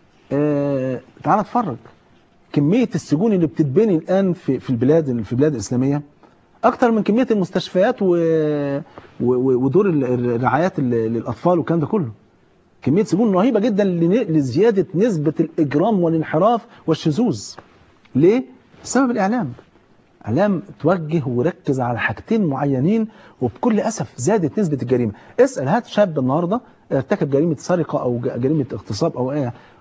آه تعال اتفرج كميه السجون اللي بتتبني الان في في البلاد في البلاد الاسلاميه اكتر من كميه المستشفيات و... و... ودور الرعايات للاطفال والكلام ده كله كميه سجون رهيبه جدا لزياده نسبه الاجرام والانحراف والشذوذ ليه بسبب الاعلام اعلام توجه وركز على حاجتين معينين وبكل اسف زادت نسبه الجريمه اسال هات شاب النهارده ارتكب جريمه سرقه او جريمه اغتصاب او ايه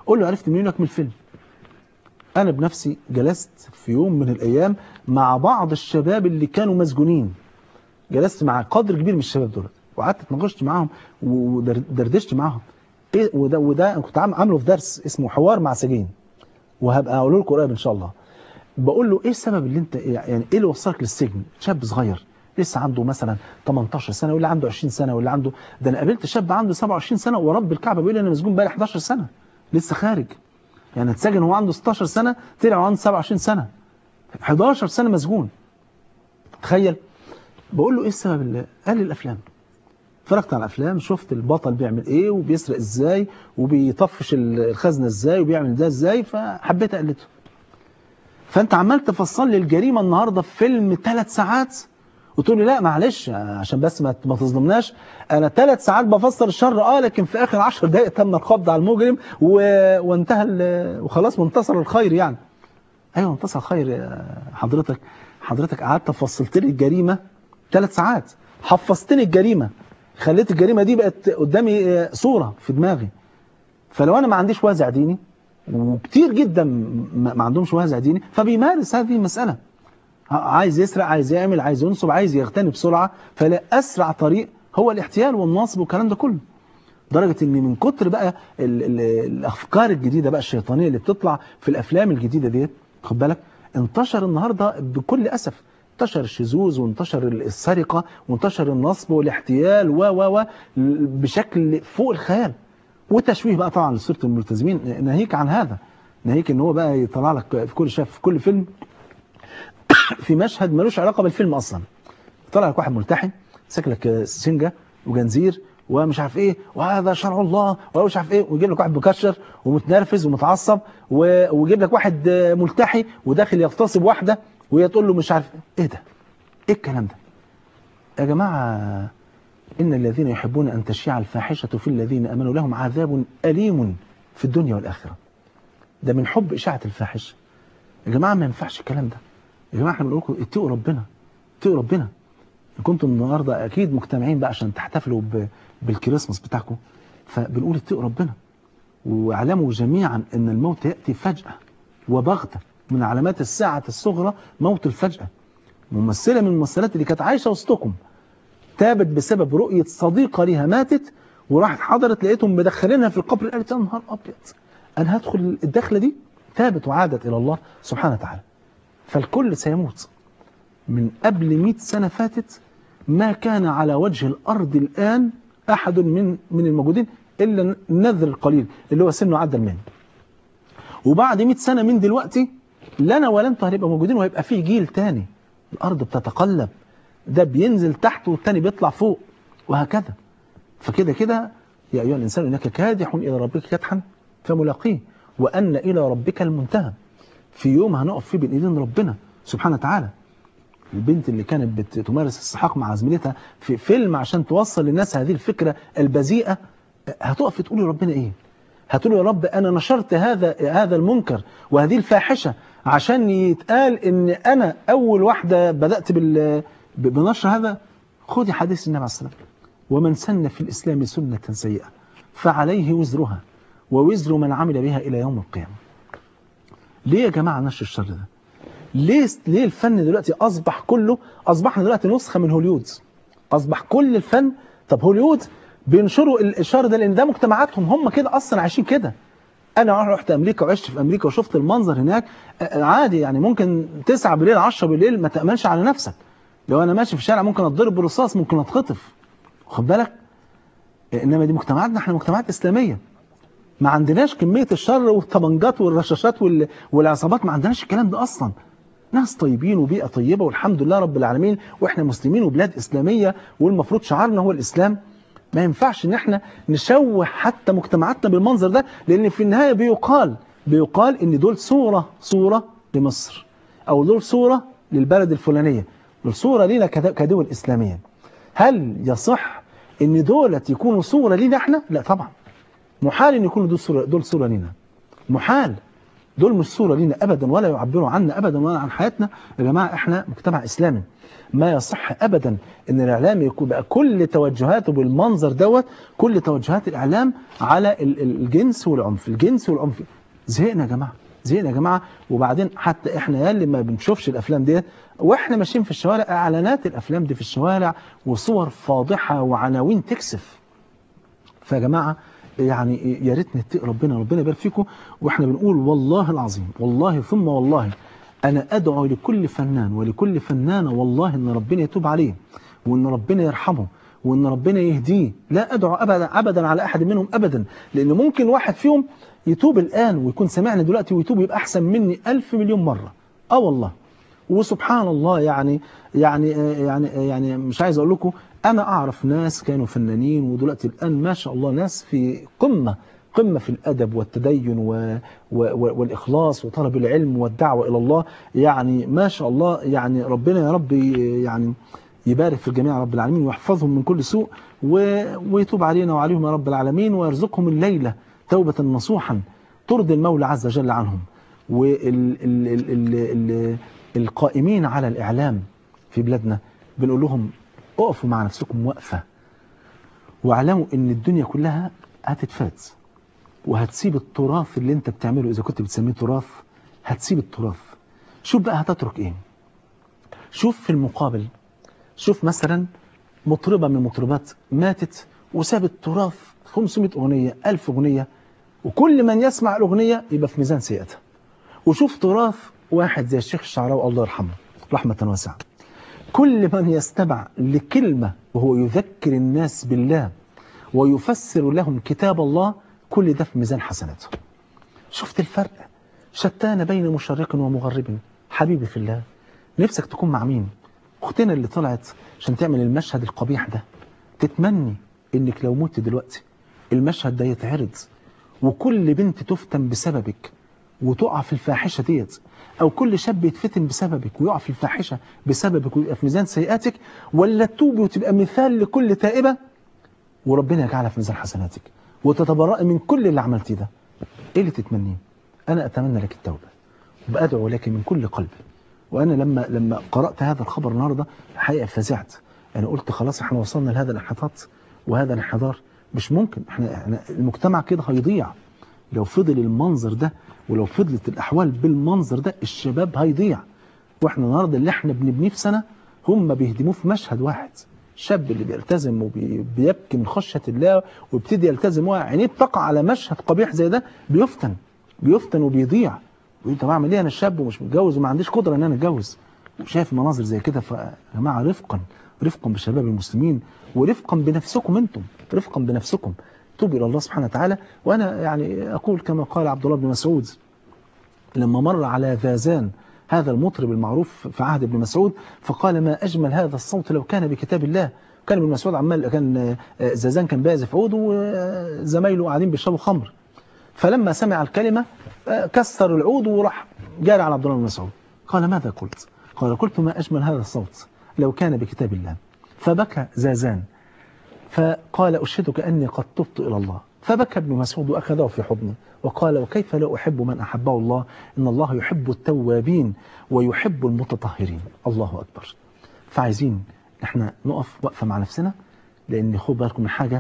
قول له عرفت منين لك من الفيلم انا بنفسي جلست في يوم من الايام مع بعض الشباب اللي كانوا مسجونين جلست مع قدر كبير من الشباب دول وقعدت اتناقشت معاهم ودردشت معاهم ايه وده وده أنا كنت عام- عامله في درس اسمه حوار مع سجين وهبقى اقول لكم قريب ان شاء الله بقول له ايه السبب اللي انت يعني ايه اللي وصلك للسجن شاب صغير لسه عنده مثلا 18 سنه واللي عنده 20 سنه واللي عنده ده انا قابلت شاب عنده 27 سنه ورب الكعبه بيقول لي انا مسجون بقالي 11 سنه لسه خارج يعني اتسجن وهو عنده 16 سنه طلع وهو عنده 27 سنه 11 سنه مسجون تخيل بقول له ايه السبب اللي قال لي الافلام اتفرجت على الافلام شفت البطل بيعمل ايه وبيسرق ازاي وبيطفش الخزنه ازاي وبيعمل ده ازاي فحبيت اقلده فانت عمال تفصل لي الجريمه النهارده في فيلم ثلاث ساعات وتقول لي لا معلش عشان بس ما ما تظلمناش انا ثلاث ساعات بفسر الشر اه لكن في اخر 10 دقائق تم القبض على المجرم و... وانتهى ال... وخلاص وانتصر الخير يعني ايوه انتصر الخير يا حضرتك حضرتك قعدت فصلت لي الجريمه ثلاث ساعات حفظتني الجريمه خليت الجريمه دي بقت قدامي آه، صوره في دماغي فلو انا ما عنديش وازع ديني وكتير جدا ما ما عندهمش وازع ديني فبيمارس هذه المساله عايز يسرق عايز يعمل عايز ينصب عايز يغتني بسرعه فلا اسرع طريق هو الاحتيال والنصب والكلام ده كله درجة ان من كتر بقى ال ال الافكار الجديدة بقى الشيطانية اللي بتطلع في الافلام الجديدة ديت خد بالك انتشر النهاردة بكل اسف انتشر الشذوذ وانتشر السرقة وانتشر النصب والاحتيال و و و بشكل فوق الخيال وتشويه بقى طبعا لصورة الملتزمين ناهيك عن هذا ناهيك ان هو بقى يطلع لك في كل شاف في كل فيلم في مشهد ملوش علاقة بالفيلم اصلا طلع لك واحد ملتحي ساك لك سنجة وجنزير ومش عارف ايه وهذا شرع الله ومش عارف ايه ويجيب لك واحد مكشر ومتنرفز ومتعصب و- ويجيب لك واحد آه، ملتحي وداخل يغتصب واحده وهي تقول له مش عارف ايه ده ايه الكلام ده يا جماعه ان الذين يحبون ان تشيع الفاحشه في الذين امنوا لهم عذاب اليم في الدنيا والاخره ده من حب اشاعه الفاحشه يا جماعه ما ينفعش الكلام ده يا جماعه احنا بنقول لكم اتقوا ربنا اتقوا ربنا كنتم النهارده اكيد مجتمعين بقى عشان تحتفلوا ب- بالكريسماس بتاعكم فبنقول اتقوا ربنا واعلموا جميعا ان الموت ياتي فجاه وبغته من علامات الساعه الصغرى موت الفجاه ممثله من الممثلات اللي كانت عايشه وسطكم تابت بسبب رؤيه صديقه ليها ماتت وراحت حضرت لقيتهم مدخلينها في القبر قالت يا نهار ابيض انا هدخل الدخله دي تابت وعادت الى الله سبحانه وتعالى فالكل سيموت من قبل 100 سنة فاتت ما كان على وجه الأرض الآن أحد من من الموجودين إلا النذر القليل اللي هو سنه عدى المين وبعد 100 سنة من دلوقتي لنا ولا انتوا هنبقى موجودين وهيبقى فيه جيل تاني الأرض بتتقلب ده بينزل تحت والتاني بيطلع فوق وهكذا فكده كده يا أيها الإنسان إنك كادح إلى ربك كدحا فملاقيه وأن إلى ربك المنتهى في يوم هنقف فيه بين إيدين ربنا سبحانه وتعالى البنت اللي كانت بتمارس السحاق مع زميلتها في فيلم عشان توصل للناس هذه الفكرة البذيئة هتقف تقول لربنا ايه هتقول يا رب انا نشرت هذا هذا المنكر وهذه الفاحشة عشان يتقال ان انا اول واحدة بدأت بال بنشر هذا خذي حديث النبي عليه الصلاة والسلام ومن سن في الإسلام سنة سيئة فعليه وزرها ووزر من عمل بها إلى يوم القيامة ليه يا جماعة نشر الشر ده ليه ليه الفن دلوقتي اصبح كله اصبحنا دلوقتي نسخه من هوليود اصبح كل الفن طب هوليود بينشروا الشر ده لان ده مجتمعاتهم هم كده اصلا عايشين كده انا رحت امريكا وعشت في امريكا وشفت المنظر هناك آه، عادي يعني ممكن 9 بالليل 10 بالليل ما تامنش على نفسك لو انا ماشي في الشارع ممكن اتضرب بالرصاص ممكن اتخطف خد بالك آه، انما دي مجتمعاتنا احنا مجتمعات اسلاميه ما عندناش كميه الشر والطبنجات والرشاشات وال- والعصابات ما عندناش الكلام ده اصلا ناس طيبين وبيئة طيبة والحمد لله رب العالمين واحنا مسلمين وبلاد إسلامية والمفروض شعارنا هو الإسلام ما ينفعش ان احنا نشوه حتى مجتمعاتنا بالمنظر ده لان في النهاية بيقال بيقال ان دول صورة صورة لمصر او دول صورة للبلد الفلانية دول صورة لينا كد- كدول إسلامية هل يصح ان دولت يكونوا صورة لينا احنا لا طبعا محال ان يكونوا دول صورة, دول صورة لينا محال دول مش صورة لينا أبدا ولا يعبروا عنا أبدا ولا عن حياتنا يا جماعة إحنا مجتمع إسلامي ما يصح أبدا إن الإعلام يكون بقى كل توجهاته بالمنظر دوت كل توجهات الإعلام على ال- ال- الجنس والعنف الجنس والعنف زهقنا يا جماعة زهقنا يا جماعة وبعدين حتى إحنا يا اللي ما بنشوفش الأفلام ديت وإحنا ماشيين في الشوارع إعلانات الأفلام دي في الشوارع وصور فاضحة وعناوين تكسف فيا جماعة يعني يا ريت نتقي ربنا ربنا يبارك فيكم واحنا بنقول والله العظيم والله ثم والله انا ادعو لكل فنان ولكل فنانه والله ان ربنا يتوب عليه وان ربنا يرحمه وان ربنا يهديه لا ادعو ابدا ابدا على احد منهم ابدا لان ممكن واحد فيهم يتوب الان ويكون سمعني دلوقتي ويتوب يبقى احسن مني ألف مليون مره اه والله وسبحان الله يعني يعني يعني يعني مش عايز اقول لكم انا اعرف ناس كانوا فنانين ودلوقتي الان ما شاء الله ناس في قمه قمه في الادب والتدين و و والاخلاص وطلب العلم والدعوه الى الله يعني ما شاء الله يعني ربنا يا رب يعني يبارك في الجميع رب العالمين ويحفظهم من كل سوء و- ويتوب علينا وعليهم يا رب العالمين ويرزقهم الليله توبه نصوحا ترضي المولى عز وجل عنهم والقائمين على الإعلام في بلادنا بنقول لهم اقفوا مع نفسكم وقفة واعلموا ان الدنيا كلها هتتفات وهتسيب التراث اللي انت بتعمله اذا كنت بتسميه تراث هتسيب التراث شوف بقى هتترك ايه شوف في المقابل شوف مثلا مطربة من المطربات ماتت وسابت تراث 500 أغنية 1000 أغنية وكل من يسمع الأغنية يبقى في ميزان سيئتها وشوف تراث واحد زي الشيخ الشعراوي الله يرحمه رحمة واسعة كل من يستمع لكلمة وهو يذكر الناس بالله ويفسر لهم كتاب الله كل ده في ميزان حسناته شفت الفرق شتان بين مشرق ومغرب حبيبي في الله نفسك تكون مع مين اختنا اللي طلعت عشان تعمل المشهد القبيح ده تتمني انك لو مت دلوقتي المشهد ده يتعرض وكل بنت تفتن بسببك وتقع في الفاحشة ديت أو كل شاب يتفتن بسببك ويقع في الفاحشة بسببك ويبقى في ميزان سيئاتك ولا تتوبي وتبقى مثال لكل تائبة وربنا يجعلها في ميزان حسناتك وتتبرأي من كل اللي عملتيه ده إيه اللي تتمنيه؟ أنا أتمنى لك التوبة وبأدعو لك من كل قلبي وأنا لما لما قرأت هذا الخبر النهاردة حقيقة فزعت أنا قلت خلاص احنا وصلنا لهذا الانحطاط وهذا الانحدار مش ممكن احنا, احنا المجتمع كده هيضيع لو فضل المنظر ده ولو فضلت الأحوال بالمنظر ده الشباب هيضيع واحنا النهارده اللي احنا بنبنيه في سنة هم بيهدموه في مشهد واحد الشاب اللي بيلتزم وبيبكي من خشية الله ويبتدي يلتزم وعينيه بتقع على مشهد قبيح زي ده بيفتن بيفتن وبيضيع ويقول طب اعمل ايه انا شاب ومش متجوز وما عنديش قدرة ان انا اتجوز وشايف مناظر زي كده فيا جماعه رفقا رفقا بشباب المسلمين ورفقا بنفسكم انتم رفقا بنفسكم توبوا الى الله سبحانه وتعالى وانا يعني اقول كما قال عبد الله بن مسعود لما مر على ذازان هذا المطرب المعروف في عهد ابن مسعود فقال ما أجمل هذا الصوت لو كان بكتاب الله كان ابن مسعود عمال كان زازان كان بيعزف عود وزمايله قاعدين بيشربوا خمر فلما سمع الكلمة كسر العود وراح جاري على عبد الله بن مسعود قال ماذا قلت قال قلت ما أجمل هذا الصوت لو كان بكتاب الله فبكى زازان فقال أشهدك أني قد تبت إلى الله فبكى ابن مسعود وأخذه في حضنه وقال وكيف لا أحب من أحبه الله إن الله يحب التوابين ويحب المتطهرين الله أكبر فعايزين احنا نقف وقفة مع نفسنا لأن خد بالكم من حاجة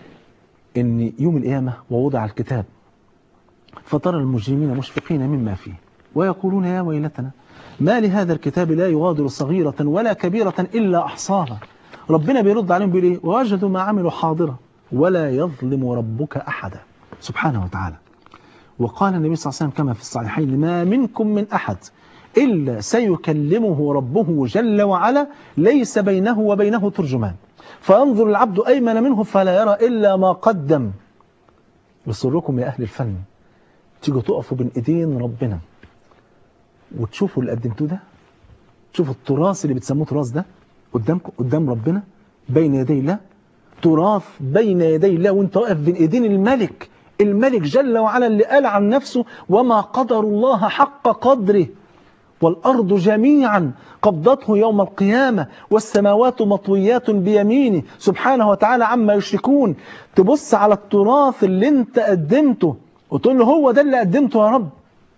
إن يوم القيامة ووضع الكتاب فترى المجرمين مشفقين مما فيه ويقولون يا ويلتنا ما لهذا الكتاب لا يغادر صغيرة ولا كبيرة إلا أحصاها ربنا بيرد عليهم بيقول ايه ووجدوا ما عملوا حاضرة ولا يظلم ربك أحدا سبحانه وتعالى وقال النبي صلى الله عليه وسلم كما في الصحيحين ما منكم من أحد إلا سيكلمه ربه جل وعلا ليس بينه وبينه ترجمان فينظر العبد أيمن منه فلا يرى إلا ما قدم يسركم يا أهل الفن تيجوا تقفوا بين إيدين ربنا وتشوفوا اللي قدمتوه ده تشوفوا التراث اللي بتسموه تراث ده قدامكم قدام ربنا بين يدي الله تراث بين يدي الله وانت واقف بين ايدين الملك الملك جل وعلا اللي قال عن نفسه وما قدر الله حق قدره والأرض جميعا قبضته يوم القيامة والسماوات مطويات بيمينه سبحانه وتعالى عما يشركون تبص على التراث اللي انت قدمته وتقول له هو ده اللي قدمته يا رب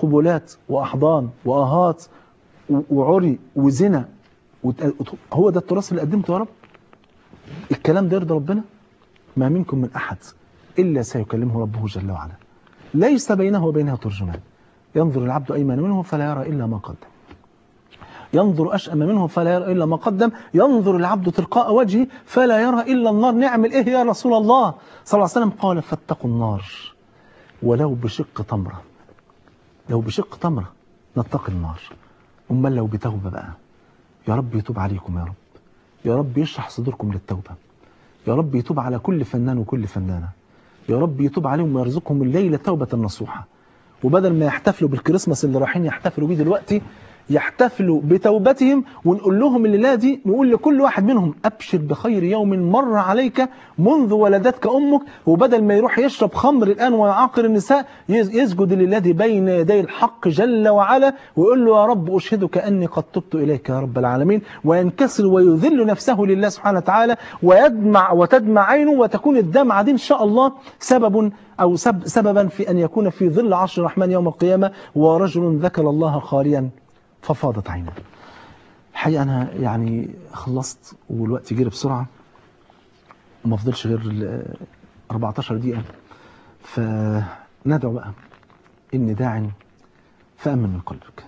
قبلات وأحضان وأهات و- وعري وزنا وت- هو ده التراث اللي قدمته يا رب الكلام ده يرضي ربنا ما منكم من أحد إلا سيكلمه ربه جل وعلا ليس بينه وبينها ترجمان ينظر العبد أيمن منه فلا يرى إلا ما قدم ينظر أشأم منه فلا يرى إلا ما قدم ينظر العبد تلقاء وجهه فلا يرى إلا النار نعمل إيه يا رسول الله صلى الله عليه وسلم قال فاتقوا النار ولو بشق تمرة لو بشق تمرة نتقي النار أمال لو بتوبة بقى يا رب يتوب عليكم يا رب يا رب يشرح صدوركم للتوبة يا رب يتوب على كل فنان وكل فنانة يا رب يتوب عليهم ويرزقهم الليلة توبة نصوحة وبدل ما يحتفلوا بالكريسماس اللي رايحين يحتفلوا بيه دلوقتي يحتفلوا بتوبتهم ونقول لهم الليلة دي نقول لكل واحد منهم أبشر بخير يوم مر عليك منذ ولدتك أمك وبدل ما يروح يشرب خمر الآن ويعاقر النساء يز- يسجد للذي بين يدي الحق جل وعلا ويقول له يا رب أشهدك أني قد تبت إليك يا رب العالمين وينكسر ويذل نفسه لله سبحانه وتعالى ويدمع وتدمع عينه وتكون الدمعة دي إن شاء الله سبب أو سب سببا في أن يكون في ظل عرش الرحمن يوم القيامة ورجل ذكر الله خاليا ففاضت عينه الحقيقة أنا يعني خلصت والوقت جري بسرعة وما فضلش غير ال 14 دقيقة فندعو بقى إني داع فأمن من قلبك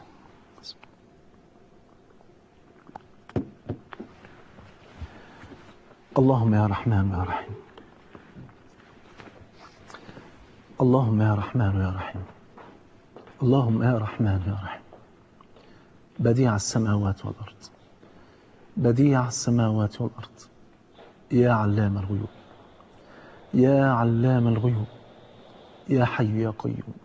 اللهم يا رحمن يا رحيم اللهم يا رحمن يا رحيم اللهم يا رحمن يا رحيم بديع السماوات والأرض بديع السماوات والأرض يا علام الغيوب يا علام الغيوب يا حي يا قيوم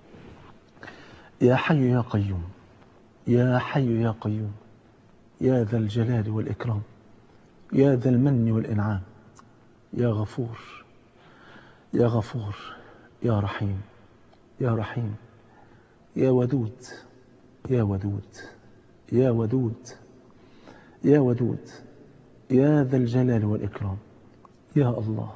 يا حي يا قيوم يا حي يا قيوم يا ذا الجلال والإكرام يا ذا المن والإنعام يا غفور يا غفور يا رحيم يا رحيم يا ودود يا ودود يا ودود يا ودود يا ذا الجلال والإكرام يا الله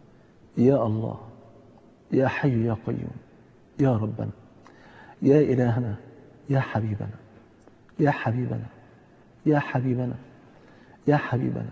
يا الله يا حي يا قيوم يا ربنا يا إلهنا يا حبيبنا يا حبيبنا يا حبيبنا يا حبيبنا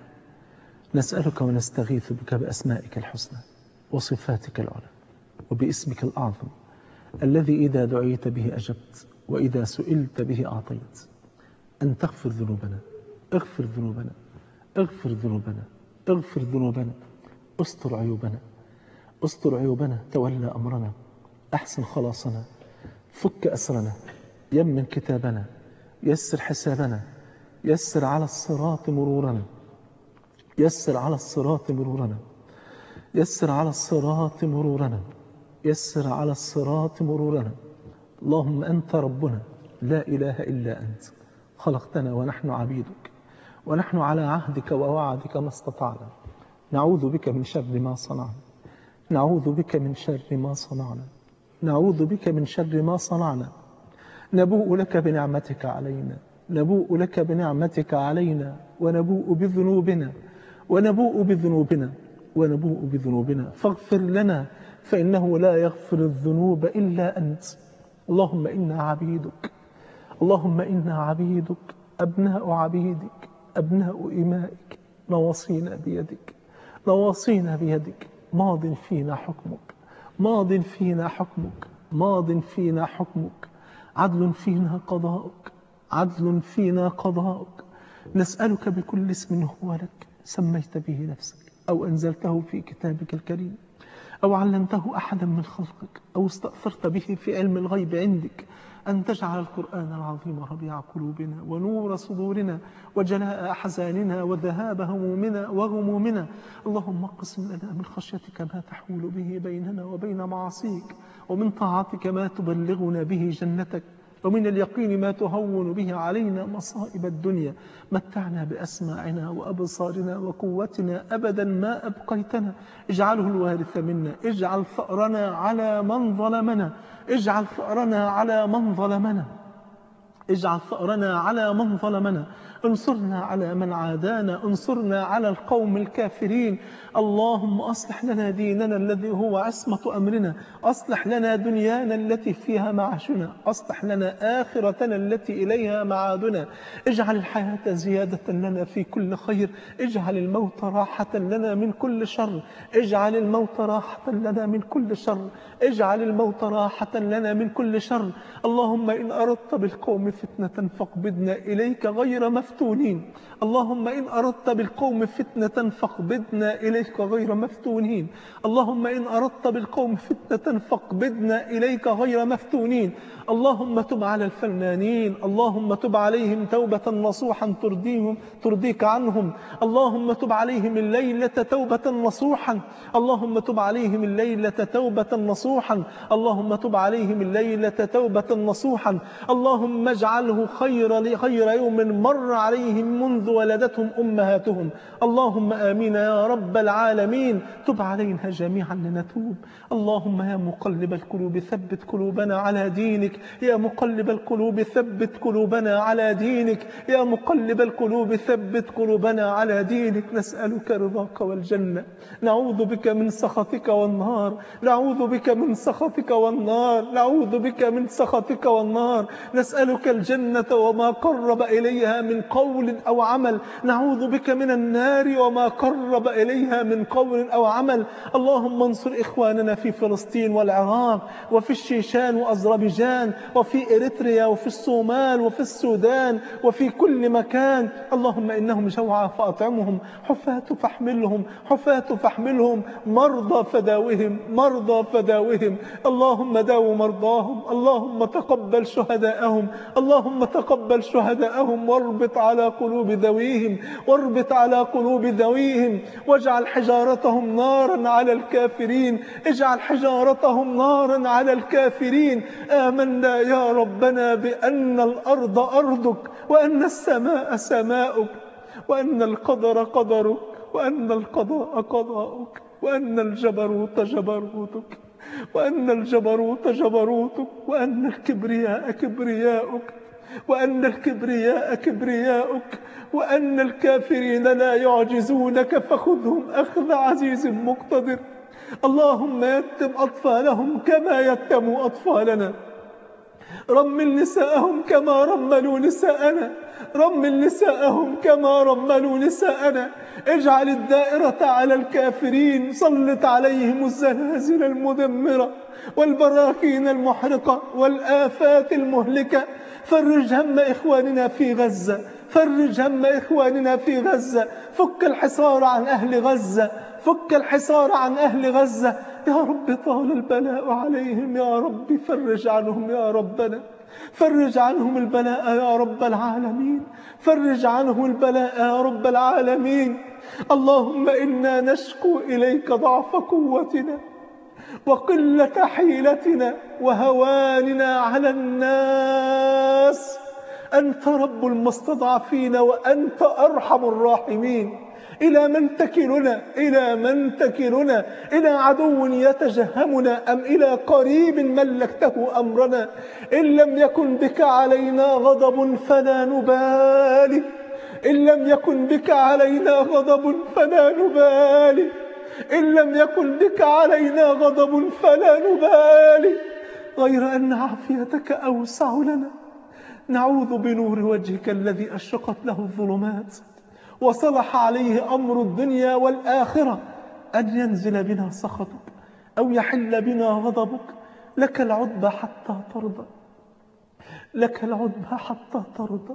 نسألك ونستغيث بك بأسمائك الحسنى وصفاتك العلى وباسمك الأعظم الذي إذا دعيت به أجبت وإذا سئلت به أعطيت أن تغفر ذنوبنا اغفر ذنوبنا اغفر ذنوبنا اغفر ذنوبنا استر عيوبنا استر عيوبنا تولى أمرنا أحسن خلاصنا فك أسرنا يمن كتابنا يسر حسابنا يسر على الصراط مرورنا يسر على الصراط مرورنا يسر على الصراط مرورنا يسر على الصراط مرورنا اللهم أنت ربنا لا إله إلا أنت خلقتنا ونحن عبيدك ونحن على عهدك ووعدك ما استطعنا نعوذ بك من شر ما صنعنا نعوذ بك من شر ما صنعنا نعوذ بك من شر ما صنعنا نبوء لك بنعمتك علينا نبوء لك بنعمتك علينا ونبوء بذنوبنا ونبوء بذنوبنا ونبوء بذنوبنا فاغفر لنا فإنه لا يغفر الذنوب إلا أنت اللهم إنا عبيدك اللهم إنا عبيدك أبناء عبيدك أبناء إمائك نواصينا بيدك نواصينا بيدك ماض فينا حكمك ماض فينا حكمك ماض فينا حكمك عدل فينا قضاؤك عدل فينا قضاؤك نسألك بكل اسم هو لك سميت به نفسك أو أنزلته في كتابك الكريم أو علمته أحدا من خلقك أو استأثرت به في علم الغيب عندك أن تجعل القرآن العظيم ربيع قلوبنا ونور صدورنا وجلاء أحزاننا وذهاب همومنا وغمومنا اللهم اقسم لنا من خشيتك ما تحول به بيننا وبين معاصيك ومن طاعتك ما تبلغنا به جنتك ومن اليقين ما تهون به علينا مصائب الدنيا متعنا بأسماعنا وأبصارنا وقوتنا أبدا ما أبقيتنا اجعله الوارث منا اجعل ثأرنا على من ظلمنا اجعل ثأرنا على من ظلمنا اجعل ثأرنا على من ظلمنا انصرنا على من عادانا انصرنا على القوم الكافرين اللهم أصلح لنا ديننا الذي هو عصمة أمرنا أصلح لنا دنيانا التي فيها معاشنا أصلح لنا آخرتنا التي إليها معادنا اجعل الحياة زيادة لنا في كل خير اجعل الموت راحة لنا من كل شر اجعل الموت راحة لنا من كل شر اجعل الموت راحة لنا من كل شر اللهم إن أردت بالقوم فتنة فاقبضنا إليك غير مفتونين اللهم إن أردت بالقوم فتنة فاقبضنا إليك غير مفتونين اللهم إن أردت بالقوم فتنة فاقبضنا إليك غير مفتونين اللهم تب على الفنانين اللهم تب عليهم توبة نصوحا ترضيهم ترضيك عنهم اللهم تب عليهم الليلة توبة نصوحا اللهم تب عليهم الليلة توبة نصوحا اللهم تب عليهم الليلة توبة نصوحا اللهم اجعله خير خير يوم مر عليهم منذ ولدتهم أمهاتهم اللهم آمين يا رب العالمين تب علينا جميعا لنتوب اللهم يا مقلب القلوب ثبت قلوبنا على دينك يا مقلب القلوب ثبت قلوبنا على دينك يا مقلب القلوب ثبت قلوبنا على دينك نسألك رضاك والجنة نعوذ بك من سخطك والنار نعوذ بك من سخطك والنار نعوذ بك من سخطك والنار نسألك الجنة وما قرب إليها من قول أو عمل نعوذ بك من النار وما قرب إليها من قول أو عمل اللهم انصر إخواننا في فلسطين والعراق وفي الشيشان وأذربيجان وفي إريتريا وفي الصومال وفي السودان وفي كل مكان اللهم إنهم جوعى فأطعمهم حفاة فاحملهم حفاة فاحملهم مرضى فداوهم مرضى فداوهم اللهم داو مرضاهم اللهم تقبل شهداءهم اللهم تقبل شهداءهم واربط على قلوب ذويهم واربط على قلوب ذويهم واجعل حجارتهم نارا على الكافرين اجعل حجارتهم نارا على الكافرين آمنا يا ربنا بأن الأرض أرضك وأن السماء سماؤك وأن القدر قدرك وأن القضاء قضاؤك وأن الجبروت جبروتك وأن الجبروت جبروتك وأن الكبرياء كبرياؤك وأن الكبرياء كبرياؤك وأن الكافرين لا يعجزونك فخذهم أخذ عزيز مقتدر اللهم يتم أطفالهم كما يتموا أطفالنا رمل نساءهم كما رملوا نساءنا رمل نساءهم كما رملوا نساءنا اجعل الدائرة على الكافرين سلط عليهم الزلازل المدمرة والبراكين المحرقة والآفات المهلكة فرج هم إخواننا في غزة فرج هم إخواننا في غزة فك الحصار عن أهل غزة فك الحصار عن أهل غزة يا رب طال البلاء عليهم يا رب فرج عنهم يا ربنا فرج عنهم البلاء يا رب العالمين فرج عنهم البلاء يا رب العالمين اللهم إنا نشكو إليك ضعف قوتنا وقلة حيلتنا وهواننا على الناس أنت رب المستضعفين وأنت أرحم الراحمين إلى من تكلنا إلى من تكلنا إلى عدو يتجهمنا أم إلى قريب ملكته أمرنا إن لم يكن بك علينا غضب فلا نبالي إن لم يكن بك علينا غضب فلا نبالي إن لم يكن بك علينا غضب فلا نبالي غير أن عافيتك أوسع لنا نعوذ بنور وجهك الذي أشرقت له الظلمات وصلح عليه أمر الدنيا والآخرة أن ينزل بنا سخطك أو يحل بنا غضبك لك العتبى حتى ترضى لك العتبى حتى ترضى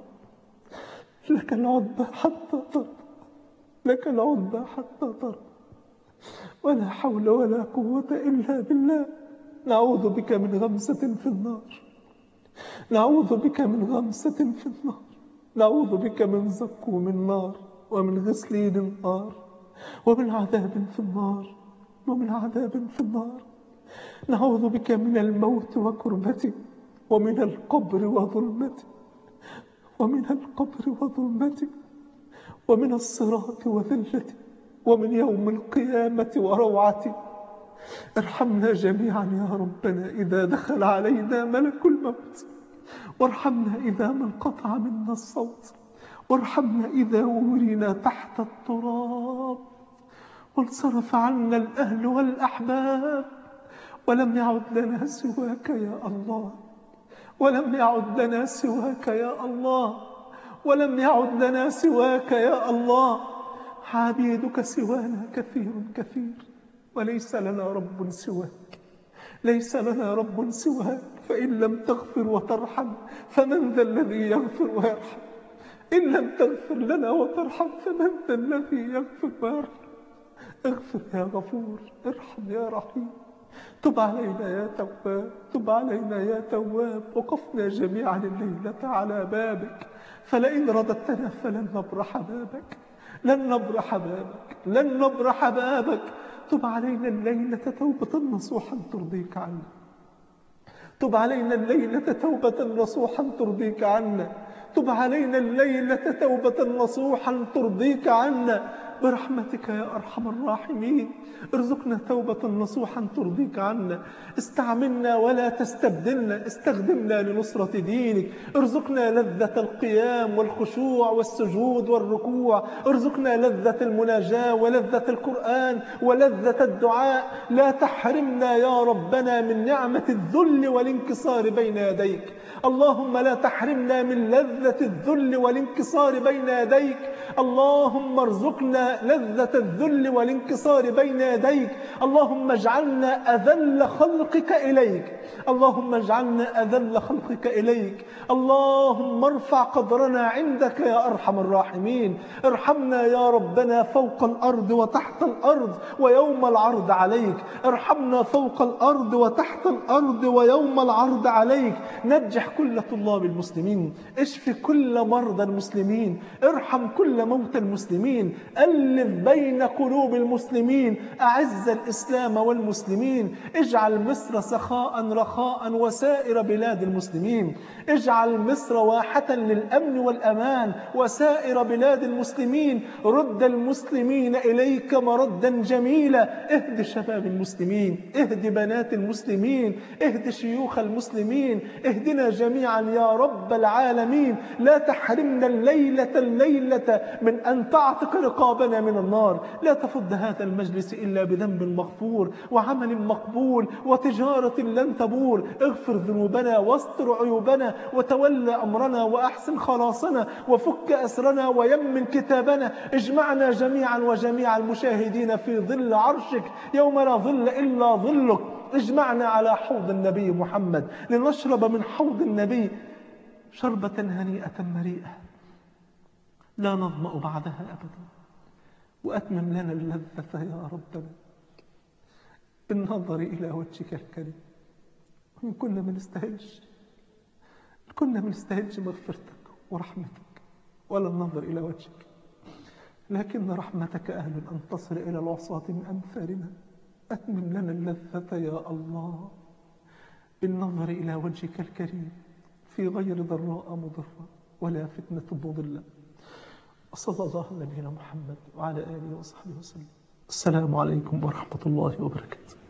لك العتبى حتى ترضى لك العتبى حتى ترضى ولا حول ولا قوة إلا بالله نعوذ بك من غمسة في النار نعوذ بك من غمسة في النار نعوذ بك من زقوم النار ومن غسلين النار ومن عذاب في النار ومن عذاب في النار نعوذ بك من الموت وكربته ومن القبر وظلمته ومن القبر وظلمته ومن الصراط وذلته ومن يوم القيامة وروعته ارحمنا جميعا يا ربنا إذا دخل علينا ملك الموت وارحمنا إذا ما انقطع منا الصوت وارحمنا إذا ورنا تحت التراب وانصرف عنا الأهل والأحباب ولم يعد لنا سواك يا الله ولم يعد لنا سواك يا الله ولم يعد لنا سواك يا الله عبيدك سوانا كثير كثير وليس لنا رب سواك ليس لنا رب سواك فإن لم تغفر وترحم فمن ذا الذي يغفر ويرحم إن لم تغفر لنا وترحم فمن ذا الذي يغفر ويرحم اغفر يا غفور ارحم يا رحيم تب علينا يا تواب تب علينا يا تواب وقفنا جميعا الليلة على بابك فلئن رددتنا فلن نبرح بابك لن نبرح بابك لن نبرح بابك تب علينا الليلة توبة نصوحا ترضيك عنا تب علينا الليلة توبة نصوحا ترضيك عنا تب علينا الليلة توبة نصوحا ترضيك عنا برحمتك يا أرحم الراحمين ارزقنا توبة نصوحا ترضيك عنا استعملنا ولا تستبدلنا استخدمنا لنصرة دينك ارزقنا لذة القيام والخشوع والسجود والركوع ارزقنا لذة المناجاة ولذة القرآن ولذة الدعاء لا تحرمنا يا ربنا من نعمة الذل والانكسار بين يديك اللهم لا تحرمنا من لذة الذل والانكسار بين يديك اللهم ارزقنا لذة الذل والانكسار بين يديك اللهم اجعلنا أذل خلقك إليك اللهم اجعلنا أذل خلقك إليك اللهم ارفع قدرنا عندك يا أرحم الراحمين ارحمنا يا ربنا فوق الأرض وتحت الأرض ويوم العرض عليك ارحمنا فوق الأرض وتحت الأرض ويوم العرض عليك نجح كل طلاب المسلمين اشف كل مرضى المسلمين ارحم كل موتى المسلمين ألف بين قلوب المسلمين أعز الإسلام والمسلمين اجعل مصر سخاء رخاء وسائر بلاد المسلمين اجعل مصر واحة للأمن والأمان وسائر بلاد المسلمين رد المسلمين إليك مردا جميلا اهد شباب المسلمين اهد بنات المسلمين اهد شيوخ المسلمين اهدنا جميعا يا رب العالمين لا تحرمنا الليلة الليلة من أن تعتق رقابنا من النار لا تفض هذا المجلس إلا بذنب مغفور وعمل مقبول وتجارة لن تبور اغفر ذنوبنا واستر عيوبنا وتولى أمرنا وأحسن خلاصنا وفك أسرنا ويمن كتابنا اجمعنا جميعا وجميع المشاهدين في ظل عرشك يوم لا ظل إلا ظلك اجمعنا على حوض النبي محمد لنشرب من حوض النبي شربة هنيئة مريئة لا نظمأ بعدها أبدا وأتمم لنا اللذة يا ربنا بالنظر إلى وجهك الكريم إن كنا ما نستاهلش إن كنا ما نستاهلش مغفرتك ورحمتك ولا النظر إلى وجهك لكن رحمتك أهل أن تصل إلى العصاة من أمثالنا أتمم لنا اللذة يا الله بالنظر إلى وجهك الكريم في غير ضراء مضرة ولا فتنة مضلة وصلى الله على نبينا محمد وعلى آله وصحبه وسلم السلام عليكم ورحمة الله وبركاته